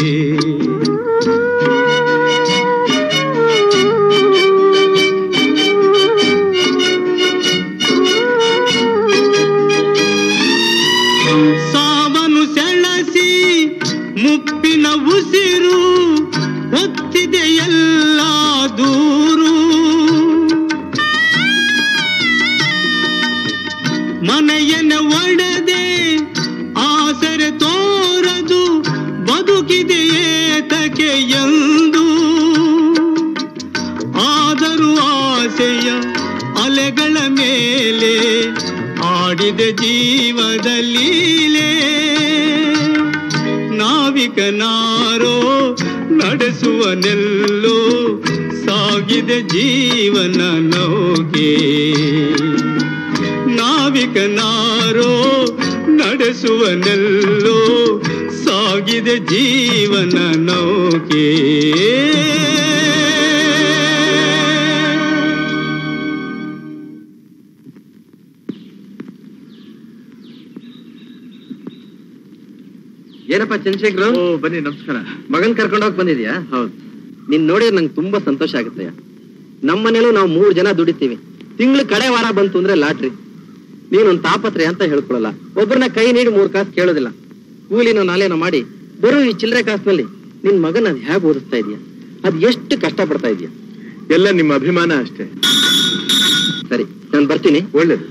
ಸಾವನು ಸೆಳಸಿ ಮುಪ್ಪಿನ ಉಸಿರು ಹೊತ್ತಿದೆ ಎಲ್ಲ ದೂರು ಮನೆಯನ್ನ ಒಡೆದೆ ಆಸರೆ ತೋರದು ಬದುಕಿದೆ ಏತಕ್ಕೆ ಎಂದು ಆದರೂ ಆಸೆಯ ಅಲೆಗಳ ಮೇಲೆ ಆಡಿದ ಜೀವದ ಲೀಲೆ ನಾವಿಕನಾರೋ ನಡೆಸುವನೆಲ್ಲೋ ಸಾಗಿದೆ ಜೀವನ ನೌಕೆ ನಾವಿಕನಾರೋ ನಡೆಸುವನೆಲ್ಲೋ ಸಾಗಿದೆ ಜೀವನ ನೌಕೆ ಏನಪ್ಪ ಚಂದ್ರಶೇಖರ್ ಓ ಬನ್ನಿ ನಮಸ್ಕಾರ ಮಗನ್ ಕರ್ಕೊಂಡೋಗ್ ಬಂದಿದ್ಯಾ ಹೌದು ನಿನ್ ನೋಡಿದ್ರೆ ನಂಗೆ ತುಂಬಾ ಸಂತೋಷ ಆಗುತ್ತಯ್ಯ ನಮ್ಮ ಮನೇಲೂ ನಾವು ಮೂರ್ ಜನ ದುಡಿತೀವಿ ತಿಂಗಳು ಕಡೆ ವಾರ ಬಂತು ಅಂದ್ರೆ ಲಾಟ್ರಿ ನೀನೊಂದ್ ತಾಪತ್ರೆ ಅಂತ ಹೇಳ್ಕೊಳಲ್ಲ ಒಬ್ಬರನ್ನ ಕೈ ನೀಡಿ ಮೂರ್ ಕಾಸು ಕೇಳೋದಿಲ್ಲ ಕೂಲಿನ ನಾಲೇನ ಮಾಡಿ ಬರೋ ಈ ಚಿಲ್ಲರೆ ಕಾಸಿನಲ್ಲಿ ನಿನ್ ಮಗನ ಅದ್ ಹೇಗೆ ಓದಿಸ್ತಾ ಇದೀಯ ಅದ್ ಎಷ್ಟು ಕಷ್ಟ ಪಡ್ತಾ ಇದೀಯ ಎಲ್ಲ ನಿಮ್ಮ ಅಭಿಮಾನ ಅಷ್ಟೇ ಸರಿ ನಾನು ಬರ್ತೀನಿ ಒಳ್ಳೇದು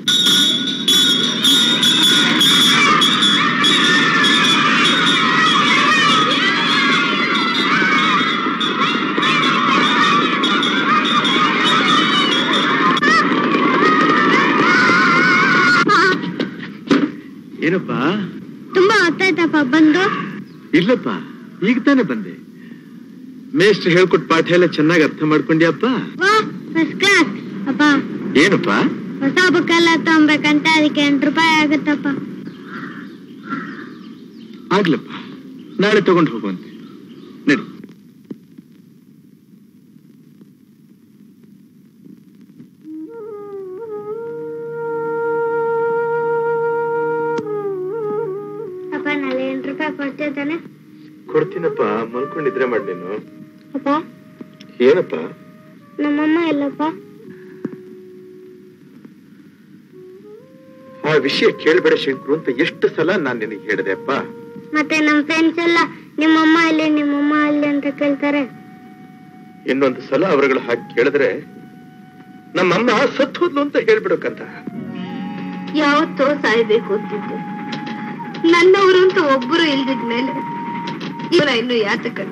ಏನಪ್ಪ ತುಂಬಾ ಹೊತ್ತಾಯ್ತಪ್ಪ ಬಂದು ಇಲ್ಲಪ್ಪ ಈಗ ತಾನೇ ಬಂದೆ ಮೇಷ್ಟ್ರು ಹೇಳ್ಕೊಟ್ ಪಾಠ ಎಲ್ಲ ಚೆನ್ನಾಗಿ ಅರ್ಥ ಮಾಡ್ಕೊಂಡ್ಯಪ್ಪ ವಾ ಫಸ್ಟ್ ಕ್ಲಾಸ್ ಅಪ್ಪ ಏನಪ್ಪ ಹೊಸ ಬುಕ್ ಎಲ್ಲ ತಗೊಂಬೇಕಂತ ಅದಕ್ಕೆ ಎಂಟು ರೂಪಾಯಿ ಆಗುತ್ತಪ್ಪ ಆಗ್ಲಪ್ಪ ನಾಳೆ ತಗೊಂಡು ಹೋಗುವಂತೆ ನಡಿ ಅಪ್ಪ ನಾಳೆ ಎಂಟು ರೂಪಾಯಿ ಕೊಡ್ತಿದ್ದಾನೆ ಕೊಡ್ತೀನಪ್ಪ ಮಲ್ಕೊಂಡಿದ್ರೆ ಮಾಡಿ ನೀನು ಅಪ್ಪ ಏನಪ್ಪ ನಮ್ಮಮ್ಮ ಎಲ್ಲಪ್ಪ ಆ ವಿಷಯ ಕೇಳಬೇಡ ಶಂಕರು ಅಂತ ಎಷ್ಟು ಸಲ ನಾನ್ ನಿನಗೆ ಹೇಳಿದೆ ಅಪ್ಪ ಮತ್ತೆ ನಮ್ ಫ್ರೆಂಡ್ಸ್ ಎಲ್ಲ ನಿಮ್ಮಮ್ಮ ಅಲ್ಲಿ ನಿಮ್ಮಮ್ಮ ಅಲ್ಲಿ ಅಂತ ಕೇಳ್ತಾರೆ ಇನ್ನೊಂದು ಸಲ ಅವರುಗಳು ಹಾಗೆ ಕೇಳಿದ್ರೆ ನಮ್ಮಮ್ಮ ಸತ್ ಹೋದ್ಲು ಅಂತ ಹೇಳ್ಬಿಡಕ್ಕಂತ ಯಾವತ್ತೋ ಸಾಯ್ಬೇಕು ಅಂತಿದ್ದೆ ನನ್ನವರು ಅಂತ ಒಬ್ಬರು ಇಲ್ದಿದ್ಮೇಲೆ ಇವನ ಇನ್ನು ಯಾತಕನ್ನ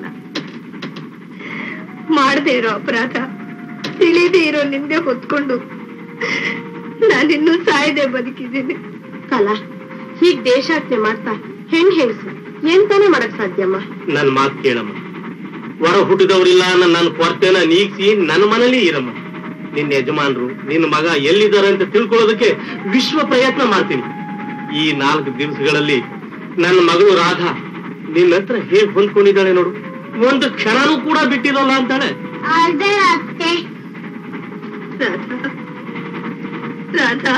ಮಾಡದೇ ಇರೋ ಅಪರಾಧ ತಿಳಿದೇ ಇರೋ ನಿಂದೆ ಹೊತ್ಕೊಂಡು ನಾನಿನ್ನೂ ಸಾಯದೆ ಬದುಕಿದ್ದೀನಿ ಕಲಾ ಹೀಗ್ ದೇಶಾಟನೆ ಮಾಡ್ತಾ ಹೆಣ್ ಹೆಂಗಸು ಎಂತಾನೆ ಮಾಡಕ್ ಸಾಧ್ಯಮ್ಮ ನನ್ ಮಾತು ಕೇಳಮ್ಮ ಹೊರ ಹುಟ್ಟಿದವರಿಲ್ಲ ನನ್ನ ನನ್ನ ಕೊರತೆನ ನೀಗಿಸಿ ನನ್ನ ಮನೇಲಿ ಇರಮ್ಮ ನಿನ್ನ ಯಜಮಾನ್ರು ನಿನ್ನ ಮಗ ಎಲ್ಲಿದ್ದಾರೆ ಅಂತ ತಿಳ್ಕೊಳ್ಳೋದಕ್ಕೆ ವಿಶ್ವ ಪ್ರಯತ್ನ ಮಾಡ್ತೀನಿ ಈ ನಾಲ್ಕು ದಿವಸಗಳಲ್ಲಿ ನನ್ನ ಮಗಳು ರಾಧಾ ನಿನ್ನ ಹತ್ರ ಹೇಗ್ ಹೊಂದ್ಕೊಂಡಿದ್ದಾಳೆ ನೋಡು ಒಂದು ಕ್ಷಣನೂ ಕೂಡ ಬಿಟ್ಟಿರಲ್ಲ ಅಂತಾಳೆ ಅದೇ ಅತ್ತೆ ರಾಧಾ ರಾಧಾ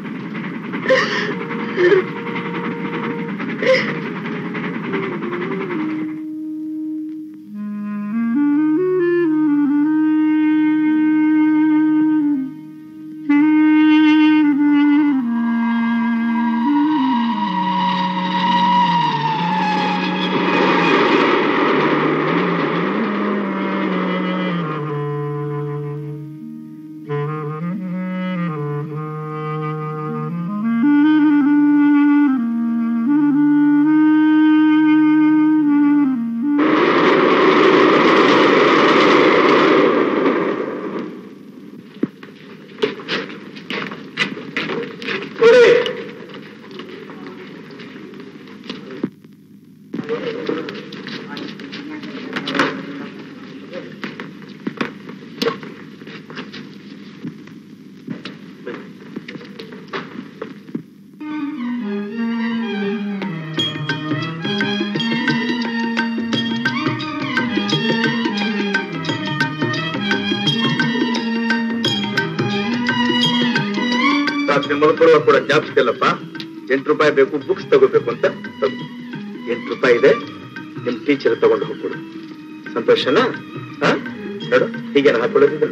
ರಾತ್ರಿ ಮಲ್ಕೊಳ್ಳುವಾಗ ಕೂಡ ಜ್ಞಾಪಿಸ್ತಿಲ್ಲಪ್ಪ ಎಂಟು ರೂಪಾಯಿ ಬೇಕು ಬುಕ್ಸ್ ತಗೋಬೇಕು ಅಂತ ತಗೋ. ಎಂಟು ರೂಪಾಯಿ ಇದೆ ನಿಮ್ ಟೀಚರ್ ತಗೊಂಡು ಹೋಗ್ಕೊಡು ಸಂತೋಷನಾ ಹಾ ನೋಡು ಹೀಗೆ ಹಾಕೊಳ್ಳೋದಿಲ್ಲ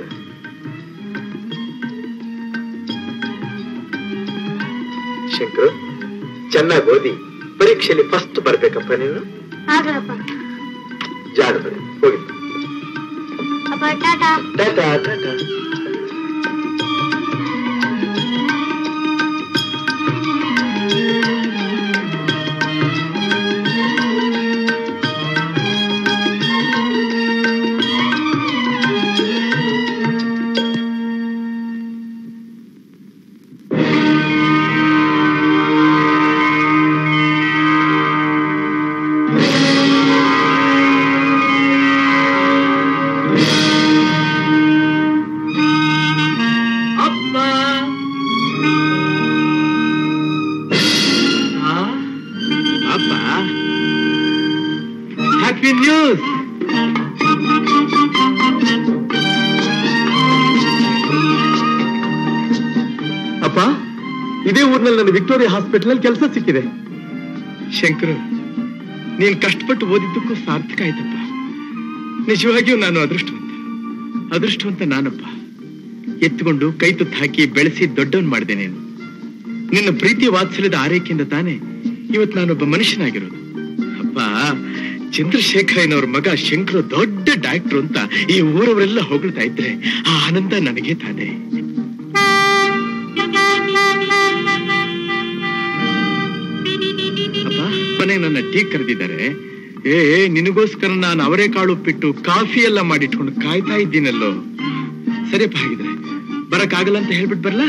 ಶಂಕರ್ ಚೆನ್ನಾಗಿ ಓದಿ ಪರೀಕ್ಷೆಯಲ್ಲಿ ಫಸ್ಟ್ ಬರ್ಬೇಕಪ್ಪ ನೀನು ಆಗ್ಲಪ್ಪ ಜಾಡ ಬರೀ ಹೋಗಿ ಅಪ್ಪ ಟಾಟಾ ಟಾಟಾ ಟಾಟಾ ಅಪ್ಪ ಅಪ್ಪ ಇದೇ ಊರಿನಲ್ಲಿ ನನ್ನ ವಿಕ್ಟೋರಿಯಾ ಹಾಸ್ಪಿಟಲ್ ಕೆಲಸ ಸಿಕ್ಕಿದೆ ಶಂಕರು ನೀನ್ ಕಷ್ಟಪಟ್ಟು ಓದಿದ್ದಕ್ಕೂ ಸಾರ್ಥಕ ಆಯ್ತಪ್ಪ ನಿಜವಾಗಿಯೂ ನಾನು ಅದೃಷ್ಟವಂತ ಅದೃಷ್ಟವಂತ ನಾನಪ್ಪ ಎತ್ತುಕೊಂಡು ಕೈ ತುತ್ತು ಹಾಕಿ ಬೆಳೆಸಿ ದೊಡ್ಡವನ್ ಮಾಡಿದೆ ನೀನು ನಿನ್ನ ಪ್ರೀತಿ ವಾತ್ಸಲ್ಯದ ಆರೈಕೆಯಿಂದ ತಾನೇ ಇವತ್ತು ನಾನೊಬ್ಬ ಮನುಷ್ಯನಾಗಿರೋದು ಅಪ್ಪ ಚಂದ್ರಶೇಖರಯ್ಯನವ್ರ ಮಗ ಶಂಕರು ದೊಡ್ಡ ಡಾಕ್ಟ್ರು ಅಂತ ಈ ಊರವರೆಲ್ಲ ಹೊಗಳ್ತಾ ಇದ್ರೆ ಆ ಆನಂದ ನನಗೆ ತಾನೇ ಅಪ್ಪ ಮನೆ ನನ್ನ ಟೀ ಕರೆದಿದ್ದಾರೆ ಏ ನಿನಗೋಸ್ಕರ ನಾನು ಅವರೇ ಕಾಳು ಉಪ್ಪಿಟ್ಟು ಕಾಫಿ ಎಲ್ಲ ಮಾಡಿಟ್ಕೊಂಡು ಕಾಯ್ತಾ ಇದ್ದೀನಲ್ಲೋ ಸರಿಯಪ್ಪ ಹಾಗಿದ್ರೆ ಬರಕ್ಕಾಗಲ್ಲ ಅಂತ ಹೇಳ್ಬಿಟ್ಟು ಬರ್ಲಾ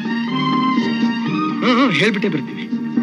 ಹ್ಮ್ ಹ್ಮ್, ಹೇಳ್ಬಿಟ್ಟೆ ಬರ್ತೀನಿ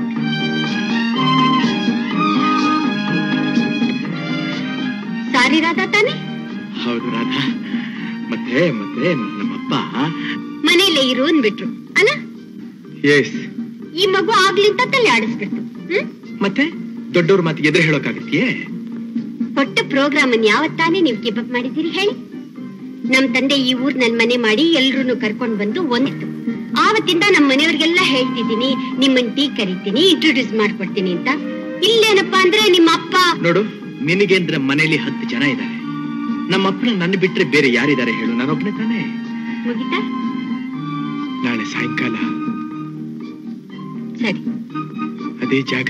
ಸಾರಿ ರಾಧಾ ತಾನೆ ಹೌದು ರಾಧಾ ಮತ್ತೆ ಮತ್ತೆ ನಮ್ಮಪ್ಪ ಮನೇಲೆ ಇರು ಅಂದ್ಬಿಟ್ರು ಅಲ್ಲ ಎಸ್ ಈ ಮಗು ಆಗ್ಲಿಂತ ತಲೆ ಆಡಿಸ್ಬಿಟ್ರು ಹ್ಮ್ ಮತ್ತೆ ದೊಡ್ಡವ್ರ ಮಾತಿಗೆ ಎದುರು ಹೇಳೋಕ್ಕಾಗತ್ತೆಯೇ ಕೊಟ್ಟ ಪ್ರೋಗ್ರಾಮ್ ಅನ್ನು ಯಾವತ್ತಾನೆ ನೀವು ಕಿಬಪ್ ಮಾಡಿದ್ದೀರಿ ಹೇಳಿ ನಮ್ ತಂದೆ ಈ ಊರ್ನಲ್ಲಿ ಮನೆ ಮಾಡಿ ಎಲ್ರೂನು ಕರ್ಕೊಂಡ್ ಬಂದು ಒಂದಿತ್ತು ಆವತ್ತಿಂದ ನಮ್ಮ ಮನೆಯವ್ರಿಗೆಲ್ಲ ಹೇಳ್ತಿದ್ದೀನಿ ನಿಮ್ಮನ್ ಟೀ ಕರಿತೀನಿ ಇಂಟ್ರೊಡ್ಯೂಸ್ ಮಾಡ್ಕೊಡ್ತೀನಿ ಅಂತ ಇಲ್ಲೇನಪ್ಪಾ ಅಂದ್ರೆ ನಿಮ್ಮ ಅಪ್ಪ ನೋಡು ನಿನಗೆ ಅಂದ್ರೆ ಮನೇಲಿ ಹತ್ತು ಜನ ಇದ್ದಾರೆ ನಮ್ಮ ಅಪ್ಪನ ನನ್ನ ಬಿಟ್ರೆ ಬೇರೆ ಯಾರಿದ್ದಾರೆ ಹೇಳು ನಾನೊಬ್ನೇ ತಾನೇ ಮುಗಿತಾ ನಾಳೆ ಸಾಯಂಕಾಲ ಸರಿ ಅದೇ ಜಾಗ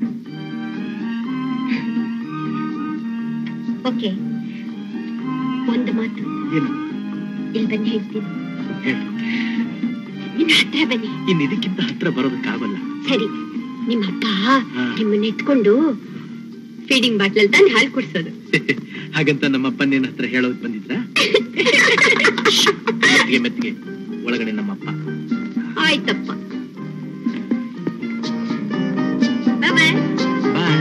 ಓಕೆ ಒಂದು ಮಾತು ಏನು ಇಲ್ಲಿ ಬನ್ನಿ ಹೇಳ್ತೀನಿ ಹೇಳು ನಿನ್ನ ಹತ್ರ ಬನ್ನಿ ಇನ್ ಇದಕ್ಕಿಂತ ಹತ್ರ ಬರೋದಕ್ಕಾಗಲ್ಲ ಸರಿ ನಿಮ್ಮ ಅಪ್ಪ ನಿಮ್ಮನ್ನ ಇಟ್ಕೊಂಡು ಫೀಡಿಂಗ್ ಬಾಟ್ಲಲ್ಲಿ ತಂದು ಹಾಲು ಕುಡ್ಸೋದು ಹಾಗಂತ ನಮ್ಮಪ್ಪ ನಿನ್ನ ಹತ್ರ ಹೇಳೋದ್ ಬಂದಿದ್ರ ಮೆತ್ತಿಗೆ ಮೆತ್ತಿಗೆ ಒಳಗಡೆ ನಮ್ಮಪ್ಪ ಆಯ್ತಪ್ಪ ಬಾಯ್ ಬಾಯ್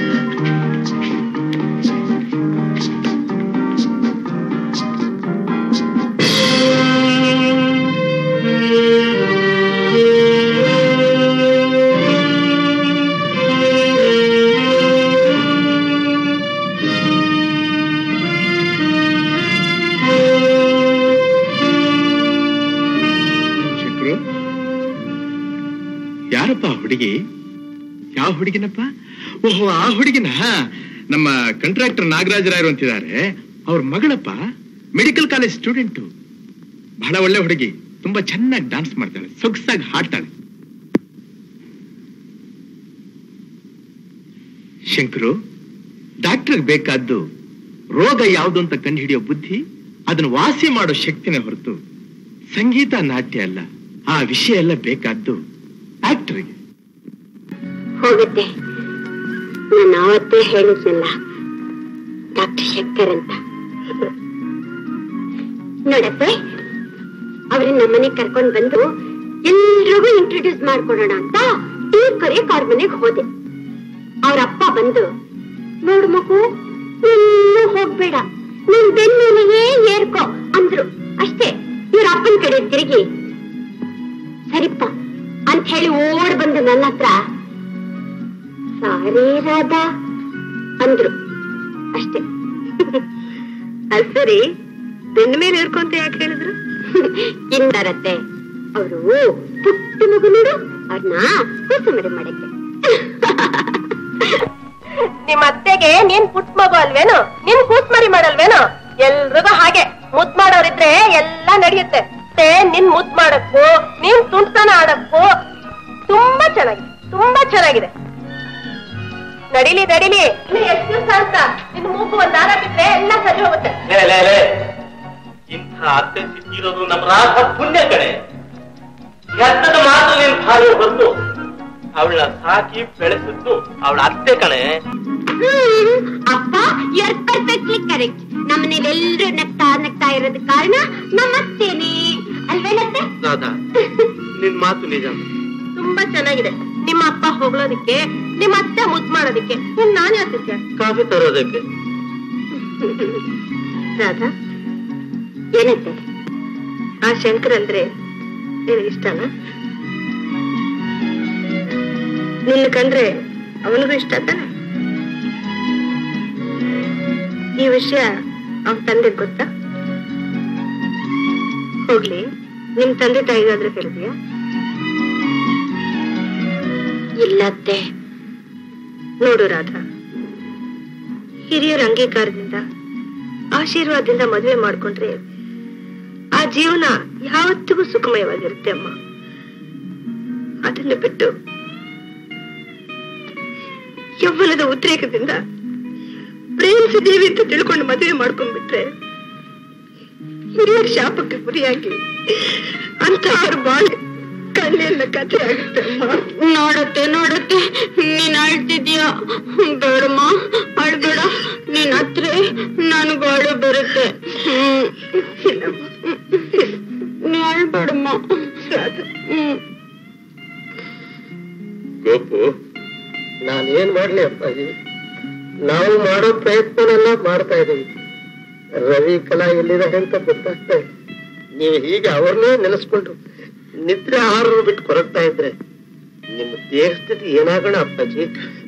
ಶಂಕರು ಯಾರಪ್ಪ ಆ ಹುಡುಗಿ ಯಾವ ಹುಡುಗಿನಪ್ಪ ಓಹೋ ಆ ಹುಡುಗಿನ ನಮ್ಮ ಕಾಂಟ್ರಾಕ್ಟರ್ ನಾಗರಾಜರಾಯರು ಅಂತಿದ್ದಾರೆ ಅವ್ರ ಮಗಳಪ್ಪ ಮೆಡಿಕಲ್ ಕಾಲೇಜ್ ಸ್ಟೂಡೆಂಟು ಬಹಳ ಒಳ್ಳೆ ಹುಡುಗಿ ತುಂಬಾ ಚೆನ್ನಾಗಿ ಡಾನ್ಸ್ ಮಾಡ್ತಾಳೆ ಸೊಗಸಾಗಿ ಹಾಡ್ತಾಳೆ ಶಂಕರು ಡಾಕ್ಟರ್ಗೆ ಬೇಕಾದ್ದು ರೋಗ ಯಾವುದು ಅಂತ ಕಂಡುಹಿಡಿಯೋ ಬುದ್ಧಿ ಅದನ್ನ ವಾಸಿ ಮಾಡೋ ಶಕ್ತಿನೇ ಹೊರತು ಸಂಗೀತ ನಾಟ್ಯ ಅಲ್ಲ ಆ ವಿಷಯ ಎಲ್ಲ ಬೇಕಾದ್ದು ಆಕ್ಟರ್ಗೆ ಹೋಗುತ್ತೆ ನಾನು ಅವತ್ತೇ ಹೇಳಿದ್ನಲ್ಲ ಡಾಕ್ಟರ್ ಶಂಕರ್ ಅಂತ ನೋಡಪ್ಪ ಅವ್ರನ್ನ ನಮ್ಮನೆ ಕರ್ಕೊಂಡ್ ಬಂದು ಎಲ್ರಿಗೂ ಇಂಟ್ರೊಡ್ಯೂಸ್ ಮಾಡ್ಕೊಡೋಣ ಅಂತ ಟೀ ಕರೆಯಕ್ ಅವ್ರ ಮನೆಗೆ ಹೋದೆ ಅವ್ರ ಅಪ್ಪ ಬಂದು ನೋಡು ಮಗು ಎಲ್ಲೂ ಹೋಗ್ಬೇಡ ನಿನ್ ಬೆನ್ಮೇಲೆಯೇ ಏರ್ಕೋ ಅಂದ್ರು ಅಷ್ಟೇ ಇವ್ರ ಅಪ್ಪನ ಕಡೆ ತಿರುಗಿ ಸರಿಪ್ಪ ಅಂತ ಹೇಳಿ ಓಡ್ ಬಂದು ನನ್ನ ಹತ್ರ ಸಾರೇ ರಾಧಾ ಅಂದ್ರು ಅಷ್ಟೇ ಅದ್ ಸರಿ ಬೆನ್ನ ಮೇಲೆ ಇರ್ಕೊಂತ ಯಾಕೆ ಹೇಳಿದ್ರು ಇನ್ನರತ್ತೆ ಅವರು ಪುಟ್ಟ ಮಗು ನೋಡು ಅವ್ರನ್ನ ಕೂಸುಮರಿ ಮಾಡಕ್ಕೆ ನಿಮ್ ಅತ್ತೆಗೆ ನೀನ್ ಪುಟ್ ಮಗು ಅಲ್ವೇನು ನೀನ್ ಕೂಸ್ಮರಿ ಮಾಡಲ್ವೇನು ಎಲ್ರಿಗೂ ಹಾಗೆ ಮುದ್ ಮಾಡೋರಿದ್ರೆ ಎಲ್ಲ ನಡೆಯುತ್ತೆ ಮತ್ತೆ ನಿನ್ ಮುದ್ ಮಾಡಕ್ಕೂ ನೀನ್ ತುಂಟತನ ಆಡಕ್ಕೂ ತುಂಬಾ ಚೆನ್ನಾಗಿದೆ ತುಂಬಾ ಚೆನ್ನಾಗಿದೆ ನಡಿಲಿ ನಡಿಲಿ ಇನ್ನು ಎಷ್ಟು ದಿವಸ ಅಂತ ನಿನ್ ಮೂಗು ಒಂದ್ ದಾರ ಬಿಟ್ರೆ ಎಲ್ಲ ಸರಿ ಹೋಗುತ್ತೆ ಲೇ ಲೇ ಲೇ ಇಂಥ ಅತ್ತೆ ಸಿಕ್ಕಿರೋದು ನಮ್ಮ ರಾಧ ಪುಣ್ಯ ಕಡೆ ಎತ್ತದ ಮಾತು ನಿನ್ ಭಾರಿ ಹೊರತು ಅವಳ ಸಾಕಿ ಬೆಳೆಸಿದ್ದು ಅವಳ ಅತ್ತೆ ಕಣೆ ಹ್ಮ್, ಅಪ್ಪ ಯು ಆರ್ ಪರ್ಫೆಕ್ಟ್ಲಿ ಕರೆಕ್ಟ್ ನಮ್ಮನೇಲಿ ಎಲ್ರು ನಗ್ತಾ ನಗ್ತಾ ಇರೋದ್ ಕಾರಣ ನಮ್ಮತ್ತೇನೆ ಅಲ್ವೇನತ್ತೆ ರಾಧಾ ನಿನ್ ಮಾತು ನಿಜ ತುಂಬಾ ಚೆನ್ನಾಗಿದೆ ನಿಮ್ಮ ಅಪ್ಪ ಹೊಗಳೋದಿಕ್ಕೆ ನಿಮ್ಮ ಅತ್ತೆ ಮುದ್ ಮಾಡೋದಿಕ್ಕೆ ಇನ್ ನಾನ್ ಯಾಕೆ ಕಾಫಿ ತರೋದಕ್ಕೆ ರಾಧಾ ಏನತ್ತೆ ಆ ಶಂಕರ್ ಅಂದ್ರೆ ನಿನಗೆ ಇಷ್ಟನಾ ನಿನ್ನ ಕಂಡ್ರೆ ಅವನಿಗೂ ಇಷ್ಟ ತಾನೆ ಈ ವಿಷಯ ಅವನ ತಂದೆ ಗೊತ್ತಾ ಹೋಗ್ಲಿ ನಿಮ್ ತಂದೆ ತಾಯಿಗಾದ್ರೆ ಹೇಳಿದ್ಯಾ ಇಲ್ಲತ್ತೆ ನೋಡು ರಾಧಾ ಹಿರಿಯರ ಅಂಗೀಕಾರದಿಂದ ಆಶೀರ್ವಾದದಿಂದ ಮದುವೆ ಮಾಡ್ಕೊಂಡ್ರೆ ಆ ಜೀವನ ಯಾವತ್ತಿಗೂ ಸುಖಮಯವಾಗಿರುತ್ತೆ ಅಮ್ಮ ಅದನ್ನು ಬಿಟ್ಟು ಯೌವನದ ಉದ್ರೇಕದಿಂದ ಪ್ರೇಮಿಸಿದೇವಿ ಅಂತ ತಿಳ್ಕೊಂಡು ಮದುವೆ ಮಾಡ್ಕೊಂಡ್ಬಿಟ್ರೆ ಹಿರಿಯರ ಶಾಪಕ್ಕೆ ಗುರಿಯಾಗಿ ಅಂತ ಅವ್ರ ಬಾಳೆ ಕಣ್ಣೆಲ್ಲ ಕಥೆ ಆಗುತ್ತೆ ಅಮ್ಮ ನೋಡತ್ತೆ ನೋಡತ್ತೆ ನೀನ್ ಅಳ್ತಿದ್ಯಾ ಬೇಡಮ್ಮ ಅಳ್ಬೇಡ ನೀನ್ ಹತ್ರ ನನ್ಗೂ ಅಳು ಬರುತ್ತೆ ಹ್ಮ್. ನೀ ಅಳ್ಬೇಡಮ್ಮ ಹ್ಮ್ ಗೋಪು ನಾನೇನ್ ಮಾಡ್ಲಿ ಅಪ್ಪಾಜಿ ನಾವು ಮಾಡೋ ಪ್ರಯತ್ನನೆಲ್ಲ ಮಾಡ್ತಾ ಇದೀವಿ ರವಿ ಕಲಾ ಎಲ್ಲಿದೆ ಅಂತ ಗೊತ್ತಾಗ್ತಾ ಇಲ್ಲ ನೀವು ಹೀಗೆ ಅವ್ರನ್ನೇ ನೆನೆಸ್ಕೊಂಡ್ರು ನಿದ್ರೆ ಆಹಾರ ಬಿಟ್ಟು ಕೊರಗ್ತಾ ಇದ್ರೆ ನಿಮ್ಮ ದೇಹ ಸ್ಥಿತಿ ಏನಾಗೋಣ ಅಪ್ಪಾಜಿ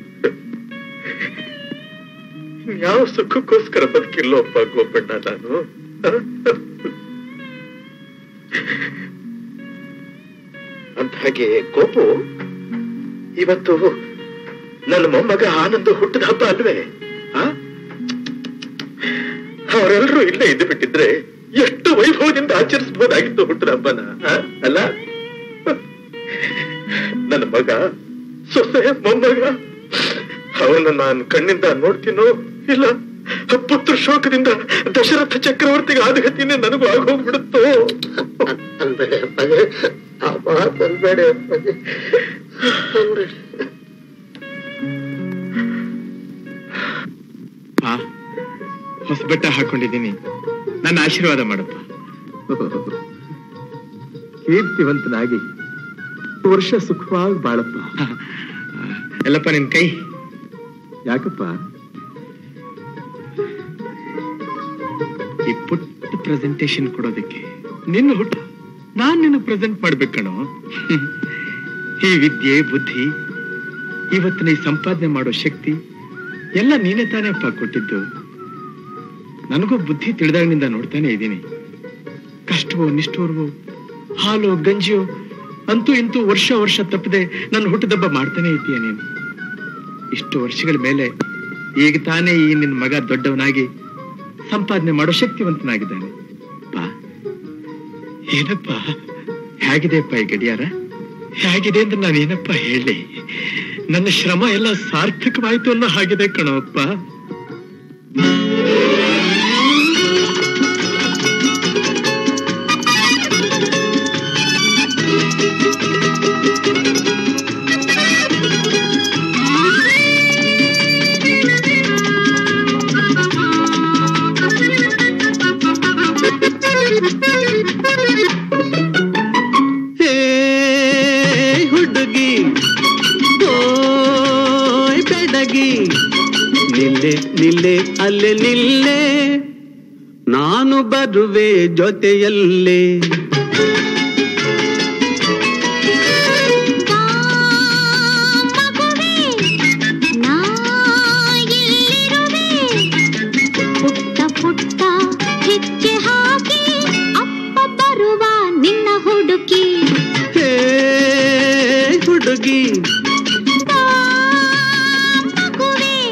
ಯಾವ ಸುಖಕ್ಕೋಸ್ಕರ ಬದುಕಿಲ್ಲೋಪ್ಪ ಗೋಪಣ್ಣ ನಾನು ಅಂತ ಹಾಗೆ ಗೋಪು ಇವತ್ತು ನನ್ನ ಮೊಮ್ಮಗ ಆನಂದ ಹುಟ್ಟಿದ ಹಬ್ಬ ಅಲ್ವೇ ಆ? ಅವರೆಲ್ಲರೂ ಇಲ್ಲೇ ಇದ್ದು ಬಿಟ್ಟಿದ್ರೆ ಎಷ್ಟು ವೈಭವದಿಂದ ಆಚರಿಸಬಹುದಾಗಿತ್ತು ಹುಟ್ಟಿದ ಹಬ್ಬನ ಆ? ಅಲ್ಲ ನನ್ನ ಮಗ ಸೊಸೆ ಮೊಮ್ಮಗ ಅವನ್ನ ನಾನು ಕಣ್ಣಿಂದ ನೋಡ್ತೀನೋ ಇಲ್ಲ ಪುತ್ರ ಶೋಕದಿಂದ ದಶರಥ ಚಕ್ರವರ್ತಿಗೆ ಆದಗತಿನೇ ನನಗೂ ಆಗೋಗ್ಬಿಡುತ್ತೋ ಅನ್ಬೇಡಿ ಅಪ್ಪಾಜಿ ಆ ಮಾತು ಅನ್ಬೇಡಿ ಅಪ್ಪಾಜಿ ಅನ್ಬೇಡಿ ಆ, ಹೊಸ ಬಟ್ಟೆ ಹಾಕೊಂಡಿದ್ದೀನಿ ನನ್ನ ಆಶೀರ್ವಾದ ಮಾಡಪ್ಪ ಕೀರ್ತಿವಂತನಾಗಿ ವರ್ಷ ಸುಖವಾಗಿ ಬಾಳಪ್ಪ ಎಲ್ಲಪ್ಪ ನಿನ್ ಕೈ ಯಾಕಪ್ಪ ಈ ಪುಟ್ಟ ಪ್ರೆಸೆಂಟೇಶನ್ ಕೊಡೋದಕ್ಕೆ ನಿನ್ನ ಹುಟ್ಟು ನಾನ್ ನಿನ್ನ ಪ್ರೆಸೆಂಟ್ ಮಾಡ್ಬೇಕಣೋ ಈ ವಿದ್ಯೆ ಬುದ್ಧಿ ಇವತ್ತಿನ ಈ ಸಂಪಾದನೆ ಮಾಡೋ ಶಕ್ತಿ ಎಲ್ಲ ನೀನೇ ತಾನೇ ಅಪ್ಪ ಕೊಟ್ಟಿದ್ದು ನನಗೂ ಬುದ್ಧಿ ತಿಳಿದಾಗಿನಿಂದ ನೋಡ್ತಾನೆ ಇದ್ದೀನಿ ಕಷ್ಟವೋ ನಿಷ್ಠೂರ್ವೋ ಹಾಲು ಗಂಜಿಯೋ ಅಂತೂ ಇಂತೂ ವರ್ಷ ವರ್ಷ ತಪ್ಪದೆ ನನ್ನ ಹುಟ್ಟದಬ್ಬ ಮಾಡ್ತಾನೆ ಇದ್ದೀಯ ನೀನು ಇಷ್ಟು ವರ್ಷಗಳ ಮೇಲೆ ಈಗ ತಾನೇ ಈ ನಿನ್ನ ಮಗ ದೊಡ್ಡವನಾಗಿ ಸಂಪಾದನೆ ಮಾಡೋ ಶಕ್ತಿವಂತನಾಗಿದ್ದಾನೆ ಪಾ ಏನಪ್ಪ ಹೇಗಿದೆಯಪ್ಪ ಈ ಗಡಿಯಾರ ಹೇಗಿದೆ ಅಂತ ನಾನು ಏನಪ್ಪ ಹೇಳಿ ನನ್ನ ಶ್ರಮ ಎಲ್ಲ ಸಾರ್ಥಕವಾಯ್ತು ಅನ್ನೋ ಹಾಗಿದೆ ಕಣಪ್ಪ ಹೇ ಹುಡುಗಿ ಓಯ್ ಬೆಡಗಿ ನಿಲ್ಲೆ ನಿಲ್ಲೆ ಅಲ್ಲೆ ನಿಲ್ಲೆ ನಾನು ಬರುವೆ ಜೊತೆಯಲ್ಲೇ ನಾ ಎಲ್ಲಿರುವೆ? ಪುಟ್ಟ ಪುಟ್ಟ ಹೆಜ್ಜೆ ಹಾಕಿ ಅಪ್ಪ ಬರುವ ನಿನ್ನ ಹುಡುಕಿ ಹೇ ಹುಡುಗಿ ಬಾ ಮಗುವೇ.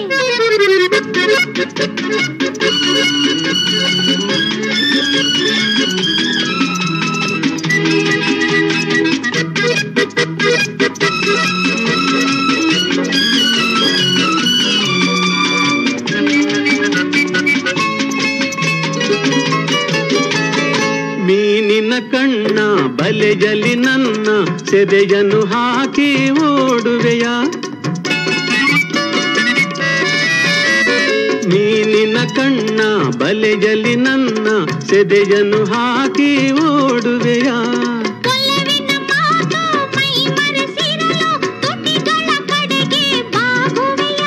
ಮೀನಿನ ಕಣ್ಣ ಬಲೆಯಲ್ಲಿ ನನ್ನ ಸೆರೆಯನ್ನು ಹಾಕಿ ಓಡುವೆಯ ಮೀನಿನ ಕಣ್ಣ ಬಲೆಯಲ್ಲಿ ನನ್ನ ಸೆದೆಯನ್ನು ಹಾಕಿ ಓಡುವೆಯ ಒಲವಿನ ಮಾತು ಮೈ ಮರೆಸಿರಲು ತುಟಿಗಳ ಕಡೆಗೆ ಬಾಗುವೆಯ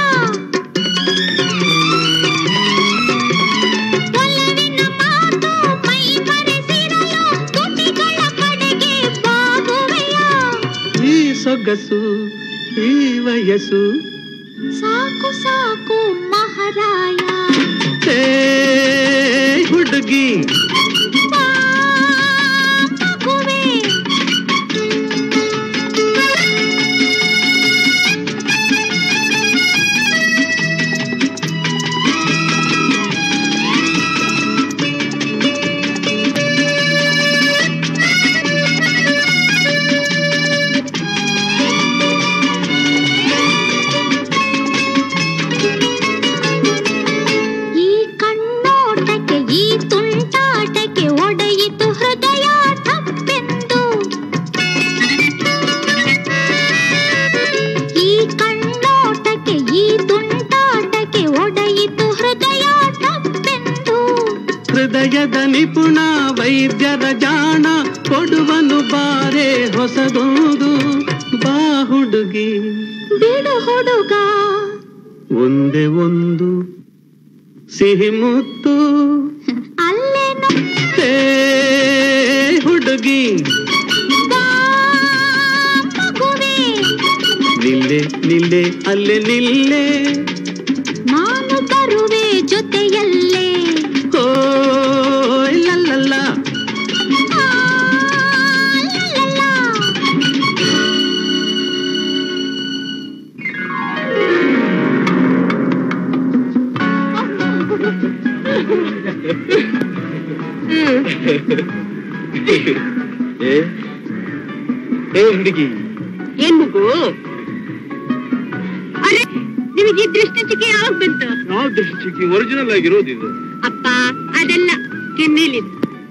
ಒಲವಿನ ಮಾತು ಮೈ ಮರೆಸಿರಲು ತುಟಿಗಳ ಕಡೆಗೆ ಬಾಗುವೆಯ ಈ ಸೊಗಸು ಈ ವಯಸ್ಸು ಸಾಕು ಸಾಕು ಮಹಾರಾಯ ಹೇ ಹುಡುಗಿ ಬಾ ಮಗುವೇ ನಿಪುಣ ವೈದ್ಯರ ಜಾಣ ಕೊಡುವನು ಬಾರೆ ಹೊಸದೊಂದು ಬಾ ಹುಡುಗಿ ಬಿಡು ಹುಡುಗ ಒಂದೇ ಒಂದು ಸಿಹಿ ಮುತ್ತು ಅಲ್ಲೇನು ಹೇ ಹುಡುಗಿ ಬಾ ಮಗುವೇ ನಿಲ್ಲೆ ನಿಲ್ಲೆ ಅಲ್ಲೇ ನಿಲ್ಲೆ ನಾನು ಬರುವೆ ಜೊತೆಯಲ್ಲೇ ಓ ಲಲ್ಲಲ್ಲ ಆ, ಲಲಲ. ಏ ಏ ಹುಡುಗಿ ಏನ್ ಮಗು ಅರೆ ನಿಮಗೆ ಈ ದೃಷ್ಟಿ ಚಿಕ್ಕಿ ಯಾವಾಗ ಬಂತು ಯಾವ ದೃಷ್ಟಿಗೆ ಒರಿಜಿನಲ್ ಆಗಿರೋದು ಇದು ಅಪ್ಪ ಅದೆಲ್ಲ ಕೆನ್ನೇಲಿದ್ದು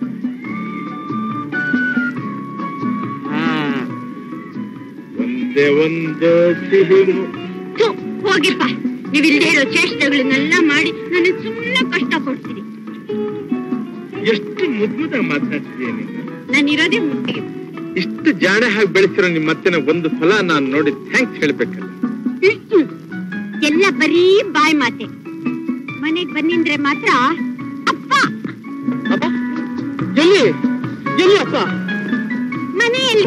ಒಂದೇ ಒಂದು ಸಿಹಿ ಮು- ಥು, ಹೋಗಿಪ್ಪ ನೀವು ಇಲ್ಲದೆ ಇರೋ ಚೇಷ್ಟೆಗಳನ್ನೆಲ್ಲ ಮಾಡಿ ನನಗೆ ಸುಮ್ಮನೆ ಕಷ್ಟ ಕೊಡ್ತೀರಿ ಎಷ್ಟು ಮುದ್ಮುದ ಮಾತಾಡ್ತೀಯ ನೀನು ನಾನು ಇರೋದೇ ಮುಟ್ಟಿಗೆ ಇಷ್ಟು ಜಾಣೆ ಹಾಗೆ ಬೆಳೆಸಿರೋ ನಿಮ್ಮ ಅತ್ತೆನ ಒಂದು ಸಲ ನಾನು ನೋಡಿ ಥ್ಯಾಂಕ್ಸ್ ಹೇಳ್ಬೇಕಲ್ಲ ಹ್ಮ್. ಎಲ್ಲ ಬರೀ ಬಾಯ್ ಮಾತೆ ಮನೆಗ್ ಬಂದಿಂದ್ರೆ ಮಾತ್ರ ಅಪ್ಪ ಅಪ್ಪ ಎಲ್ಲಿ ಎಲ್ಲಿ ಅಪ್ಪ ಮನೆಯಲ್ಲಿ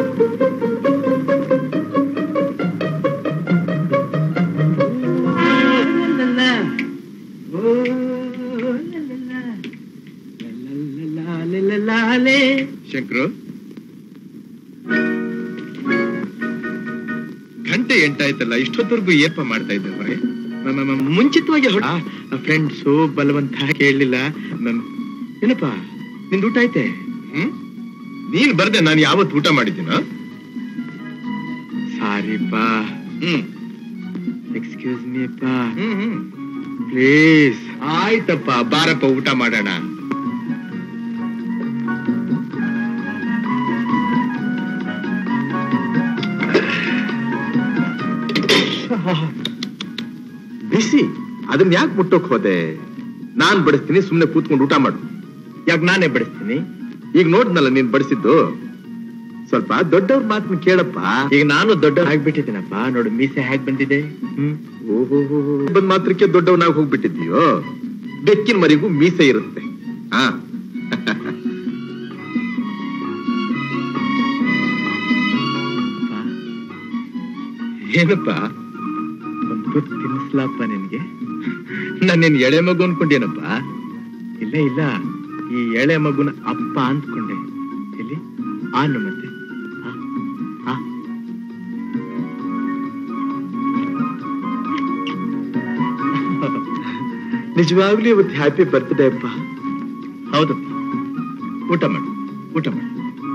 ಶಂಕರು ಗಂಟೆ ಎಂಟಾಯ್ತಲ್ಲ ಇಷ್ಟೊತ್ತವರೆಗೂ ಏರ್ಪ ಮಾಡ್ತಾ ಇದ್ದೆ ಹೊರೆ ಮ- ಮ- ಮ- ಮುಂಚಿತವಾಗಿ ಫ್ರೆಂಡ್ಸು ಬಲವಂತ ಕೇಳಲಿಲ್ಲ ನನ್ ಏನಪ್ಪ ನಿಂದು ಊಟ ಐತೆ ಹ್ಮ್ ನೀನ್ ಬರ್ದೆ ನಾನು ಯಾವತ್ತು ಊಟ ಮಾಡಿದ್ದೀನ ಸಾರಿಪ್ಪ ಹ್ಮ್ ಎಕ್ಸ್ಕ್ಯೂಸ್ ಮೀ ಅಪ್ಪ ಹ್ಮ್ ಹ್ಮ್ ಪ್ಲೀಸ್ ಆಯ್ತಪ್ಪ ಬಾರಪ್ಪ ಊಟ ಮಾಡೋಣ ಬಿಸಿ ಅದನ್ನ ಯಾಕೆ ಮುಟ್ಟೋಕ್ ಹೋದೆ ನಾನ್ ಬಡಿಸ್ತೀನಿ ಸುಮ್ನೆ ಕೂತ್ಕೊಂಡು ಊಟ ಮಾಡು ಯಾಕೆ ನಾನೇ ಬಡಿಸ್ತೀನಿ ಈಗ ನೋಡ್ನಲ್ಲ ನೀನ್ ಬಡಿಸಿದ್ದು ಸ್ವಲ್ಪ ದೊಡ್ಡವ್ರ ಮಾತನ್ನ ಕೇಳಪ್ಪ ಈಗ ನಾನು ದೊಡ್ಡ ಆಗ್ಬಿಟ್ಟಿದ್ದೀನಪ್ಪ ನೋಡು ಮೀಸೆ ಹೇಗ್ ಬಂದಿದೆ ಹ್ಮ್ ಓಹೋ ಬಂದ್ ಮಾತ್ರಕ್ಕೆ ದೊಡ್ಡವನಾಗಿ ಹೋಗ್ಬಿಟ್ಟಿದ್ದೀಯೋ ಬೆಕ್ಕಿನ ಮರಿಗೂ ಮೀಸೆ ಇರುತ್ತೆ ಹಾ ಏನಪ್ಪ ಒಂದ್ ತುತ್ತು ತಿನ್ನಿಸ್ಲಪ್ಪ ನಿನ್ಗೆ ನಾನೇನ್ ಎಳೆ ಮಗು ಅನ್ಕೊಂಡೇನಪ್ಪ ಇಲ್ಲ ಇಲ್ಲ ಈ ಎಳೆ ಮಗುನ ಅಪ್ಪ ಅಂದ್ಕೊಂಡೆ ಎಲ್ಲಿ ಆನು ಮತ್ತೆ ಆ, ಆ. ನಿಜವಾಗ್ಲೂ ಇವತ್ತು ಹ್ಯಾಪಿ ಬರ್ತ್ಡೇ ಅಪ್ಪ ಹೌದಪ್ಪ ಊಟ ಮಾಡು ಊಟ ಮಾಡು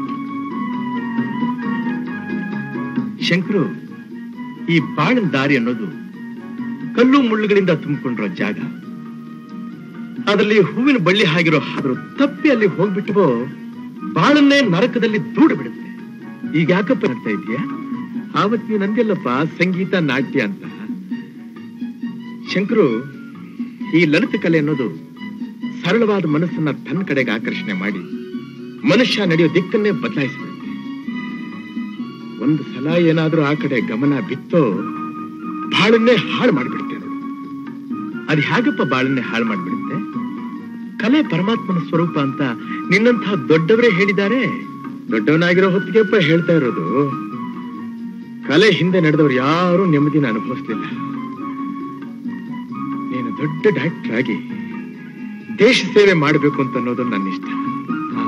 ಶಂಕರು ಈ ಬಾಳಿನ ದಾರಿ ಅನ್ನೋದು ಕಲ್ಲು ಮುಳ್ಳುಗಳಿಂದ ತುಂಬಿಕೊಂಡಿರೋ ಜಾಗ ಅದರಲ್ಲಿ ಹೂವಿನ ಬಳ್ಳಿ ಹಾಗಿರೋ ಆದ್ರೂ ತಪ್ಪಿ ಅಲ್ಲಿ ಹೋಗ್ಬಿಟ್ಟು ಬಾಳನ್ನೇ ನರಕದಲ್ಲಿ ದೂಡ ಬಿಡುತ್ತೆ ಈಗ ಯಾಕಪ್ಪ ನಡ್ತಾ ಇದೀಯಾ ಆವತ್ ನೀನ್ ಅಂದಿಲ್ಲಪ್ಪ ಸಂಗೀತ ನಾಟ್ಯ ಅಂತ ಶಂಕರು ಈ ಲಲಿತ ಕಲೆ ಅನ್ನೋದು ಸರಳವಾದ ಮನಸ್ಸನ್ನ ತನ್ನ ಕಡೆಗೆ ಆಕರ್ಷಣೆ ಮಾಡಿ ಮನುಷ್ಯ ನಡೆಯೋ ದಿಕ್ಕನ್ನೇ ಬದಲಾಯಿಸಿಬಿಡುತ್ತೆ ಒಂದು ಸಲ ಏನಾದ್ರೂ ಆ ಕಡೆ ಗಮನ ಬಿತ್ತೋ ಬಾಳನ್ನೇ ಹಾಳು ಮಾಡಿಬಿಡುತ್ತೆ ನೋಡು ಅದು ಹೇಗಪ್ಪ ಬಾಳನ್ನೇ ಹಾಳು ಮಾಡಿಬಿಡುತ್ತೆ ಕಲೆ ಪರಮಾತ್ಮನ ಸ್ವರೂಪ ಅಂತ ನಿನ್ನಂತಹ ದೊಡ್ಡವರೇ ಹೇಳಿದ್ದಾರೆ ದೊಡ್ಡವನಾಗಿರೋ ಹೊತ್ತಿಗೆಪ್ಪ ಹೇಳ್ತಾ ಇರೋದು ಕಲೆ ಹಿಂದೆ ನಡೆದವರು ಯಾರೂ ನೆಮ್ಮದಿನ ಅನುಭವಿಸ್ಲಿಲ್ಲ ನೀನು ದೊಡ್ಡ ಡಾಕ್ಟರ್ ಆಗಿ ದೇಶ ಸೇವೆ ಮಾಡಬೇಕು ಅಂತ ಅನ್ನೋದು ನನ್ನ ಇಷ್ಟ ಹಾ.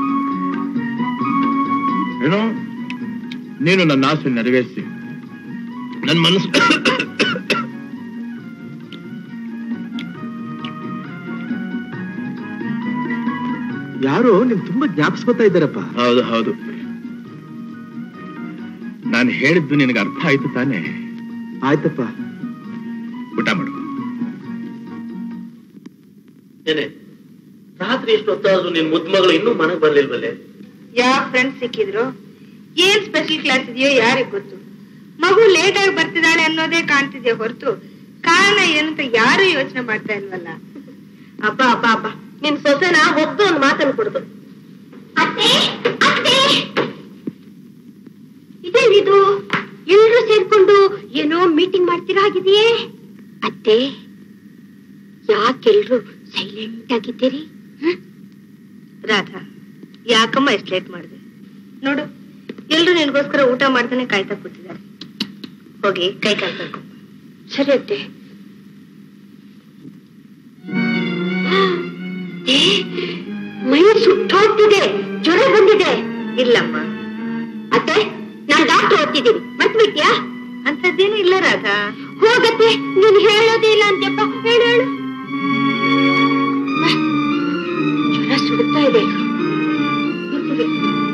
ಏನೋ ನೀನು ನನ್ನ ಆಸೆ ನೆರವೇರಿಸಿ ನನ್ನ ಮನಸ್ಸು ಯಾರೋ ನಿಮ್ ತುಂಬಾ ಜ್ಞಾಪಿಸ್ಕೊತಾ ಇದ್ದಾರಪ್ಪ ಹೌದು ಹೌದು ನಾನು ಹೇಳಿದ್ದು ನಿನಗೆ ಅರ್ಥ ಆಯ್ತು ತಾನೇ ಆಯ್ತಪ್ಪ ಊಟ ಮಾಡು ಏನೇ ರಾತ್ರಿ ಎಷ್ಟು ಹೊತ್ತಾದ್ರು ನಿನ್ ಮುದ್ದು ಮಗಳು ಇನ್ನೂ ಮನೆಗೆ ಬರ್ಲಿಲ್ವಲ್ಲೇ ಯಾವ ಫ್ರೆಂಡ್ ಸಿಕ್ಕಿದ್ರು ಏನ್ ಸ್ಪೆಷಲ್ ಕ್ಲಾಸ್ ಇದೆಯೋ ಯಾರಿಗ್ ಗೊತ್ತು ಮಗು ಲೇಟ್ ಆಗಿ ಬರ್ತಿದ್ದಾಳೆ ಅನ್ನೋದೇ ಕಾಣ್ತಿದೆ ಹೊರತು ಕಾರಣ ಏನಂತ ಯಾರು ಯೋಚನೆ ಮಾಡ್ತಾ ಇಲ್ವಲ್ಲ ಅಬ್ಬಾ ಅಬ್ಬಾ ಅಬ್ಬಾ ನಿನ್ ಸೊಸೆನ ಒಬ್ಬ ಒಂದು ಮಾತನ್ನು ಕೊಡುದು ಅತ್ತೆ ಅತ್ತೆ ಇದೇನಿದು ಎಲ್ರು ಸೇರ್ಕೊಂಡು ಏನೋ ಮೀಟಿಂಗ್ ಮಾಡ್ತೀರಾ ಆಗಿದೆಯೇ ಅತ್ತೆ ಯಾಕೆಲ್ರು ಸೈಲೆಂಟ್ ಆಗಿದ್ದೀರಿ ರಾಧಾ ಯಾಕಮ್ಮ ಎಷ್ಟು ಲೇಟ್ ಮಾಡಿದೆ ನೋಡು ಎಲ್ರು ನಿನ್ಗೋಸ್ಕರ ಊಟ ಮಾಡ್ತಾನೆ ಕಾಯ್ತಾ ಕೂತಿದ್ದಾರೆ ಹೋಗಿ ಕೈ ಕಾಲ್ಬೇಕು ಸರಿ ಅತ್ತೆ ಏ, ಮೈ ಸುಟ್ಟೋಗ್ತಿದೆ ಜ್ವರ ಬಂದಿದೆ ಇಲ್ಲಮ್ಮ ಅತ್ತೆ ನಾನ್ ಡಾಕ್ಟರ್ ಓದ್ತಿದ್ದೀನಿ ಮರ್ತ್ಬಿಟ್ಯಾ ಅಂತದ್ದೇನು ಇಲ್ಲ ರಾಧಾ ಹೋಗತ್ತೆ ನೀನ್ ಹೇಳೋದೇ ಇಲ್ಲ ಅಂತ್ಯಪ್ಪ ಹೇಳು ಹೇಳು ಜ್ವರ ಸುಡ್ತಾ ಇದೆ ಕೂತ್ಕೊಳ್ಳಿ.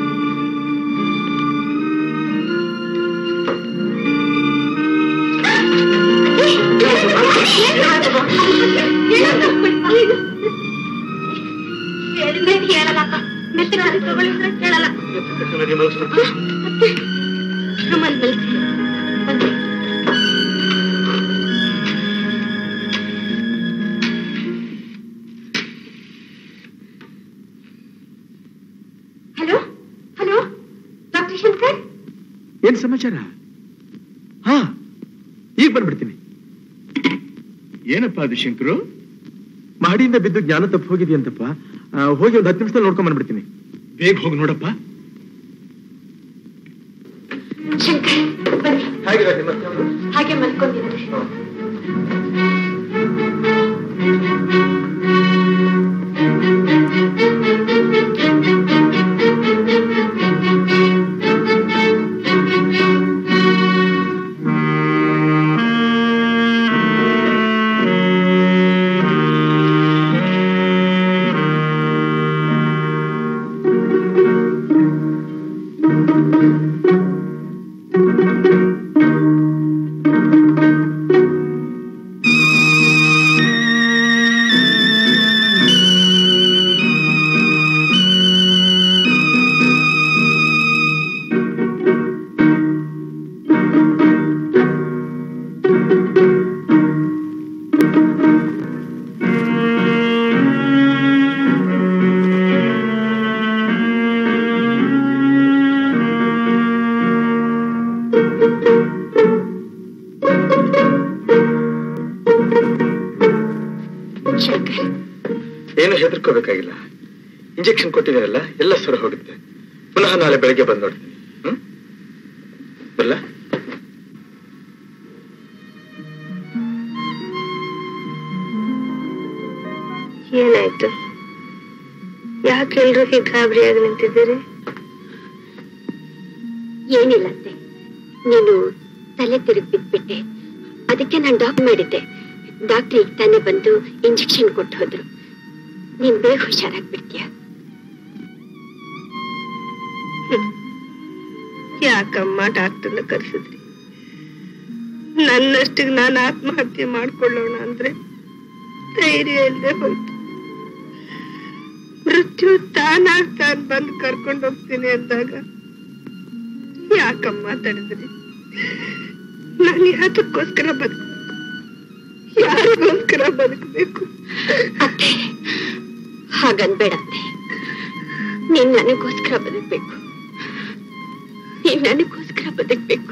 ಹೇಳಿದ್ರೆ ಕೇಳಲ್ಲಪ್ಪ ಮೆತ್ತಗೆ ಅದು ತಗೊಳ್ಳಿದ್ರೆ ಕೇಳಲ್ಲ ನಮ್ಮಲ್ಲಿ ಮಲ್ಸಿ. ಬನ್ನಿ. ಹಲೋ ಹಲೋ ಡಾಕ್ಟರ್ ಶಂಕರ್ ಏನ್ ಸಮಾಚಾರ ಹಾ ಈಗ ಬಂದ್ಬಿಡ್ತೀನಿ ಏನಪ್ಪ ಅದು ಶಂಕರು ಮಹಡಿಯಿಂದ ಬಿದ್ದು ಜ್ಞಾನ ತಪ್ಪು ಹೋಗಿದೆಯಂತಪ್ಪ ಆ, ಹೋಗಿ ಒಂದು ಹತ್ತು ನಿಮಿಷದಲ್ಲಿ ನೋಡ್ಕೊಂಡ್ ಬಂದ್ಬಿಡ್ತೀನಿ ಬೇಗ ಹೋಗಿ ನೋಡಪ್ಪ ಶಂಕರ್ ಬನ್ನಿ ಹೇಗಿದೆ ನಿಮ್ಮ ಅತ್ತೆ? ಹಾಗೆ ಮಲ್ಕೊಂಡಿದ್ದಾರೆ ಶಂಕರ್ ಏನು ಹೆದರ್ಕೋಬೇಕಾಗಿಲ್ಲ ಇಂಜೆಕ್ಷನ್ ಕೊಟ್ಟಿದ್ದೀರಲ್ಲ ಎಲ್ಲ ಸರ ಹೋಗುತ್ತೆ ಪುನಃ ನಾಳೆ ಬೆಳಗ್ಗೆ ಬಂದು ನೋಡ್ತೀನಿ ಹ್ಮ್ ಬಲ್ಲ ಏನಾಯ್ತು ಯಾಕೆ ಎಲ್ರು ಹೀಗೆ ಗಾಬರಿಯಾಗಿ ನಿಂತಿದ್ದೀರಿ ಏನಿಲ್ಲಂತೆ ನೀನು ತಲೆ ತಿರುಗಿ ಬಿದ್ಬಿಟ್ಟೆ ಅದಕ್ಕೆ ನಾನು ಡಾಕ್ ಮಾಡಿದ್ದೆ ಡಾಕ್ಟರ್ ಈಗ ತಾನೇ ಬಂದು ಇಂಜೆಕ್ಷನ್ ಕೊಟ್ಟು ಹೋದ್ರು ನೀನ್ ಬೇಗ ಹುಷಾರಾಗ್ಬಿಡ್ತೀಯ ಯಾಕಮ್ಮ ಡಾಕ್ಟರ್ನ ಕರೆಸಿದ್ರಿ ನನ್ನಷ್ಟಿಗೆ ನಾನು ಆತ್ಮಹತ್ಯೆ ಮಾಡ್ಕೊಳ್ಳೋಣ ಅಂದ್ರೆ ಧೈರ್ಯ ಇಲ್ಲದೆ ಹೋಯ್ತು ಮೃತ್ಯು ತಾನಾಗ್ ತಾನ್ ಬಂದು ಕರ್ಕೊಂಡು ಹೋಗ್ತೀನಿ ಅಂದಾಗ ಯಾಕಮ್ಮ ತಡೆದ್ರಿ ನಾನು ಯಾತಕ್ಕೋಸ್ಕರ ಬದುಕ ಯಾರಿಗೋಸ್ಕರ ಬದುಕಬೇಕು ಅತ್ತೆ ಹಾಗನ್ಬೇಡ ಅತ್ತೆ ನೀನ್ ನನಗೋಸ್ಕರ ಬದುಕ್ಬೇಕು ನೀನ್ ನನಗೋಸ್ಕರ ಬದುಕ್ಬೇಕು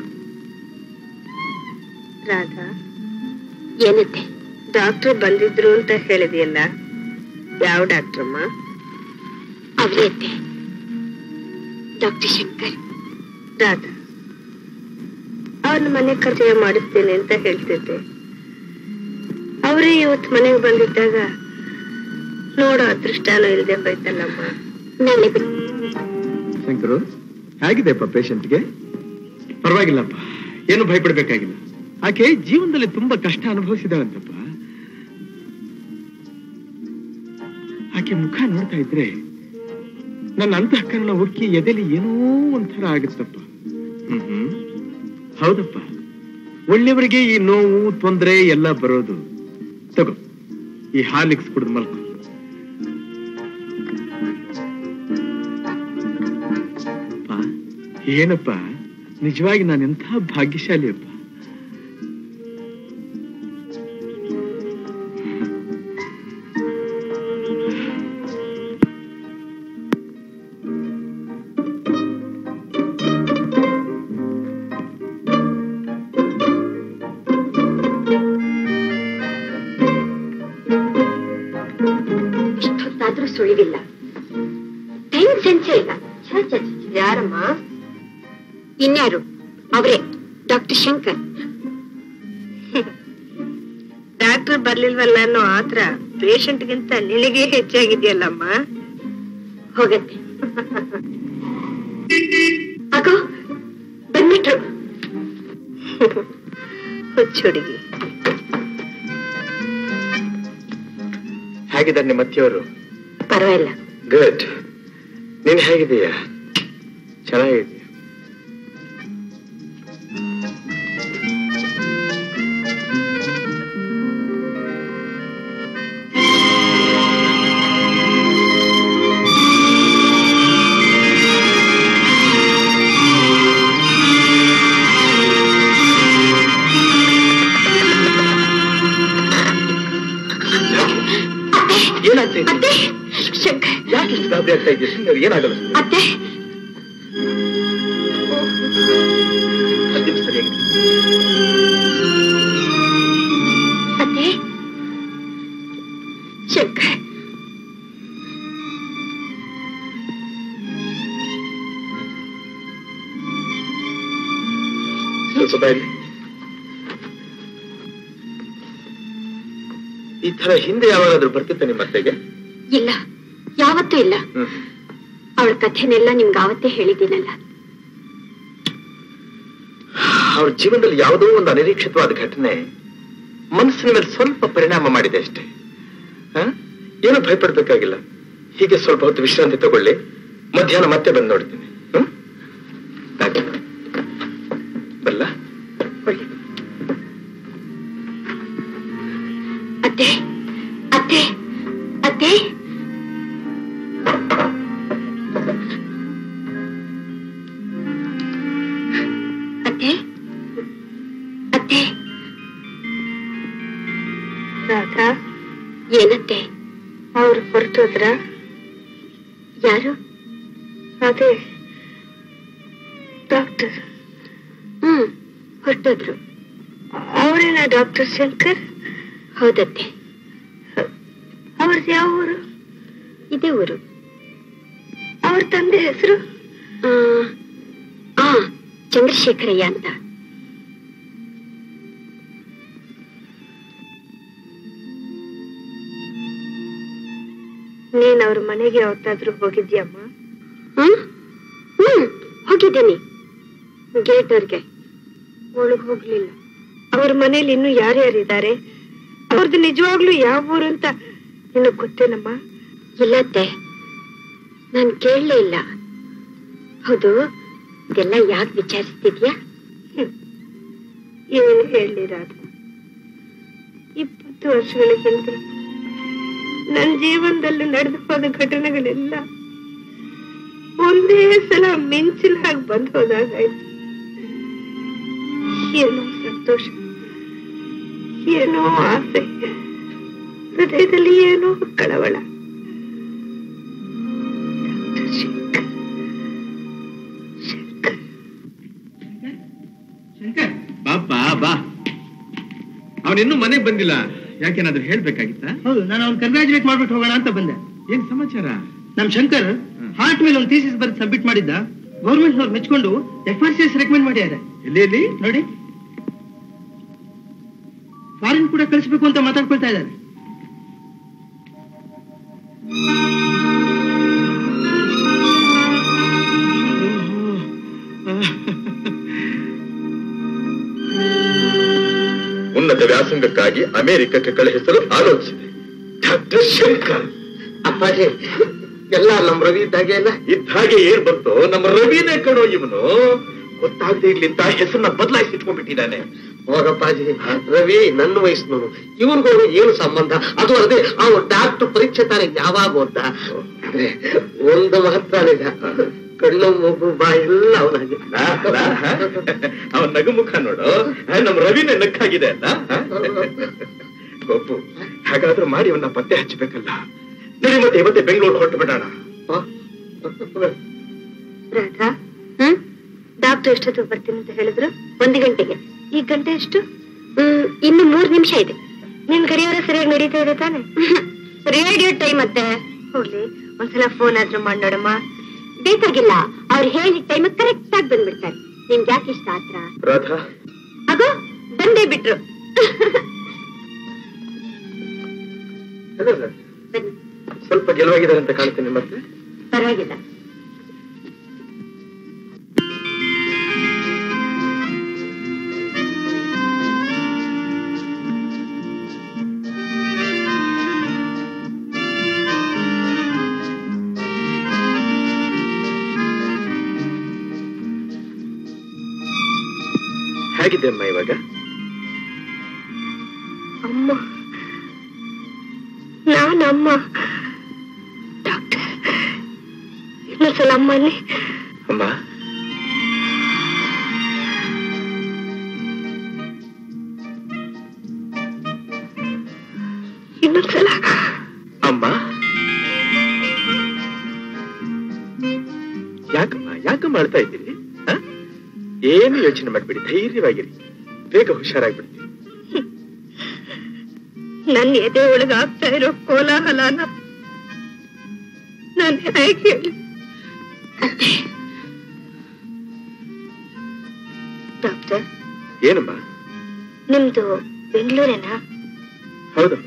ರಾಧಾ ಏನತ್ತೆ ಡಾಕ್ಟರ್ ಬಂದಿದ್ರು ಅಂತ ಹೇಳಿದೆಯಲ್ಲ ಯಾವ ಡಾಕ್ಟ್ರಮ್ಮ ಅವರೇ ಅತ್ತೆ ಡಾಕ್ಟರ್ ಶಂಕರ್ ರಾಧಾ ಅವ್ರನ್ನ ಮನೆ ಪರಿಚಯ ಮಾಡಿಸ್ತೇನೆ ಅಂತ ಹೇಳ್ತಿದ್ದೆ ಅವರೇ ಇವತ್ತು ಮನೆಗೆ ಬಂದಿದ್ದಾಗ ನೋಡೋ ಅದೃಷ್ಟನೂ ಇಲ್ಲದೆ ಹೋಯ್ತಲ್ಲಮ್ಮ ನಾಳೆ ಬಿಟ್ಟು ಶಂಕರು ಹೇಗಿದೆಪ್ಪ ಪೇಷಂಟ್ಗೆ ಪರವಾಗಿಲ್ಲಪ್ಪ ಏನು ಭಯಪಡ್ಬೇಕಾಗಿಲ್ಲ ಆಕೆ ಜೀವನದಲ್ಲಿ ತುಂಬಾ ಕಷ್ಟ ಅನುಭವಿಸಿದಾಳಂತಪ್ಪ ಆಕೆ ಮುಖ ನೋಡ್ತಾ ಇದ್ರೆ ನನ್ನ ಅಂತಃಕರಣ ಉಕ್ಕಿ ಎದೆಲಿ ಏನೋ ಒಂಥರ ಆಗುತ್ತಪ್ಪ ಹ್ಮ್ ಹ್ಮ್. ಹೌದಪ್ಪ ಒಳ್ಳೆಯವರಿಗೆ ಈ ನೋವು ತೊಂದರೆ ಎಲ್ಲ ಬರೋದು ತಗೋ ಈ ಹಾಲಿಕ್ಸ್ ಕುಡಿದು ಮಲ್ಕೊ ಅಪ್ಪ, ಏನಪ್ಪ ನಿಜವಾಗಿ ನಾನು ಎಂಥ ಭಾಗ್ಯಶಾಲಿಯಪ್ಪ ಅರಿವಿಲ್ಲ ಟೈಮ್ ಸೆನ್ಸೇ ಇಲ್ಲ ಛೆ, ಛೆ, ಛೆ, ಛೆ, ಯಾರಮ್ಮ ಇನ್ಯಾರು ಅವರೇ ಡಾಕ್ಟರ್ ಶಂಕರ್ ಡಾಕ್ಟರ್ ಬರ್ಲಿಲ್ವಲ್ಲ ಅನ್ನೋ ಆತ್ರ ಪೇಷಂಟ್ಗಿಂತ ನಿನಗೆ ಹೆಚ್ಚಾಗಿದೆಯಲ್ಲಮ್ಮ ಹೋಗತ್ತೆ ಅಗೋ ಬಂದ್ಬಿಟ್ರು ಹುಚ್ಚು ಹುಡುಗಿ ಹೇಗಿದ್ದಾರೆ ನಿಮ್ಮ ಅತ್ತೆಯವರು ಪರವಾಗಿಲ್ಲ ಗುಡ್ ನೀನ್ ಹೇಗಿದೀಯಾ ಚೆನ್ನಾಗಿದೀಯ ಏನಾಗ್ತಾ ಇದೆ ಅತ್ತೆ ಶಂಕರ್ ಯಾಕೆ ಇಷ್ಟು ಗಾಬರಿ ಆಗ್ತಾ ಇದೆಯಾ ಸುಮ್ಮನೆ ಏನಾಗಲ್ಲ ಸುಮ್ನೆ. ಅತ್ತೆ ಹತ್ತು ನಿಮಿಷ ಸರಿಯಾಗಿ ಅತ್ತೆ ಶಂಕರ್ ಸ್ವಲ್ಪ ಬಾಯಲ್ಲಿ ಈ ತರ ಹಿಂದೆ ಯಾವಾಗಾದ್ರೂ ಬರ್ತಿತ್ತ ನಿಮ್ಮ ಅತ್ತೆಗೆ ಇಲ್ಲ ಯಾವತ್ತೂ ಇಲ್ಲ ಹ್ಮ್. ಅವಳ ಕಥೆನೆಲ್ಲ ನಿಮ್ಗೆ ಆವತ್ತೇ ಹೇಳಿದ್ದೀನಲ್ಲ ಅವ್ರ ಜೀವನದಲ್ಲಿ ಯಾವುದೋ ಒಂದು ಅನಿರೀಕ್ಷಿತವಾದ ಘಟನೆ ಮನಸ್ಸಿನ ಮೇಲೆ ಸ್ವಲ್ಪ ಪರಿಣಾಮ ಮಾಡಿದೆ ಅಷ್ಟೇ ಹ? ಏನು ಭಯಪಡ್ಬೇಕಾಗಿಲ್ಲ ಹೀಗೆ ಸ್ವಲ್ಪ ಹೊತ್ತು ವಿಶ್ರಾಂತಿ ತಗೊಳ್ಳಿ ಮಧ್ಯಾಹ್ನ ಮತ್ತೆ ಬಂದು ನೋಡ್ತೀನಿ ಹ್ಮ್? ಆಯ್ತು. ಬಲ್ಲ ಒಳ್ಳೆ ಅತ್ತೆ ಅತ್ತೆ ಅತ್ತೆ ಅತ್ತೆ ಅತ್ತೆ ರಾಧಾ ಏನತ್ತೆ ಅವ್ರು ಹೊರಟೋದ್ರ ಯಾರು ಅದೇ ಡಾಕ್ಟರ್ ಹ್ಮ್ ಹೊರಟೋದ್ರು ಅವರೇನ ಡಾಕ್ಟರ್ ಶಂಕರ್ ಹೌದತ್ತೆ ಅವ್ರದ್ದು ಯಾವ ಊರು ಇದೇ ಊರು ಅವ್ರ ತಂದೆ ಹೆಸರು ಆ ಚಂದ್ರಶೇಖರಯ್ಯ ಅಂತ ನೀನ್ ಅವ್ರ ಮನೆಗೆ ಯಾವತ್ತಾದ್ರೂ ಹೋಗಿದ್ಯಮ್ಮ ಹ್ಮ್ ಹ್ಮ್ ಹೋಗಿದ್ದೀನಿ ಗೇಟ್ ಅವ್ರಿಗೆ ಒಳಗ್ ಹೋಗ್ಲಿಲ್ಲ ಅವ್ರ ಮನೇಲಿ ಇನ್ನು ಯಾರ್ಯಾರಿದ್ದಾರೆ ಅವ್ರದ್ದು ನಿಜವಾಗ್ಲೂ ಯಾವ ಊರು ಅಂತ ನಿನಗ್ ಗೊತ್ತೇನಮ್ಮ ಇಲ್ಲತ್ತೆ ನಾನ್ ಕೇಳಲೇ ಇಲ್ಲ ಹೌದು ಇದೆಲ್ಲ ಯಾಕೆ ವಿಚಾರಿಸ್ತಿದ್ಯಾ ಏನು ಹೇಳಿ ರಾಧ ಇಪ್ಪತ್ತು ವರ್ಷಗಳ ಹಿಂದೆ ನನ್ನ ಜೀವನದಲ್ಲಿ ನಡೆದು ಹೋದ ಘಟನೆಗಳೆಲ್ಲ ಒಂದೇ ಸಲ ಮಿಂಚಿನ ಹಾಗೆ ಬಂದು ಹೋದಾಗಾಯ್ತು ಏನೋ ಸಂತೋಷ ಏನೋ ಆಸೆ ಹೃದಯದಲ್ಲಿ ಏನೋ ಕಳವಳ ಡಾಕ್ಟರ್ ಶಂಕರ್ ಶಂಕರ್ ಬಾಪ ಬಾ ಅವನಿನ್ನೂ ಮನೆಗೆ ಬಂದಿಲ್ಲ ಯಾಕೇನಾದ್ರೂ ಹೇಳ್ಬೇಕಾಗಿತ್ತಾ ಹೌದು ನಾನು ಅವ್ನು ಕಂಗ್ರಾಚುಲೇಟ್ ಮಾಡ್ಬಿಟ್ಟು ಹೋಗೋಣ ಅಂತ ಬಂದೆ ಏನ್ ಸಮಾಚಾರ ನಮ್ ಶಂಕರ್ ಹಾರ್ಟ್ ಮೇಲೆ ಒಂದು ಥೀಸಿಸ್ ಬರೆದು ಸಬ್ಮಿಟ್ ಮಾಡಿದ್ದ ಗೌರ್ಮೆಂಟ್ ನವ್ರು ಮೆಚ್ಕೊಂಡು F R C S recommend ಮಾಡಿದ್ದಾರೆ ಎಲ್ಲಿ ಎಲ್ಲಿ ನೋಡಿ ಫಾರಿನ್ ಕೂಡ ಕಳಿಸ್ಬೇಕು ಅಂತ ಮಾತಾಡ್ಕೊಳ್ತಾ ಇದ್ದಾರೆ ಉನ್ನತ ವ್ಯಾಸಂಗಕ್ಕಾಗಿ ಅಮೆರಿಕಕ್ಕೆ ಕಳುಹಿಸಲು ಆಲೋಚಿಸಿದೆ ಡಾಕ್ಟರ್ ಶಂಕರ್ ಅಪ್ಪಾಜಿ ಎಲ್ಲ ನಮ್ ರವಿ ಇದ್ದಾಗೆ ಎಲ್ಲ ಇದ್ದ ಹಾಗೆ ಏನ್ ಬಂತು ನಮ್ಮ ರವಿನೇ ಕಣೋ ಇವನು ಗೊತ್ತಾಗದೆ ಇರ್ಲಿ ಅಂತ ಹೆಸರನ್ನ ಬದಲಾಯಿಸಿ ಇಟ್ಕೊಂಡ್ಬಿಟ್ಟಿದ್ದಾನೆ ಹೋಗಪ್ಪಾಜಿ ರವಿ ನನ್ನ ವಯಸ್ಸಿನವನು ಇವ್ರಿಗೂ ಏನು ಸಂಬಂಧ ಅದು ಅಲ್ಲದೆ ಅವನು ಡಾಕ್ಟರ್ ಪರೀಕ್ಷೆ ತಾನೇ ಯಾವಾಗ ಓದ್ದ ಅಂದ್ರೆ ಒಂದು ಮಾತ್ರ ನಿಜ ಕಣ್ಣು ಮೂಗು ಬಾಯಿ ಎಲ್ಲ ಅವನಾಗೆ ಅವನ್ ನಗು ಮುಖ ನೋಡು ಆ, ನಮ್ಮ ರವಿನೇ ನಕ್ಕಾಗಿದೆ ಅಲ್ಲ ಆ? ಗೊಪ್ಪು ಹಾಗಾದ್ರೂ ಮಾಡಿ ಅವನ್ನ ಪತ್ತೆ ಹಚ್ಚಬೇಕಲ್ಲ ನಡಿ ಮತ್ತೆ ಇವತ್ತೇ ಬೆಂಗಳೂರು ಹೊರಟು ಬಿಡೋಣ ರಾಧಾ ಹ್ಮ್ ಡಾಕ್ಟರ್ ಎಷ್ಟೊತ್ತು ಬರ್ತೀನಿ ಅಂತ ಹೇಳಿದ್ರು ಒಂದು ಗಂಟೆಗೆ ಈ ಗಂಟೆ ಎಷ್ಟು ಹ್ಮ್ ಇನ್ನು ಮೂರ್ ನಿಮಿಷ ಇದೆ ನಿನ್ ಗಡಿಯಾರ ಸರಿಯಾಗಿ ನಡೀತಾ ಇದೆ ತಾನೆ ರೇಡಿಯೋ ಟೈಮ್ ಮತ್ತೆ ಹೋಗ್ಲಿ ಒಂದ್ಸಲ ಫೋನ್ ಆದ್ರೂ ಮಾಡಿ ನೋಡಮ್ಮ ಬೇಕಾಗಿಲ್ಲ ಅವ್ರು ಹೇಳಿ ಟೈಮ್ ಕರೆಕ್ಟ್ ಆಗಿ ಬಂದ್ಬಿಡ್ತಾರೆ ನಿಮ್ಗೆ ಯಾಕೆ ಇಷ್ಟ ಆತ್ರ ರಾಧಾ ಆಗೋ ಬಂದೇ ಬಿಟ್ರು ಅಲ್ಲ ಸರ್ ಬನ್ನಿ ಸ್ವಲ್ಪ ಗೆಲುವಾಗಿದ್ದಾರೆ ಅಂತ ಕಾಣ್ತೀನಿ ಮತ್ತೆ ಪರವಾಗಿಲ್ಲ ಹೇಗಿದೆ ಅಮ್ಮ ಇವಾಗ ಅಮ್ಮ ನಾನಮ್ಮ ಡಾಕ್ಟರ್ ಇನ್ನೊಂದ್ಸಲ ಅಮ್ಮನೇ ಅಮ್ಮ ಇನ್ನೊಂದ್ಸಲ ಅಮ್ಮ ಯಾಕಮ್ಮ ಯಾಕಮ್ಮ ಅಳ್ತಾ ಇದ್ದೀರಿ ಆ? ಏನು ಯೋಚನೆ ಮಾಡ್ಬೇಡಿ ಧೈರ್ಯವಾಗಿರಿ ಬೇಗ ಹುಷಾರಾಗ್ಬಿಡ್ತೀವಿ ನನ್ನ ಎದೆ ಒಳಗ ಆಗ್ತಾ ಇರೋ ಕೋಲಾಹಲನ ನಾನು ಹೇಗೆ ಹೇಳಿ ಡಾಕ್ಟರ್ ಏನಮ್ಮ ನಿಮ್ದು ಬೆಂಗಳೂರೇನಾ ಹೌದಮ್ಮ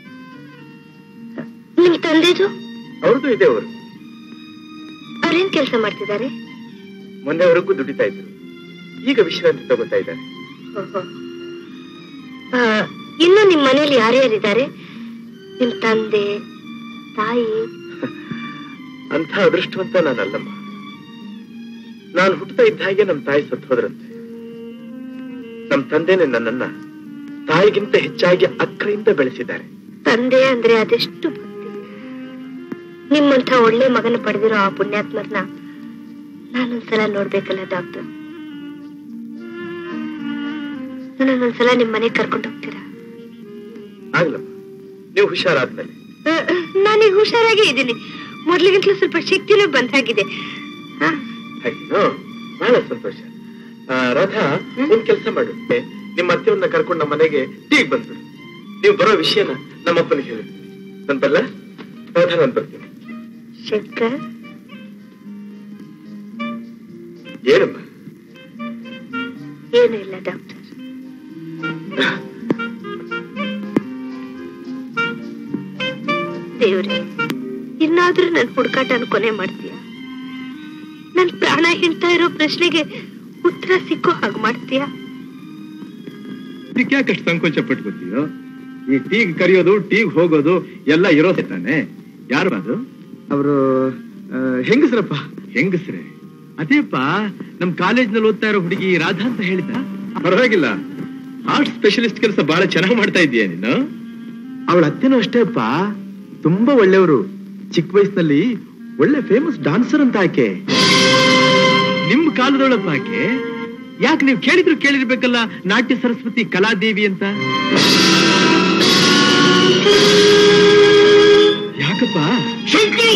ನಿಮ್ ತಂದೆದು ಅವ್ರದ್ದು ಇದೆ ಅವರು ಅವ್ರೇನ್ ಕೆಲಸ ಮಾಡ್ತಿದ್ದಾರೆ ಮೊನ್ನೆವರೆಗೂ ದುಡಿತಾ ಇದ್ರು ಈಗ ವಿಶ್ರಾಂತಿ ತಗೋತಾ ಇದ್ದಾರೆ ಓಹೋ. ಆ, ಇನ್ನು ನಿಮ್ ಮನೇಲಿ ಯಾರ್ಯಾರಿದ್ದಾರೆ ನಿಮ್ ತಂದೆ ತಾಯಿ ಅಂಥ ಅದೃಷ್ಟವಂತ ನಾನಲ್ಲಮ್ಮ ನಾನು ಹುಟ್ಟುತ್ತಾ ಇದ್ದ ಹಾಗೆ ನಮ್ಮ ತಾಯಿ ಸತ್ತು ಹೋದ್ರಂತೆ ನಮ್ಮ ತಂದೆನೆ ನನ್ನನ್ನ ತಾಯಿಗಿಂತ ಹೆಚ್ಚಾಗಿ ಅಕ್ಕರೆಯಿಂದ ಬೆಳೆಸಿದ್ದಾರೆ ತಂದೆ ಅಂದ್ರೆ ಅದೆಷ್ಟು ಭಕ್ತಿ ನಿಮ್ಮಂಥ ಒಳ್ಳೆ ಮಗನ ಪಡೆದಿರೋ ಆ ಪುಣ್ಯಾತ್ಮರ್ನ ನಾನೊಂದ್ಸಲ ನೋಡ್ಬೇಕಲ್ಲ ಡಾಕ್ಟರ್ ನನ್ನೊಂದ್ಸಲ ನಿಮ್ ಮನೆಗ್ ಕರ್ಕೊಂಡು ಹೋಗ್ತೀರಾ ಆಗ್ಲಮ್ಮ ನೀವು ಹುಷಾರಾದ್ಮೇಲೆ ಆ, ನಾನೀಗ ಹುಷಾರಾಗೇ ಇದ್ದೀನಿ ಮೊದ್ಲಿಗಿಂತಲೂ ಸ್ವಲ್ಪ ಶಕ್ತಿನೂ ಬಂದಾಗಿದೆ ಹಾ ಹಾಗೇನೋ ಬಹಳ ಸಂತೋಷ ಆ, ರಾಧಾ ಒಂದ್ ಕೆಲಸ ಮಾಡು ಏ, ನಿಮ್ಮ ಅತ್ತೆಯವ್ರನ್ನ ಕರ್ಕೊಂಡು ನಮ್ಮ ಮನೆಗೆ ಟೀಗ್ ಬಂದ್ಬಿಡು ನೀವು ಬರೋ ವಿಷಯನ ನಮ್ಮಪ್ಪನಿಗೆ ಹೇಳಿ ನನ್ ಬಲ್ಲ ರಾಧಾ ನಾನು ಬರ್ತೀನಿ ಶಂಕರ್ ಏನಮ್ಮ ಏನೂ ಇಲ್ಲ ಡಾಕ್ಟರ್ ದೇವ್ರೆ ಇನ್ನಾದ್ರೂ ನನ್ ಹುಡುಕಾಟನ ಕೊನೆ ಮಾಡ್ತೀಯ ನನ್ ಪ್ರಾಣ ಹಿಂಡ್ತಾ ಇರೋ ಪ್ರಶ್ನೆಗೆ ಉತ್ತರ ಸಿಕ್ಕೋ ಹಾಗೆ ಮಾಡ್ತೀಯ ಇದಕ್ಕೆ ಯಾಕಷ್ಟು ಸಂಕೋಚ ಪಟ್ಕೋತೀಯೋ ಈ ಟೀಗ್ ಕರೆಯೋದು ಟೀಗ್ ಹೋಗೋದು ಎಲ್ಲ ಇರೋ ತಾನೆ ಯಾರು ಅದು ಅವರು ಹೆಂಗಸ್ರಪ್ಪ ಹೆಂಗಸ್ರೆ ಅದೇಪ್ಪ ನಮ್ ಕಾಲೇಜ್ನಲ್ಲಿ ಓದ್ತಾ ಇರೋ ಹುಡುಗಿ ರಾಧಾ ಅಂತ ಹೇಳಿದ ಪರವಾಗಿಲ್ಲ ಹಾರ್ಟ್ ಸ್ಪೆಷಲಿಸ್ಟ್ ಕೆಲಸ ಬಹಳ ಚೆನ್ನಾಗಿ ಮಾಡ್ತಾ ಇದೀಯ ನೀನು ಅವಳ ಅತ್ತೆನೂ ಅಷ್ಟೇ ಅಪ್ಪ ತುಂಬಾ ಒಳ್ಳೆಯವರು ಚಿಕ್ಕ ವಯಸ್ಸಿನಲ್ಲಿ ಒಳ್ಳೆ ಫೇಮಸ್ ಡಾನ್ಸರ್ ಅಂತ ಆಕೆ ನಿಮ್ ಕಾಲದೊಳಪ್ಪ ಆಕೆ ಯಾಕೆ ನೀವು ಕೇಳಿದ್ರು ಕೇಳಿರ್ಬೇಕಲ್ಲ ನಾಟ್ಯ ಸರಸ್ವತಿ ಕಲಾದೇವಿ ಅಂತ ಯಾಕಪ್ಪ ಶಂಕರು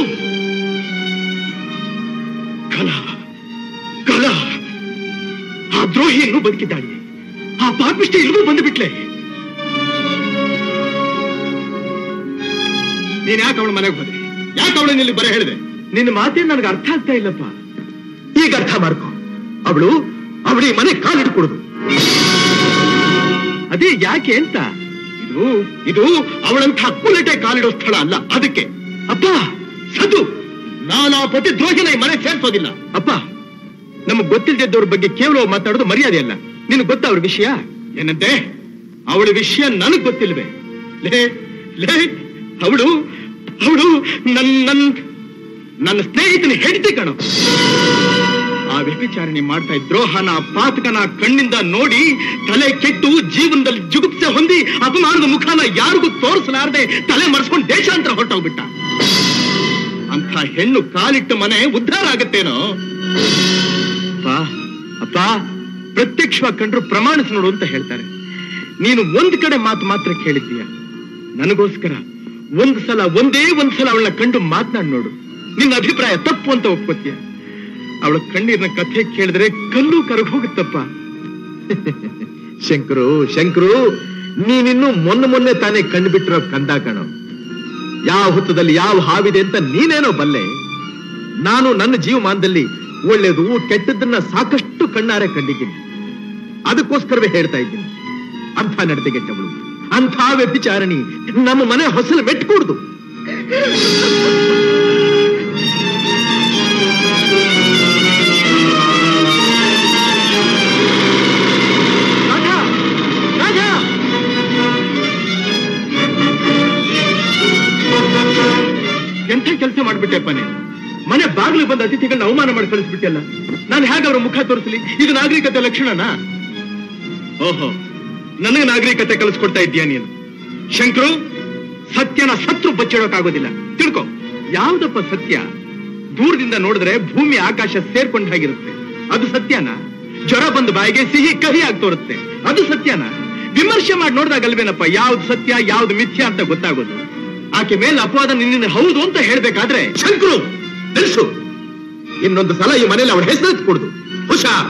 ಕಲಾ ಕಲಾ ಆ ದ್ರೋಹಿ ಇನ್ನೂ ಬದುಕಿದ್ದಾಳೆ ಆ ಪಾಪಿಷ್ಟ ಇಲ್ಲಿಗೂ ಬಂದು ಬಿಟ್ಲೆ ನೀನ್ ಯಾಕೆ ಅವಳ ಮನೆಗೆ ಹೋದೆ ಯಾಕೆ ಅವಳನ್ನ ಇಲ್ಲಿ ಬರ ಹೇಳಿದೆ ನಿನ್ನ ಮಾತೇನ್ ನನಗೆ ಅರ್ಥ ಆಗ್ತಾ ಇಲ್ಲಪ್ಪ ಈಗ ಅರ್ಥ ಮಾಡ್ಕೊ ಅವಳು ಅವಳಿ ಮನೆ ಕಾಲಿಡ್ಕೊಡುದು ಅದೇ ಯಾಕೆ ಅಂತ ಇದು ಇದು ಅವಳಂಥ ಕುಲಟೆ ಕಾಲಿಡೋ ಸ್ಥಳ ಅಲ್ಲ ಅದಕ್ಕೆ ಅಪ್ಪ ಸದು ನಾನು ಆ ಪತಿ ದ್ರೋಹಿನ ಈ ಮನೆ ಸೇರ್ಸೋದಿಲ್ಲ ಅಪ್ಪ ನಮಗ್ ಗೊತ್ತಿಲ್ದಿದ್ದವ್ರ ಬಗ್ಗೆ ಕೇವಲ ಮಾತಾಡೋದು ಮರ್ಯಾದೆ ಅಲ್ಲ ನಿನಗ್ ಗೊತ್ತಾ ಅವ್ರ ವಿಷಯ ಏನಂತೆ ಅವಳ ವಿಷಯ ನನಗ್ ಗೊತ್ತಿಲ್ವೇ ಲೇ ಲೇ ಅವಳು ಅವಳು ನನ್ ನನ್ ನನ್ನ ಸ್ನೇಹಿತನ ಹೆಂಡತಿ ಕಣೋ ಆ ವ್ಯಭಿಚಾರಣೆ ಮಾಡ್ತಾ ಇದ್ದ ದ್ರೋಹನ ಪಾತಕನ ಕಣ್ಣಿಂದ ನೋಡಿ ತಲೆ ಕೆಟ್ಟು ಜೀವನದಲ್ಲಿ ಜುಗುಪ್ಸೆ ಹೊಂದಿ ಅಪಮಾನದ ಮುಖನ ಯಾರಿಗೂ ತೋರಿಸಲಾರದೆ ತಲೆ ಮರೆಸ್ಕೊಂಡು ದೇಶಾಂತರ ಹೊರಟೋಗ್ಬಿಟ್ಟ ಅಂತ ಹೆಣ್ಣು ಕಾಲಿಟ್ಟ ಮನೆ ಉದ್ಧಾರ ಆಗತ್ತೇನೋ ಅಪ್ಪ ಅಪ್ಪ ಪ್ರತ್ಯಕ್ಷವಾಗಿ ಕಂಡ್ರು ಪ್ರಮಾಣಿಸಿ ನೋಡು ಅಂತ ಹೇಳ್ತಾರೆ ನೀನು ಒಂದ್ ಕಡೆ ಮಾತು ಮಾತ್ರ ಕೇಳಿದ್ದೀಯ ನನಗೋಸ್ಕರ ಒಂದ್ ಸಲ ಒಂದೇ ಒಂದ್ ಸಲ ಅವಳನ್ನ ಕಂಡು ಮಾತನಾಡಿ ನೋಡು ನಿನ್ನ ಅಭಿಪ್ರಾಯ ತಪ್ಪು ಅಂತ ಒಪ್ಕೋತೀಯ ಅವಳ ಕಣ್ಣೀರಿನ ಕಥೆ ಕೇಳಿದ್ರೆ ಕಲ್ಲು ಕರಗ್ ಹೋಗುತ್ತಪ್ಪ ಶಂಕರು ಶಂಕರು ನೀನಿನ್ನು ಮೊನ್ನೆ ಮೊನ್ನೆ ತಾನೇ ಕಂಡು ಬಿಟ್ಟಿರೋ ಕಂದ ಕಣೋ ಯಾವ ಹುತ್ತದಲ್ಲಿ ಯಾವ ಹಾವಿದೆ ಅಂತ ನೀನೇನೋ ಬಲ್ಲೆ ನಾನು ನನ್ನ ಜೀವಮಾನದಲ್ಲಿ ಒಳ್ಳೇದು ಕೆಟ್ಟದ್ದನ್ನ ಸಾಕಷ್ಟು ಕಣ್ಣಾರೆ ಕಂಡಿದ್ದೀನಿ ಅದಕ್ಕೋಸ್ಕರವೇ ಹೇಳ್ತಾ ಇದ್ದೀನಿ ಅಂಥ ನಡತೆಗೆಟ್ಟವಳು ಅಂಥ ವ್ಯಭಿಚಾರಣಿ ನಮ್ಮ ಮನೆ ಹೊಸಲು ಮೆಟ್ಕೂಡ್ದು ರಾಜಾ ರಾಜಾ ಎಂಥ ಕೆಲಸ ಮಾಡ್ಬಿಟ್ಟೆಪ್ಪ ನೀನು ಮನೆ ಬಾಗಿಲು ಬಂದ ಅತಿಥಿಗಳನ್ನ ಅವಮಾನ ಮಾಡಿ ಕಳಿಸ್ಬಿಟ್ಟಲ್ಲ ನಾನು ಹೇಗೆ ಅವ್ರ ಮುಖ ತೋರಿಸಲಿ ಇದು ನಾಗರಿಕತೆ ಲಕ್ಷಣನಾ ಓಹೋ ನನಗೆ ನಾಗರಿಕತೆ ಕಲಿಸ್ಕೊಡ್ತಾ ಇದ್ದೀಯ ನೀನು ಶಂಕರು ಸತ್ಯನ ಸತ್ರು ಬಚ್ಚಿಡೋಕ್ಕಾಗೋದಿಲ್ಲ ತಿಳ್ಕೊ ಯಾವ್ದಪ್ಪ ಸತ್ಯ ದೂರದಿಂದ ನೋಡಿದ್ರೆ ಭೂಮಿ ಆಕಾಶ ಸೇರ್ಕೊಂಡ ಹಾಗಿರುತ್ತೆ ಅದು ಸತ್ಯನ ಜ್ವರ ಬಂದ ಬಾಯಿಗೆ ಸಿಹಿ ಕಹಿ ಆಗಿ ತೋರುತ್ತೆ ಅದು ಸತ್ಯನ ವಿಮರ್ಶೆ ಮಾಡಿ ನೋಡಿದಾಗಲ್ವೇನಪ್ಪ ಯಾವ್ದು ಸತ್ಯ ಯಾವ್ದು ಮಿಥ್ಯ ಅಂತ ಗೊತ್ತಾಗೋದು ಆಕೆ ಮೇಲೆ ಅಪವಾದ ನಿನ್ನ ಹೌದು ಅಂತ ಹೇಳ್ಬೇಕಾದ್ರೆ ಶಂಕರು ನಿಲ್ಸು ಇನ್ನೊಂದು ಸಲ ಈ ಮನೇಲಿ ಅವಳ ಹೆಸರು ಕೊಡುದು ಹುಷಾರ್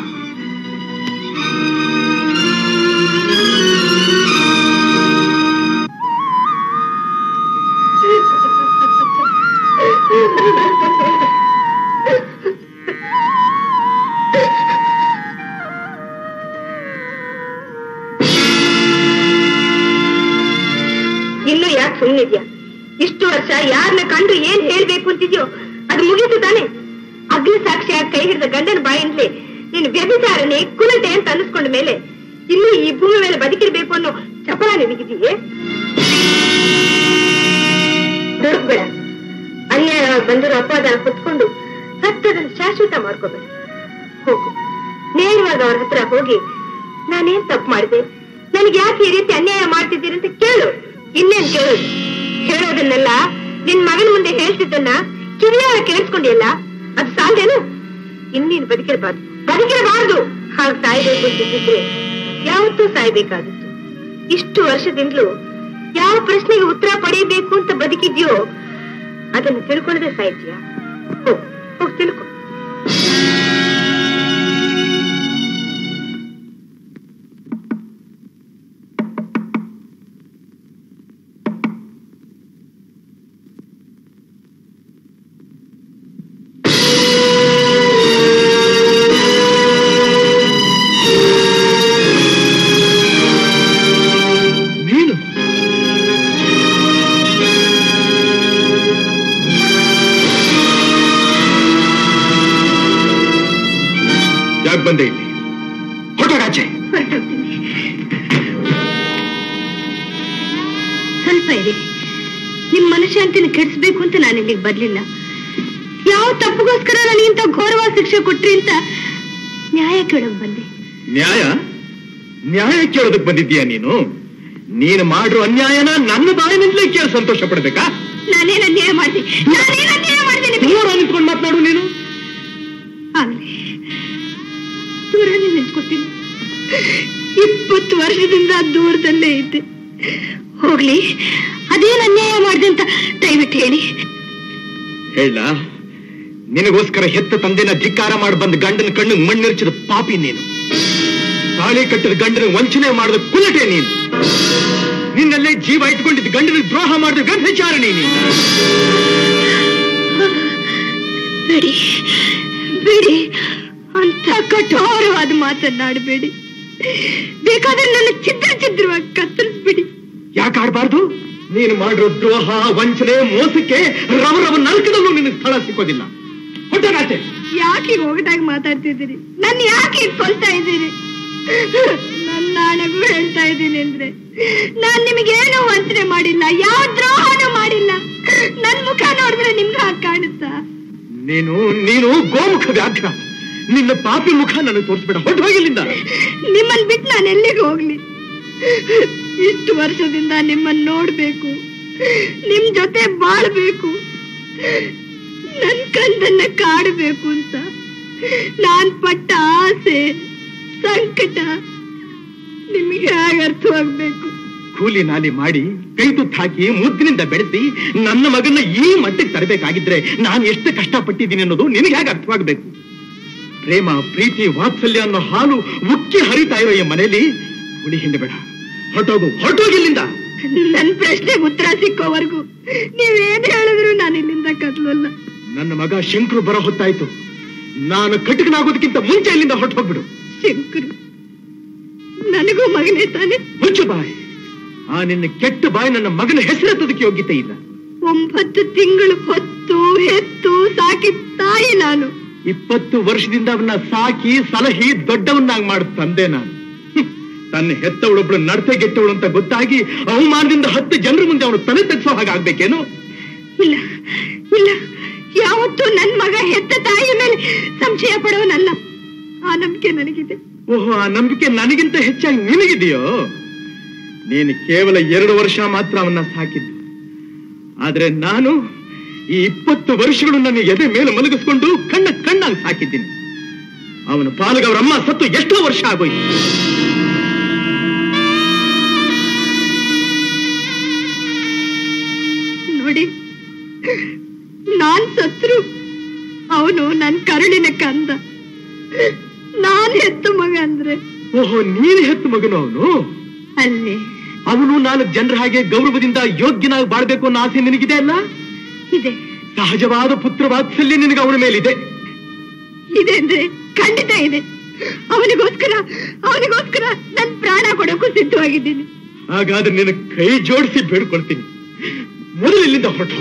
ಇನ್ನು ಯಾಕೆ ಸುಮ್ಮನಿದ್ಯಾ ಇಷ್ಟು ವರ್ಷ ಯಾರನ್ನ ಕಂಡು ಏನ್ ಹೇಳ್ಬೇಕು ಅಂತಿದ್ಯೋ ಅದು ಮುಗೀತು ತಾನೆ ಅಗ್ನಿ ಸಾಕ್ಷಿಯಾಗಿ ಕೈ ಹಿಡಿದ ಗಂಡನ ಬಾಯಿಂದಲೇ ನೀನು ವ್ಯಭಿಚಾರಣೆ ಕುಲಟೆ ಅಂತ ಅನ್ನಿಸ್ಕೊಂಡ ಮೇಲೆ ಇನ್ನು ಈ ಭೂಮಿ ಮೇಲೆ ಬದುಕಿರ್ಬೇಕು ಅನ್ನೋ ಚಪಲ ನಿನಗಿದೆಯೇ ದುಡುಕ್ಬೇಡ ಅನ್ಯಾಯವಾಗಿ ಬಂದಿರೋ ಅಪವಾದ ಹೊತ್ಕೊಂಡು ಸತ್ತದನ್ನು ಶಾಶ್ವತ ಮಾಡ್ಕೋಬೇಡ ಹೋಗು ನೇರವಾಗಿ ಅವ್ರ ಹತ್ರ ಹೋಗಿ ನಾನೇನ್ ತಪ್ಪು ಮಾಡಿದೆ ನನಗೆ ಯಾಕೆ ಈ ರೀತಿ ಅನ್ಯಾಯ ಮಾಡ್ತಿದ್ದೀರಿ ಅಂತ ಕೇಳು ಇನ್ನೇನ್ ಕೇಳೋದು ಹೇಳೋದನ್ನೆಲ್ಲ ನಿನ್ ಮಗನ ಮುಂದೆ ಹೇಳ್ತಿದ್ದನ್ನ ಕಿವಿಯಾರ ಕೇಳಿಸ್ಕೊಂಡಿಯಲ್ಲ ಅದು ಸಾಲ್ದೇನು ಇನ್ನೀನು ಬದುಕಿರಬಾರ್ದು ಬದುಕಿರಬಾರ್ದು ಹಾಗೆ ಸಾಯ್ಬೇಕು ಅಂತಿದ್ರೆ ಯಾವತ್ತೂ ಸಾಯ್ಬೇಕಾದದ್ದು ಇಷ್ಟು ವರ್ಷದಿಂದಲೂ ಯಾವ ಪ್ರಶ್ನೆಗೆ ಉತ್ತರ ಪಡೆಯಬೇಕು ಅಂತ ಬದುಕಿದ್ಯೋ ಅದನ್ನು ತಿಳ್ಕೊಳ್ಳದೆ ಸಾಯ್ತೀಯ ಹೋಗ್ ಹೋಗ್ ತಿಳ್ಕೊ ನೀನು ಯಾಕೆ ಬಂದೆ ಇಲ್ಲಿ ಹೊರಟಾಚೆ ಹೊರಟೋಗ್ತೀನಿ ಸ್ವಲ್ಪ ಇರಿ ನಿಮ್ ಮನಶಾಂತಿನ ಕೆಡಿಸ್ಬೇಕು ಅಂತ ನಾನು ಇಲ್ಲಿಗೆ ಬರ್ಲಿಲ್ಲ ಯಾವ ತಪ್ಪುಗೋಸ್ಕರ ನನಗೆ ಇಂಥ ಘೋರವಾದ ಶಿಕ್ಷೆ ಕೊಟ್ರಿ ಅಂತ ನ್ಯಾಯ ಕೇಳಕ್ ಬಂದೆ ನ್ಯಾಯ ನ್ಯಾಯ ಕೇಳೋದಕ್ ಬಂದಿದ್ದೀಯ ನೀನು ನೀನು ಮಾಡಿರೋ ಅನ್ಯಾಯನ ನನ್ನ ಬಾಯಿನಿಂದಲೇ ಕೇಳಿ ಸಂತೋಷ ಪಡ್ಬೇಕಾ ನಾನೇನ್ ಅನ್ಯಾಯ ಮಾಡ್ದೆ ನಾನೇನ್ ಅನ್ಯಾಯ ಮಾಡ್ದೆ ನಿಮಗೆ ದೂರ ನಿಂತ್ಕೊಂಡು ಮಾತನಾಡು ನೀನು ಆಗ್ಲಿ ದೂರನೇ ನಿಂತ್ಕೊತೀನಿ ಇಪ್ಪತ್ತು ವರ್ಷದಿಂದ ದೂರದಲ್ಲೇ ಇದ್ದೆ ಹೋಗ್ಲಿ ಅದೇನ್ ಅನ್ಯಾಯ ಮಾಡ್ದೆ ಅಂತ ದಯವಿಟ್ಟು ಹೇಳಿ ಹೇಳ ನಿನಗೋಸ್ಕರ ಹೆತ್ತ ತಂದೆನ ಧಿಕ್ಕಾರ ಮಾಡಿ ಬಂದ ಗಂಡನ ಕಣ್ಣು ಮಣ್ಣಿರ್ಚಿದ ಪಾಪಿ ನೀನು ತಾಳಿ ಕಟ್ಟಿದ ಗಂಡನ ವಂಚನೆ ಮಾಡಿದ ಕುಲಟೆ ನೀನು ನಿನ್ನಲ್ಲೇ ಜೀವ ಇಟ್ಕೊಂಡಿದ್ದ ಗಂಡನ ದ್ರೋಹ ಮಾಡಿದ ಗರ್ಭಚಾರಣಿ ನೀನು ಬೇಡಿ ಬೇಡಿ ಅಂತ ಕಠೋರವಾದ ಮಾತನ್ನಾಡಬೇಡಿ ಬೇಕಾದ್ರೆ ನನ್ನ ಚಿದ್ರ ಚಿದ್ರವಾಗಿ ಕತ್ತರಿಸ್ಬಿಡಿ ಯಾಕೆ ಆಡ್ಬಾರ್ದು ನೀನು ಮಾಡಿರೋ ದ್ರೋಹ ವಂಚನೆ ಮೋಸಕ್ಕೆ ರವ ರವ ನಲ್ಕದಲ್ಲೂ ನಿನಗೆ ಸ್ಥಳ ಸಿಕ್ಕೋದಿಲ್ಲ ಹೊಟ್ಟನಾಚೆ ಯಾಕೆ ಹೋಗದಾಗ ಮಾತಾಡ್ತಿದ್ದೀರಿ ನನ್ನ ಯಾಕೆ ಹೀಗ್ ಕೊಲ್ತಾ ಇದ್ದೀರಿ ನನ್ನ ನಾಣಗೂ ಹೇಳ್ತಾ ಇದ್ದೀನಿ ಅಂದ್ರೆ ನಾನ್ ನಿಮಗೇನು ವಂಚನೆ ಮಾಡಿಲ್ಲ ಯಾವ ದ್ರೋಹನೂ ಮಾಡಿಲ್ಲ ನನ್ ಮುಖ ನೋಡಿದ್ರೆ ನಿಮ್ಗೆ ಹಾಗೆ ಕಾಣುತ್ತಾ ನೀನು ನೀನು ಗೋಮುಖ ವ್ಯಾಘ್ರ ನಿನ್ನ ಪಾಪಿ ಮುಖ ನನಗೆ ತೋರಿಸ್ಬೇಡ ಹೊಟ್ಟು ಹೋಗಿಲ್ಲಿಂದ ನಿಮ್ಮನ್ ಬಿಟ್ಟು ನಾನು ಎಲ್ಲಿಗೆ ಹೋಗ್ಲಿ ಇಷ್ಟು ವರ್ಷದಿಂದ ನಿಮ್ಮನ್ನ ನೋಡ್ಬೇಕು ನಿಮ್ ಜೊತೆ ಬಾಳ್ಬೇಕು ನನ್ ಕಂದನ್ನ ಕಾಡಬೇಕು ಅಂತ ನಾನ್ ಪಟ್ಟ ಆಸೆ ಸಂಕಟ ನಿಮಗೆ ಹೇಗೆ ಅರ್ಥವಾಗ್ಬೇಕು ಕೂಲಿ ನಾಲಿ ಮಾಡಿ ಕೈ ತುತ್ತು ಹಾಕಿ ಮುದ್ದಿನಿಂದ ಬೆಳೆಸಿ ನನ್ನ ಮಗನ ಈ ಮಟ್ಟಿಗೆ ತರಬೇಕಾಗಿದ್ರೆ ನಾನು ಎಷ್ಟು ಕಷ್ಟಪಟ್ಟಿದ್ದೀನಿ ಅನ್ನೋದು ನಿನಗೆ ಹೇಗೆ ಅರ್ಥವಾಗಬೇಕು ಪ್ರೇಮ ಪ್ರೀತಿ ವಾತ್ಸಲ್ಯ ಅನ್ನೋ ಹಾಲು ಉಕ್ಕಿ ಹರಿತಾ ಇರೋ ಈ ಮನೆಯಲ್ಲಿ ಹುಳಿ ಹಿಂದೆ ಬೇಡ ಹೊರಟೋಗು ಹೊರಟೋಗಿಲ್ಲಿಂದ ನನ್ ಪ್ರಶ್ನೆಗೆ ಉತ್ತರ ಸಿಕ್ಕೋವರೆಗೂ ನೀವೇನ್ ಹೇಳಿದ್ರು ನಾನು ಇಲ್ಲಿಂದ ಕದ್ಲಲ್ಲ ನನ್ನ ಮಗ ಶಂಕರು ಬರೋ ಹೊತ್ತಾಯ್ತು ನಾನು ಕಟಕನಾಗೋದಕ್ಕಿಂತ ಮುಂಚೆ ಇಲ್ಲಿಂದ ಹೊರಟು ಹೋಗ್ಬಿಡು ಶಂಕರು ನನಗೂ ಮಗನೇ ತಾನೆ ಮುಚ್ಚು ಬಾಯ್ ಆ ನಿನ್ನ ಕೆಟ್ಟ ಬಾಯಿ ನನ್ನ ಮಗನ ಹೆಸರೆತ್ತದಕ್ಕೆ ಯೋಗ್ಯತೆ ಇಲ್ಲ ಒಂಬತ್ತು ತಿಂಗಳು ಹೊತ್ತು ಹೆತ್ತು ಸಾಕಿದ ತಾಯಿ ನಾನು ಇಪ್ಪತ್ತು ವರ್ಷದಿಂದ ಅವನ್ನ ಸಾಕಿ ಸಲಹಿ ದೊಡ್ಡವನ್ನಾಗಿ ಮಾಡ ತಂದೆ ನಾನು ಹ್ಮ್. ತನ್ನ ಹೆತ್ತವಳೊಬ್ಳು ನಡತೆ ಗೆಟ್ಟವಳು ಅಂತ ಗೊತ್ತಾಗಿ ಅವಮಾನದಿಂದ ಹತ್ತು ಜನರ ಮುಂದೆ ಅವನು ತಲೆ ತಗ್ಸೋ ಹಾಗೆ ಆಗ್ಬೇಕೇನು ಇಲ್ಲ ಇಲ್ಲ ಯಾವತ್ತೂ ನನ್ ಮಗ ಹೆತ್ತ ತಾಯಿಯ ಮೇಲೆ ಸಂಶಯ ಪಡೋನಲ್ಲ ಆ ನಂಬಿಕೆ ನನಗಿದೆ ಓಹೋ ಆ ನಂಬಿಕೆ ನನಗಿಂತ ಹೆಚ್ಚಾಗಿ ನಿನಗಿದೆಯೋ ನೀನು ಕೇವಲ ಎರಡು ವರ್ಷ ಮಾತ್ರ ಅವನ್ನ ಸಾಕಿದ್ದು ಆದ್ರೆ ನಾನು ಈ ಇಪ್ಪತ್ತು ವರ್ಷಗಳು ನನ್ನ ಎದೆ ಮೇಲೆ ಮಲಗಿಸ್ಕೊಂಡು ಕಣ್ಣ ಕಣ್ಣಾಗಿ ಸಾಕಿದ್ದೀನಿ ಅವನ ಪಾಲಿಗೆ ಅವ್ರ ಅಮ್ಮ ಸತ್ತು ಎಷ್ಟೋ ವರ್ಷ ಆಗೋಯ್ತು ನೋಡಿ ನಾನ್ ಸತ್ರು ಅವನು ನನ್ ಕರುಳಿನ ಕಂದ ನಾನ್ ಹೆತ್ತ ಮಗ ಅಂದ್ರೆ ಓಹೋ ನೀನು ಹೆತ್ತು ಮಗನು ಅವನು ಅಲ್ಲಿ ಅವನು ನಾಲ್ಕು ಜನರ ಹಾಗೆ ಗೌರವದಿಂದ ಯೋಗ್ಯನಾಗಿ ಬಾಳ್ಬೇಕು ಅನ್ನೋ ಆಸೆ ನಿನಗಿದೆ ಅಲ್ಲ ಇದೆ ಸಹಜವಾದ ಪುತ್ರ ವಾತ್ಸಲ್ಯ ನಿನಗೆ ಅವನ ಮೇಲಿದೆ ಇದೆ ಅಂದ್ರೆ ಖಂಡಿತ ಇದೆ ಅವನಿಗೋಸ್ಕರ ಅವನಿಗೋಸ್ಕರ ನನ್ ಪ್ರಾಣ ಕೊಡೋಕ್ಕೂ ಸಿದ್ಧವಾಗಿದ್ದೀನಿ ಹಾಗಾದ್ರೆ ನಿನ್ನ ಕೈ ಜೋಡಿಸಿ ಬೇಡ್ಕೊಳ್ತೀನಿ ಮೊದಲು ಇಲ್ಲಿಂದ ಹೊರಟು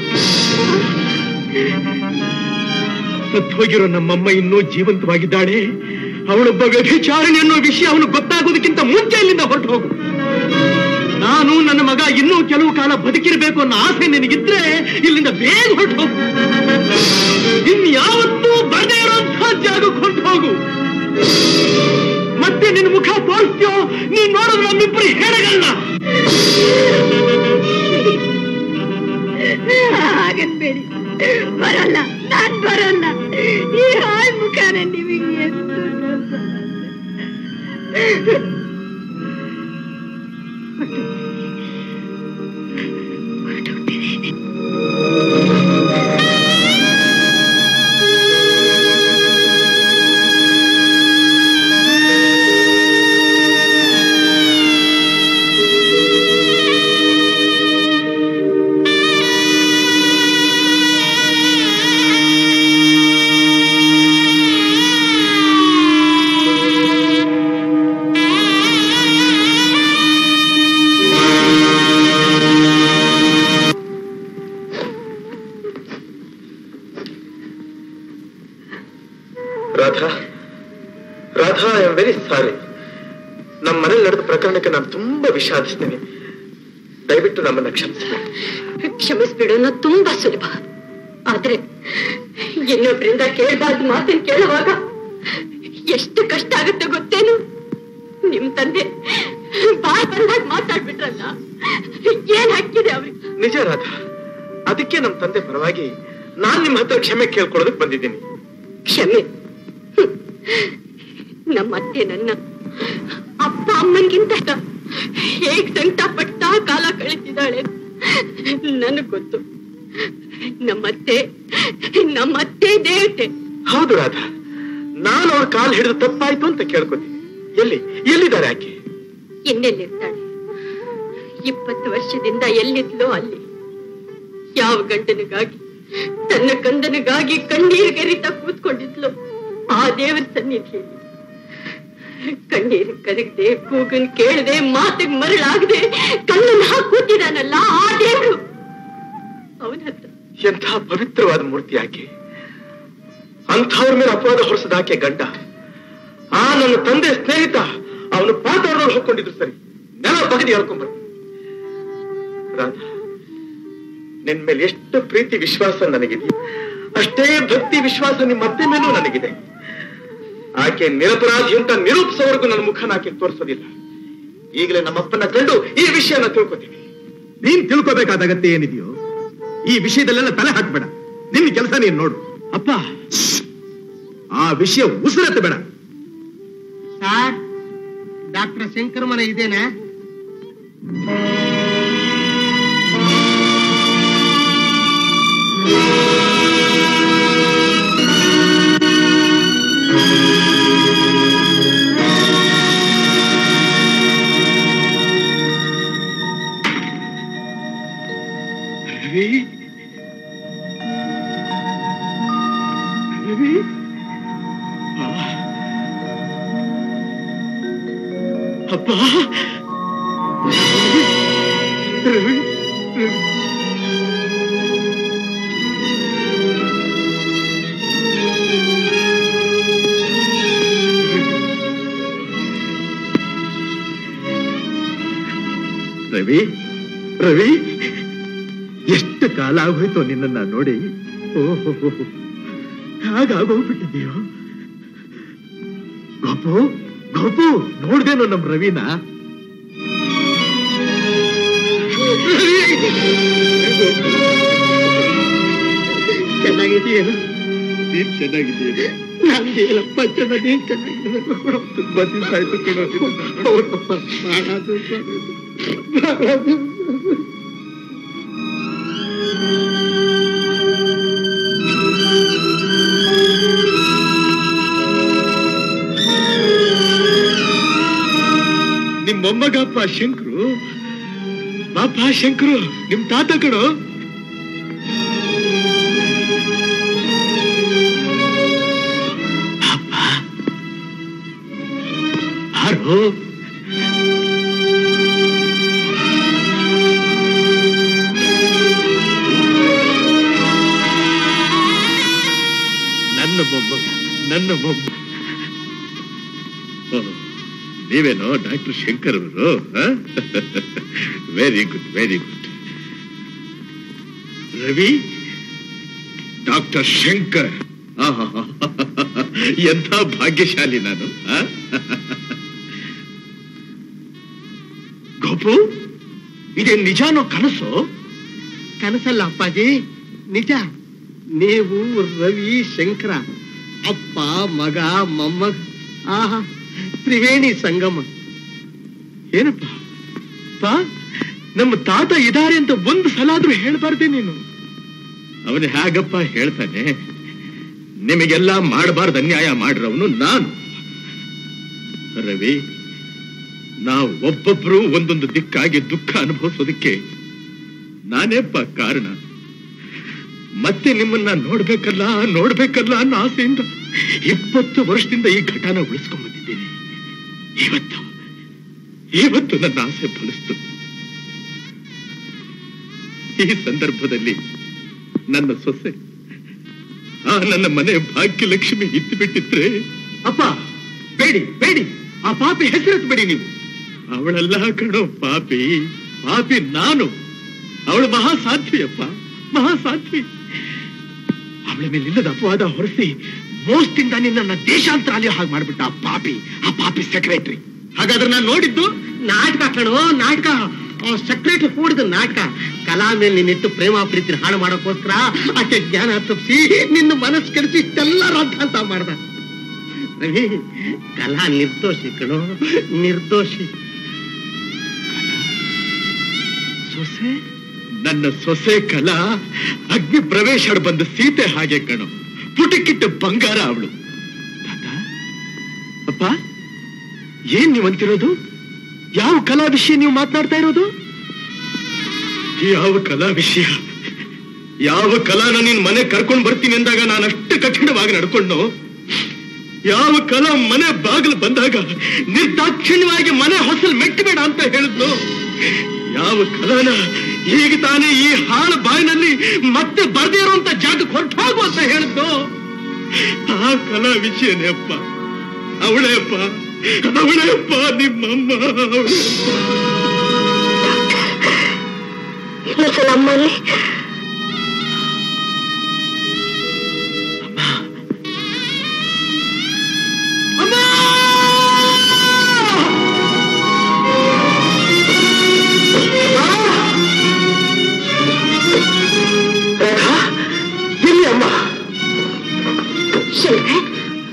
ಸತ್ತು ಹೋಗಿರೋ ನಮ್ಮಮ್ಮ ಇನ್ನೂ ಜೀವಂತವಾಗಿದ್ದಾಳೆ ಅವಳೊಬ್ಬ ವ್ಯಭಿಚಾರಣೆ ಅನ್ನೋ ವಿಷಯ ಅವನು ಗೊತ್ತಾಗೋದಕ್ಕಿಂತ ಮುಂಚೆ ಇಲ್ಲಿಂದ ಹೊರಟು ಹೋಗು ನಾನು ನನ್ನ ಮಗ ಇನ್ನೂ ಕೆಲವು ಕಾಲ ಬದುಕಿರಬೇಕು ಅನ್ನೋ ಆಸೆ ನಿನಗಿದ್ರೆ ಇಲ್ಲಿಂದ ಬೇಗ ಹೊರಟು ಹೋಗು ಇನ್ಯಾವತ್ತೂ ಬರದೇ ಇರೋಂಥ ಜಾಗಕ್ಕೆ ಹೊರಟು ಹೋಗು ಮತ್ತೆ ನಿನ್ನ ಮುಖ ತೋರಿಸ್ತೀಯೋ ನೀನ್ ನೋಡಿದ್ರೆ ನಮ್ಮಿಬ್ಬರು ಹೇಳಗಲ್ಲ ಹಾಗನ್ಬೇಡಿ ಬರಲ್ಲ ನಾನ್ ಬರಲ್ಲ ಈ ಹಾಳ್ ಮುಖಾನ ನಿಮಗೆ ಎಷ್ಟು Radha Radha I am very sorry ನಮ್ಮ ಮನೇಲಿ ನಡೆದ ಪ್ರಕರಣಕ್ಕೆ ನಾನು ತುಂಬಾ ವಿಷಾದಿಸ್ತೇನೆ ದಯವಿಟ್ಟು ನಮ್ಮನ್ನ ಕ್ಷಮಿಸಬೇಕು ಕ್ಷಮಿಸ್ಬಿಡು ಅನ್ನೋದು ತುಂಬಾ ಸುಲಭ ಆದ್ರೆ ಇನ್ನೊಬ್ರಿಂದ ಕೇಳಬಾರ್ದು ಮಾತನ್ನ ಕೇಳುವಾಗ ಎಷ್ಟು ಕಷ್ಟ ಆಗುತ್ತೆ ಗೊತ್ತೇನು ನಿಮ್ ತಂದೆ ಬಾಯ್ ಬಂದಾಗ ಮಾತಾಡ್ಬಿಟ್ರಲ್ಲ ಏನ್ ಹಾಕಿದೆ ಅವ್ರಿಗೆ ನಿಜ ರಾಧಾ ಅದಕ್ಕೆ ನಮ್ಮ ತಂದೆ ಪರವಾಗಿ ನಾನ್ ನಿಮ್ಮ ಹತ್ರ ಕ್ಷಮೆ ಕೇಳ್ಕೊಳ್ಳೋದಕ್ಕೆ ಬಂದಿದ್ದೀನಿ ಕ್ಷಮೆ ಹ್ಮ್. ನಮ್ಮ ಅತ್ತೆ ನನ್ನ ಅಪ್ಪ ಅಮ್ಮನ್ಗಿಂತ ಹೇಗ್ ಸಂಕಟ ಪಡ್ತಾ ಕಾಲ ಕಳೀತಿದ್ದಾಳೆ ನನಗ್ ಗೊತ್ತು ನಮ್ಮತ್ತೆ ನಮ್ಮತ್ತೆ ದೇವತೆ ಹೌದು ರಾಧಾ ನಾನು ಅವ್ರ ಕಾಲ್ ಹಿಡಿದು ತಪ್ಪಾಯ್ತು ಅಂತ ಕೇಳ್ಕೊತೀನಿ ಎಲ್ಲಿ ಎಲ್ಲಿದ್ದಾರೆ ಆಕೆ ಇನ್ನೆಲ್ಲಿರ್ತಾಳೆ ಇಪ್ಪತ್ತು ವರ್ಷದಿಂದ ಎಲ್ಲಿದ್ಲೋ ಅಲ್ಲಿ ಯಾವ ಗಂಡನಿಗಾಗಿ ತನ್ನ ಕಂದನಿಗಾಗಿ ಕಣ್ಣೀರು ಗರಿತ ಕೂತ್ಕೊಂಡಿದ್ಲು ಆ ದೇವರ ಸನ್ನಿಧಿಯಲ್ಲಿ ಕಣ್ಣೀರು ಕರಗದೆ ಕೂಗನ್ ಕೇಳದೆ ಮಾತಿಗೆ ಮರಳಾಗದೆ ಕಣ್ಣನ್ನ ಹಾಕಿ ಕೂತಿದಾನಲ್ಲ ಆ ದೇವರು ಅವನ ಹತ್ರ ಎಂಥ ಪವಿತ್ರವಾದ ಮೂರ್ತಿ ಆಕೆ ಅಂಥವ್ರ ಮೇಲೆ ಅಪವಾದ ಹೊರಿಸದ ಆಕೆ ಗಂಡ ಆ ನನ್ನ ತಂದೆ ಸ್ನೇಹಿತ ಅವನು ಪಾತಾಳದವ್ರು ಹೋಗ್ಕೊಂಡಿದ್ರು ಸರಿ ನೆಲ ಬಗದಿ ಹೇಳ್ಕೊಂಡ್ಬರ್ತೀನಿ ರಾಧಾ ನಿನ್ ಮೇಲೆ ಎಷ್ಟು ಪ್ರೀತಿ ವಿಶ್ವಾಸ ನನಗಿದೆ ಅಷ್ಟೇ ಭಕ್ತಿ ವಿಶ್ವಾಸ ನಿಮ್ಮ ಅತ್ತೆ ಮೇಲೂ ನನಗಿದೆ ಆಕೆ ನಿರಪರಾಧಿ ಅಂತ ನಿರೂಪಿಸೋವರೆಗೂ ನನ್ನ ಮುಖನ ಆಕೆ ತೋರಿಸೋದಿಲ್ಲ ಈಗಲೇ ನಮ್ಮಪ್ಪನ ಕಂಡು ಈ ವಿಷಯನ ತಿಳ್ಕೊತೀನಿ ನೀನ್ ತಿಳ್ಕೋಬೇಕಾದ ಅಗತ್ಯ ಏನಿದೆಯೋ ಈ ವಿಷಯದಲ್ಲೆಲ್ಲ ತಲೆ ಹಾಕ್ಬೇಡ ನಿನ್ನ ಕೆಲಸ ನೀನ್ ನೋಡು ಅಪ್ಪ ಆ ವಿಷಯ ಉಸಿರತ್ತೆ ಬೇಡ ಸರ್ ಡಾಕ್ಟರ್ ಶಂಕರ್ ಮನೆ ಇದೇನಾ ರವಿ ಅಪ್ಪ ರವಿ ರವಿ ರವಿ ರವಿ ಎಷ್ಟು ಕಾಲ ಆಗೋಯ್ತು ನಿನ್ನನ್ನ ನೋಡಿ ಓಹೋ ಹಾಗಾಗೋಗ್ಬಿಟ್ಟಿದೆಯೋ ಗೋಪು ಗೋಪು ನೋಡ್ದೇನೋ ನಮ್ ರವಿನ ಚೆನ್ನಾಗಿದೆಯೇನು ನೀನ್ ಚೆನ್ನಾಗಿದೆಯೇನು ನನಗೇನಪ್ಪ ಚೆನ್ನಾಗಿ ನೀನ್ ಚೆನ್ನಾಗಿದ್ದೀನಿ ತುಂಬಾ ದಿವಸ ಆಯ್ತು ಕಣೋ ನಿನ್ನನ್ನ ನೋಡಿ. ಬಹಳ ದಿವ್ಸ ಆಯ್ತು. ಬಹಳ ದಿವ್ಸ. ನಿಮ್ ಮೊಮ್ಮಗಪ್ಪ ಶಂಕರು ಬಾಪ ಶಂಕರು ನಿಮ್ ತಾತ ಕಣೋ ಅಪ್ಪ ಯಾರು ನನ್ನ ಮೊಮ್ಮಗ ನನ್ನ ಮೊಮ್ಮ ಓಹ್, ನೀವೇನೋ ಡಾಕ್ಟರ್ ಶಂಕರ್ ಅವರು very good very good Ravi doctor Shankar ಆಹಾಹಾ. ಎಂಥ ಭಾಗ್ಯಶಾಲಿ ನಾನು ಆ? ಗೋಪು ಇದೇ ನಿಜಾನೋ ಕನಸು ಕನಸಲ್ಲ ಅಪ್ಪಾಜಿ ನಿಜ ನೀವು ರವಿ ಶಂಕರ ಅಪ್ಪ ಮಗ ಮೊಮ್ಮಗ ಆಹಾ ತ್ರಿವೇಣಿ ಸಂಗಮ ಏನಪ್ಪ ಪಾ ನಮ್ಮ ತಾತ ಇದಾರೆ ಅಂತ ಒಂದು ಸಲ ಆದ್ರೂ ಹೇಳ್ಬಾರ್ದೆ ನೀನು ಅವನು ಹೇಗಪ್ಪ ಹೇಳ್ತಾನೆ ನಿಮಗೆಲ್ಲ ಮಾಡಬಾರ್ದು ಅನ್ಯಾಯ ಮಾಡಿರವನು ನಾನು ರವಿ ನಾವು ಒಬ್ಬೊಬ್ರು ಒಂದೊಂದು ದಿಕ್ಕಾಗಿ ದುಃಖ ಅನುಭವಿಸೋದಕ್ಕೆ ನಾನೇಪ್ಪ ಕಾರಣ ಮತ್ತೆ ನಿಮ್ಮನ್ನ ನೋಡ್ಬೇಕಲ್ಲ ನೋಡ್ಬೇಕಲ್ಲ ಅನ್ನೋ ಆಸೆಯಿಂದ ಇಪ್ಪತ್ತು ವರ್ಷದಿಂದ ಈ ಘಟನ ಉಳಿಸ್ಕೊಂಡ್ ಬಂದಿದ್ದೀನಿ ಇವತ್ತು ಇವತ್ತು ನನ್ನ ಆಸೆ ಫಲಿಸ್ತು ಈ ಸಂದರ್ಭದಲ್ಲಿ ನನ್ನ ಸೊಸೆ ಆ ನನ್ನ ಮನೆ ಭಾಗ್ಯಲಕ್ಷ್ಮಿ ಇದ್ದು ಬಿಟ್ಟಿದ್ರೆ ಅಪ್ಪ ಬೇಡಿ ಬೇಡಿ ಆ ಪಾಪಿ ಹೆಸರೆತ್ಬೇಡಿ ನೀವು ಅವಳೆಲ್ಲ ಕಣೋ ಪಾಪಿ ಪಾಪಿ ನಾನು ಅವಳು ಮಹಾಸಾಧ್ವಿ ಅಪ್ಪ ಮಹಾಸಾಧ್ವಿ ಅವಳ ಮೇಲೆ ಇಲ್ಲದ ಅಪವಾದ ಹೊರಿಸಿ ಮೋಸದಿಂದ ನಿನ್ನ ದೇಶಾಂತರ ಅಲ್ಲಿ ಹಾಗೆ ಮಾಡ್ಬಿಟ್ಟ ಆ ಪಾಪಿ ಆ ಪಾಪಿ ಸೆಕ್ರೆಟರಿ ಹಾಗಾದ್ರೆ ನಾನು ನೋಡಿದ್ದು ನಾಟಕ ಕಣೋ ನಾಟಕ ಸೆಕ್ರೆಟರಿ ಕೂಡಿದ ನಾಟಕ ಕಲಾ ಮೇಲೆ ನಿನ್ನಿಟ್ಟು ಪ್ರೇಮ ಪ್ರೀತಿ ಹಾಳು ಮಾಡೋಕ್ಕೋಸ್ಕರ ಆಕೆ ಜ್ಞಾನ ತಪ್ಪಿಸಿ ನಿನ್ನ ಮನಸ್ಸು ಕೆಡಿಸಿ ಇಷ್ಟೆಲ್ಲ ಅಂತ ಮಾಡ್ದ ರವಿ ಕಲಾ ನಿರ್ದೋಷಿ ಕಣೋ ನಿರ್ದೋಷಿ ಸೊಸೆ ನನ್ನ ಸೊಸೆ ಕಲಾ ಅಗ್ನಿ ಪ್ರವೇಶ ಬಂದ ಸೀತೆ ಹಾಗೆ ಕಣೋ ಪುಟಕ್ಕಿಟ್ಟ ಬಂಗಾರ ಅವಳು ಅಪ್ಪ ಏನ್ ನೀವು ಅಂತಿರೋದು ಯಾವ ಕಲಾ ವಿಷಯ ನೀವು ಮಾತನಾಡ್ತಾ ಇರೋದು ಯಾವ ಕಲಾ ವಿಷಯ ಯಾವ ಕಲಾನ ನೀನ್ ಮನೆ ಕರ್ಕೊಂಡು ಬರ್ತೀನಿ ಅಂದಾಗ ನಾನು ಅಷ್ಟು ಕಠಿಣವಾಗಿ ನಡ್ಕೊಂಡು ಯಾವ ಕಲಾ ಮನೆ ಬಾಗಿಲು ಬಂದಾಗ ನಿರ್ದಾಕ್ಷಿಣ್ಯವಾಗಿ ಮನೆ ಹೊಸಲ್ ಮೆಟ್ಟಬೇಡ ಅಂತ ಹೇಳಿದ್ನು ಯಾವ ಕಲಾನ ಈಗ ತಾನೇ ಈ ಹಾಳು ಬಾಯಿನಲ್ಲಿ ಮತ್ತೆ ಬರ್ದೇ ಇರುವಂತ ಜಾಗಕ್ಕೆ ಹೊರಟು ಹೋಗು ಅಂತ ಹೇಳಿದ್ನು ಆ ಕಲಾ ವಿಷಯನೇ ಅಪ್ಪ ಅವಳೇ ಅಪ್ಪ ಅವಳೇ ಅಪ್ಪ ನಿಮ್ಮಮ್ಮ ಅವಳೇ ಇನ್ನೊಂದ್ಸಲ ಅಮ್ಮಲ್ಲಿ ಎಲ್ಲಿ ಅಮ್ಮ ಶಂಕರ್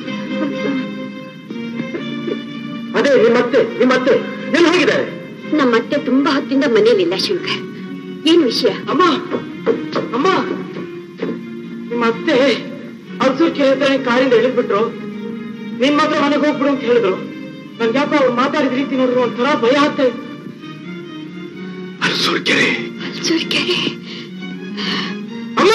ಅದೇ ನಿಮ್ಮತ್ತೆ ನಿಮ್ಮತ್ತೆ ಎಲ್ಲಿ ಹೋಗಿದ್ದಾರೆ ನಮ್ಮತ್ತೆ ತುಂಬಾ ಹೊತ್ತಿಂದ ಮನೇಲಿಲ್ಲ ಶಂಕರ್ ಏನ್ ವಿಷಯ ಅಮ್ಮ ಅಮ್ಮ ನಿಮ್ಮ ಅತ್ತೆ ಅಲ್ಸೂರ್ ಕೇಳಿದ್ರೆ ಕಾರಿಂದ ಇಳಿದ್ಬಿಟ್ರು ನಿನ್ ಮಾತ್ರ ಮನೆಗೆ ಹೋಗ್ಬಿಡು ಅಂತ ಹೇಳಿದ್ರು ನನ್ಗೆ ಯಾಕೋ ಅವ್ರು ಮಾತಾಡಿದ ರೀತಿ ನೋಡಿದ್ರು ಒಂಥರ ಭಯ ಆಗ್ತಾ ಇತ್ತು ಅರಸೂರ್ ಕೆರೆ ಅಲ್ಸೂರ್ಕೆರೆ ಅಮ್ಮ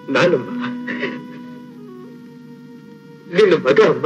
ನಾನಮ್ಮ ನಿನ್ನ ಮಗ ಅಮ್ಮ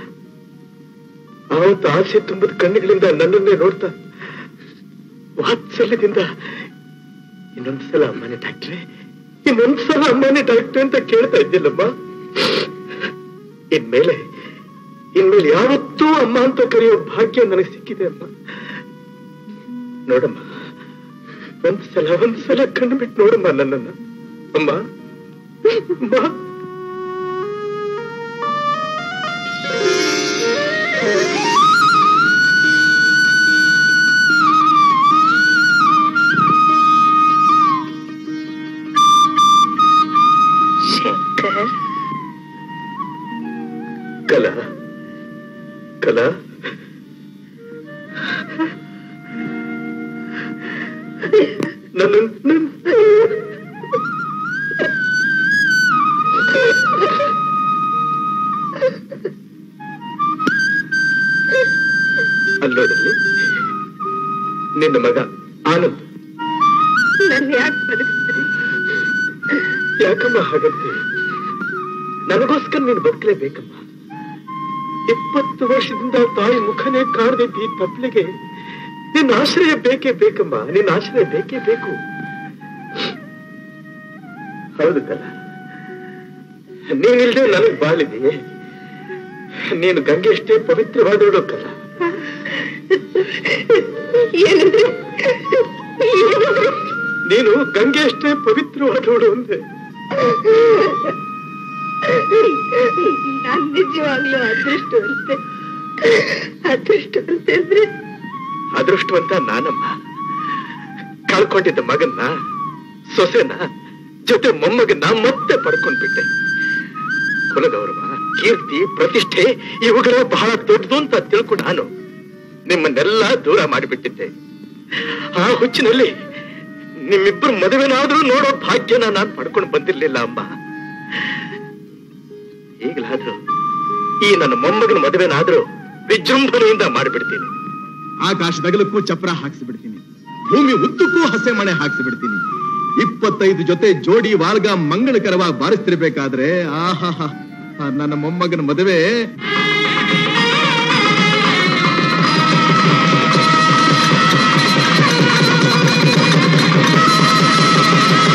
ಅವತ್ತು ಆಸೆ ತುಂಬದ ಕಣ್ಣುಗಳಿಂದ ನನ್ನನ್ನೇ ನೋಡ್ತಾ ವಾತ್ಸಲ್ಯದಿಂದ ಇನ್ನೊಂದ್ಸಲ ಅಮ್ಮನೇ ಡಾಕ್ಟ್ರೆ ಇನ್ನೊಂದ್ಸಲ ಅಮ್ಮನೇ ಡಾಕ್ಟ್ರೆ ಅಂತ ಕೇಳ್ತಾ ಇದ್ದಿಲ್ಲಮ್ಮ ಇನ್ಮೇಲೆ ಇನ್ಮೇಲೆ ಯಾವತ್ತೂ ಅಮ್ಮ ಅಂತ ಕರೆಯೋ ಭಾಗ್ಯ ನನಗೆ ಸಿಕ್ಕಿದೆ ಅಮ್ಮ ನೋಡಮ್ಮ ಒಂದ್ಸಲ ಒಂದ್ಸಲ ಕಣ್ಣು ಬಿಟ್ಟು ನೋಡಮ್ಮ ನನ್ನನ್ನ ಅಮ್ಮ ಅಮ್ಮ ಶಂಕರ್ ಕಲಾ ಕಲಾ ನನ್ನ ನನ್ನ ಅಲ್ಲೋಡಲ್ಲಿ ನಿನ್ನ ಮಗ ಆನಂದ್ ನನ್ನ ಯಾಕೆ ಬದುಕಿಸ್ತೀರಿ ಯಾಕಮ್ಮ ಹಾಗಂತೆ ನನಗೋಸ್ಕರ ನೀನು ಬದುಕಲೇಬೇಕಮ್ಮ ಇಪ್ಪತ್ತು ವರ್ಷದಿಂದ ತಾಯಿ ಮುಖನೇ ಕಾಣದಿದ್ದ ಈ ತಪ್ಪಲಿಗೆ ನಿನ್ನ ಆಶ್ರಯ ಬೇಕೇ ಬೇಕಮ್ಮ ನಿನ್ನ ಆಶ್ರಯ ಬೇಕೇ ಬೇಕು ಹೌದು ಕಲ ನೀನಿಲ್ದೆ ನನಗ್ ಬಾಳಿದೆಯೇ ನೀನು ಗಂಗೆ ಅಷ್ಟೇ ಪವಿತ್ರವಾದವಳು ಕಲ ಏನಂದ್ರೆ ನೀನು ಗಂಗೆ ಅಷ್ಟೇ ಪವಿತ್ರವಾದವಳು ಅಂದೆ ನಾನ್ ನಿಜವಾಗ್ಲೂ ಅದೃಷ್ಟವಂತೆ ಅದೃಷ್ಟವಂತೆ ಅಂದ್ರೆ ಅದೃಷ್ಟವಂತ ನಾನಮ್ಮ ಕಳ್ಕೊಂಡಿದ್ದ ಮಗನ್ನ ಸೊಸೆನ ಜೊತೆ ಮೊಮ್ಮಗನ್ನ ಮತ್ತೆ ಪಡ್ಕೊಂಡ್ಬಿಟ್ಟೆ ಕುಲಗೌರವ ಕೀರ್ತಿ ಪ್ರತಿಷ್ಠೆ ಇವುಗಳೇ ಬಹಳ ದೊಡ್ಡದು ಅಂತ ತಿಳ್ಕೊಂಡು ನಾನು ನಿಮ್ಮನ್ನೆಲ್ಲ ದೂರ ಮಾಡಿಬಿಟ್ಟಿದ್ದೆ ಆ ಹುಚ್ಚಿನಲ್ಲಿ ನಿಮ್ಮಿಬ್ಬರು ಮದುವೆನಾದ್ರೂ ನೋಡೋ ಭಾಗ್ಯನ ನಾನು ಪಡ್ಕೊಂಡು ಬಂದಿರ್ಲಿಲ್ಲ ಅಮ್ಮ ಈಗಲಾದ್ರೂ ಈ ನನ್ನ ಮೊಮ್ಮಗನ ಮದುವೆನಾದ್ರೂ ವಿಜೃಂಭಣೆಯಿಂದ ಮಾಡಿಬಿಡ್ತೀನಿ ಆಕಾಶದಗಲಕ್ಕೂ ಚಪ್ರ ಹಾಕ್ಸಿಬಿಡ್ತೀನಿ ಭೂಮಿ ಉದ್ದಕ್ಕೂ ಹಸೆ ಮಣೆ ಹಾಕ್ಸಿಬಿಡ್ತೀನಿ ಇಪ್ಪತ್ತೈದು ಜೊತೆ ಜೋಡಿ ವಾಲ್ಗ ಮಂಗಳಕರವಾಗಿ ಬಾರಿಸ್ತಿರ್ಬೇಕಾದ್ರೆ ಆಹಾ ನನ್ನ ಮೊಮ್ಮಗನ ಮದುವೆ ಆ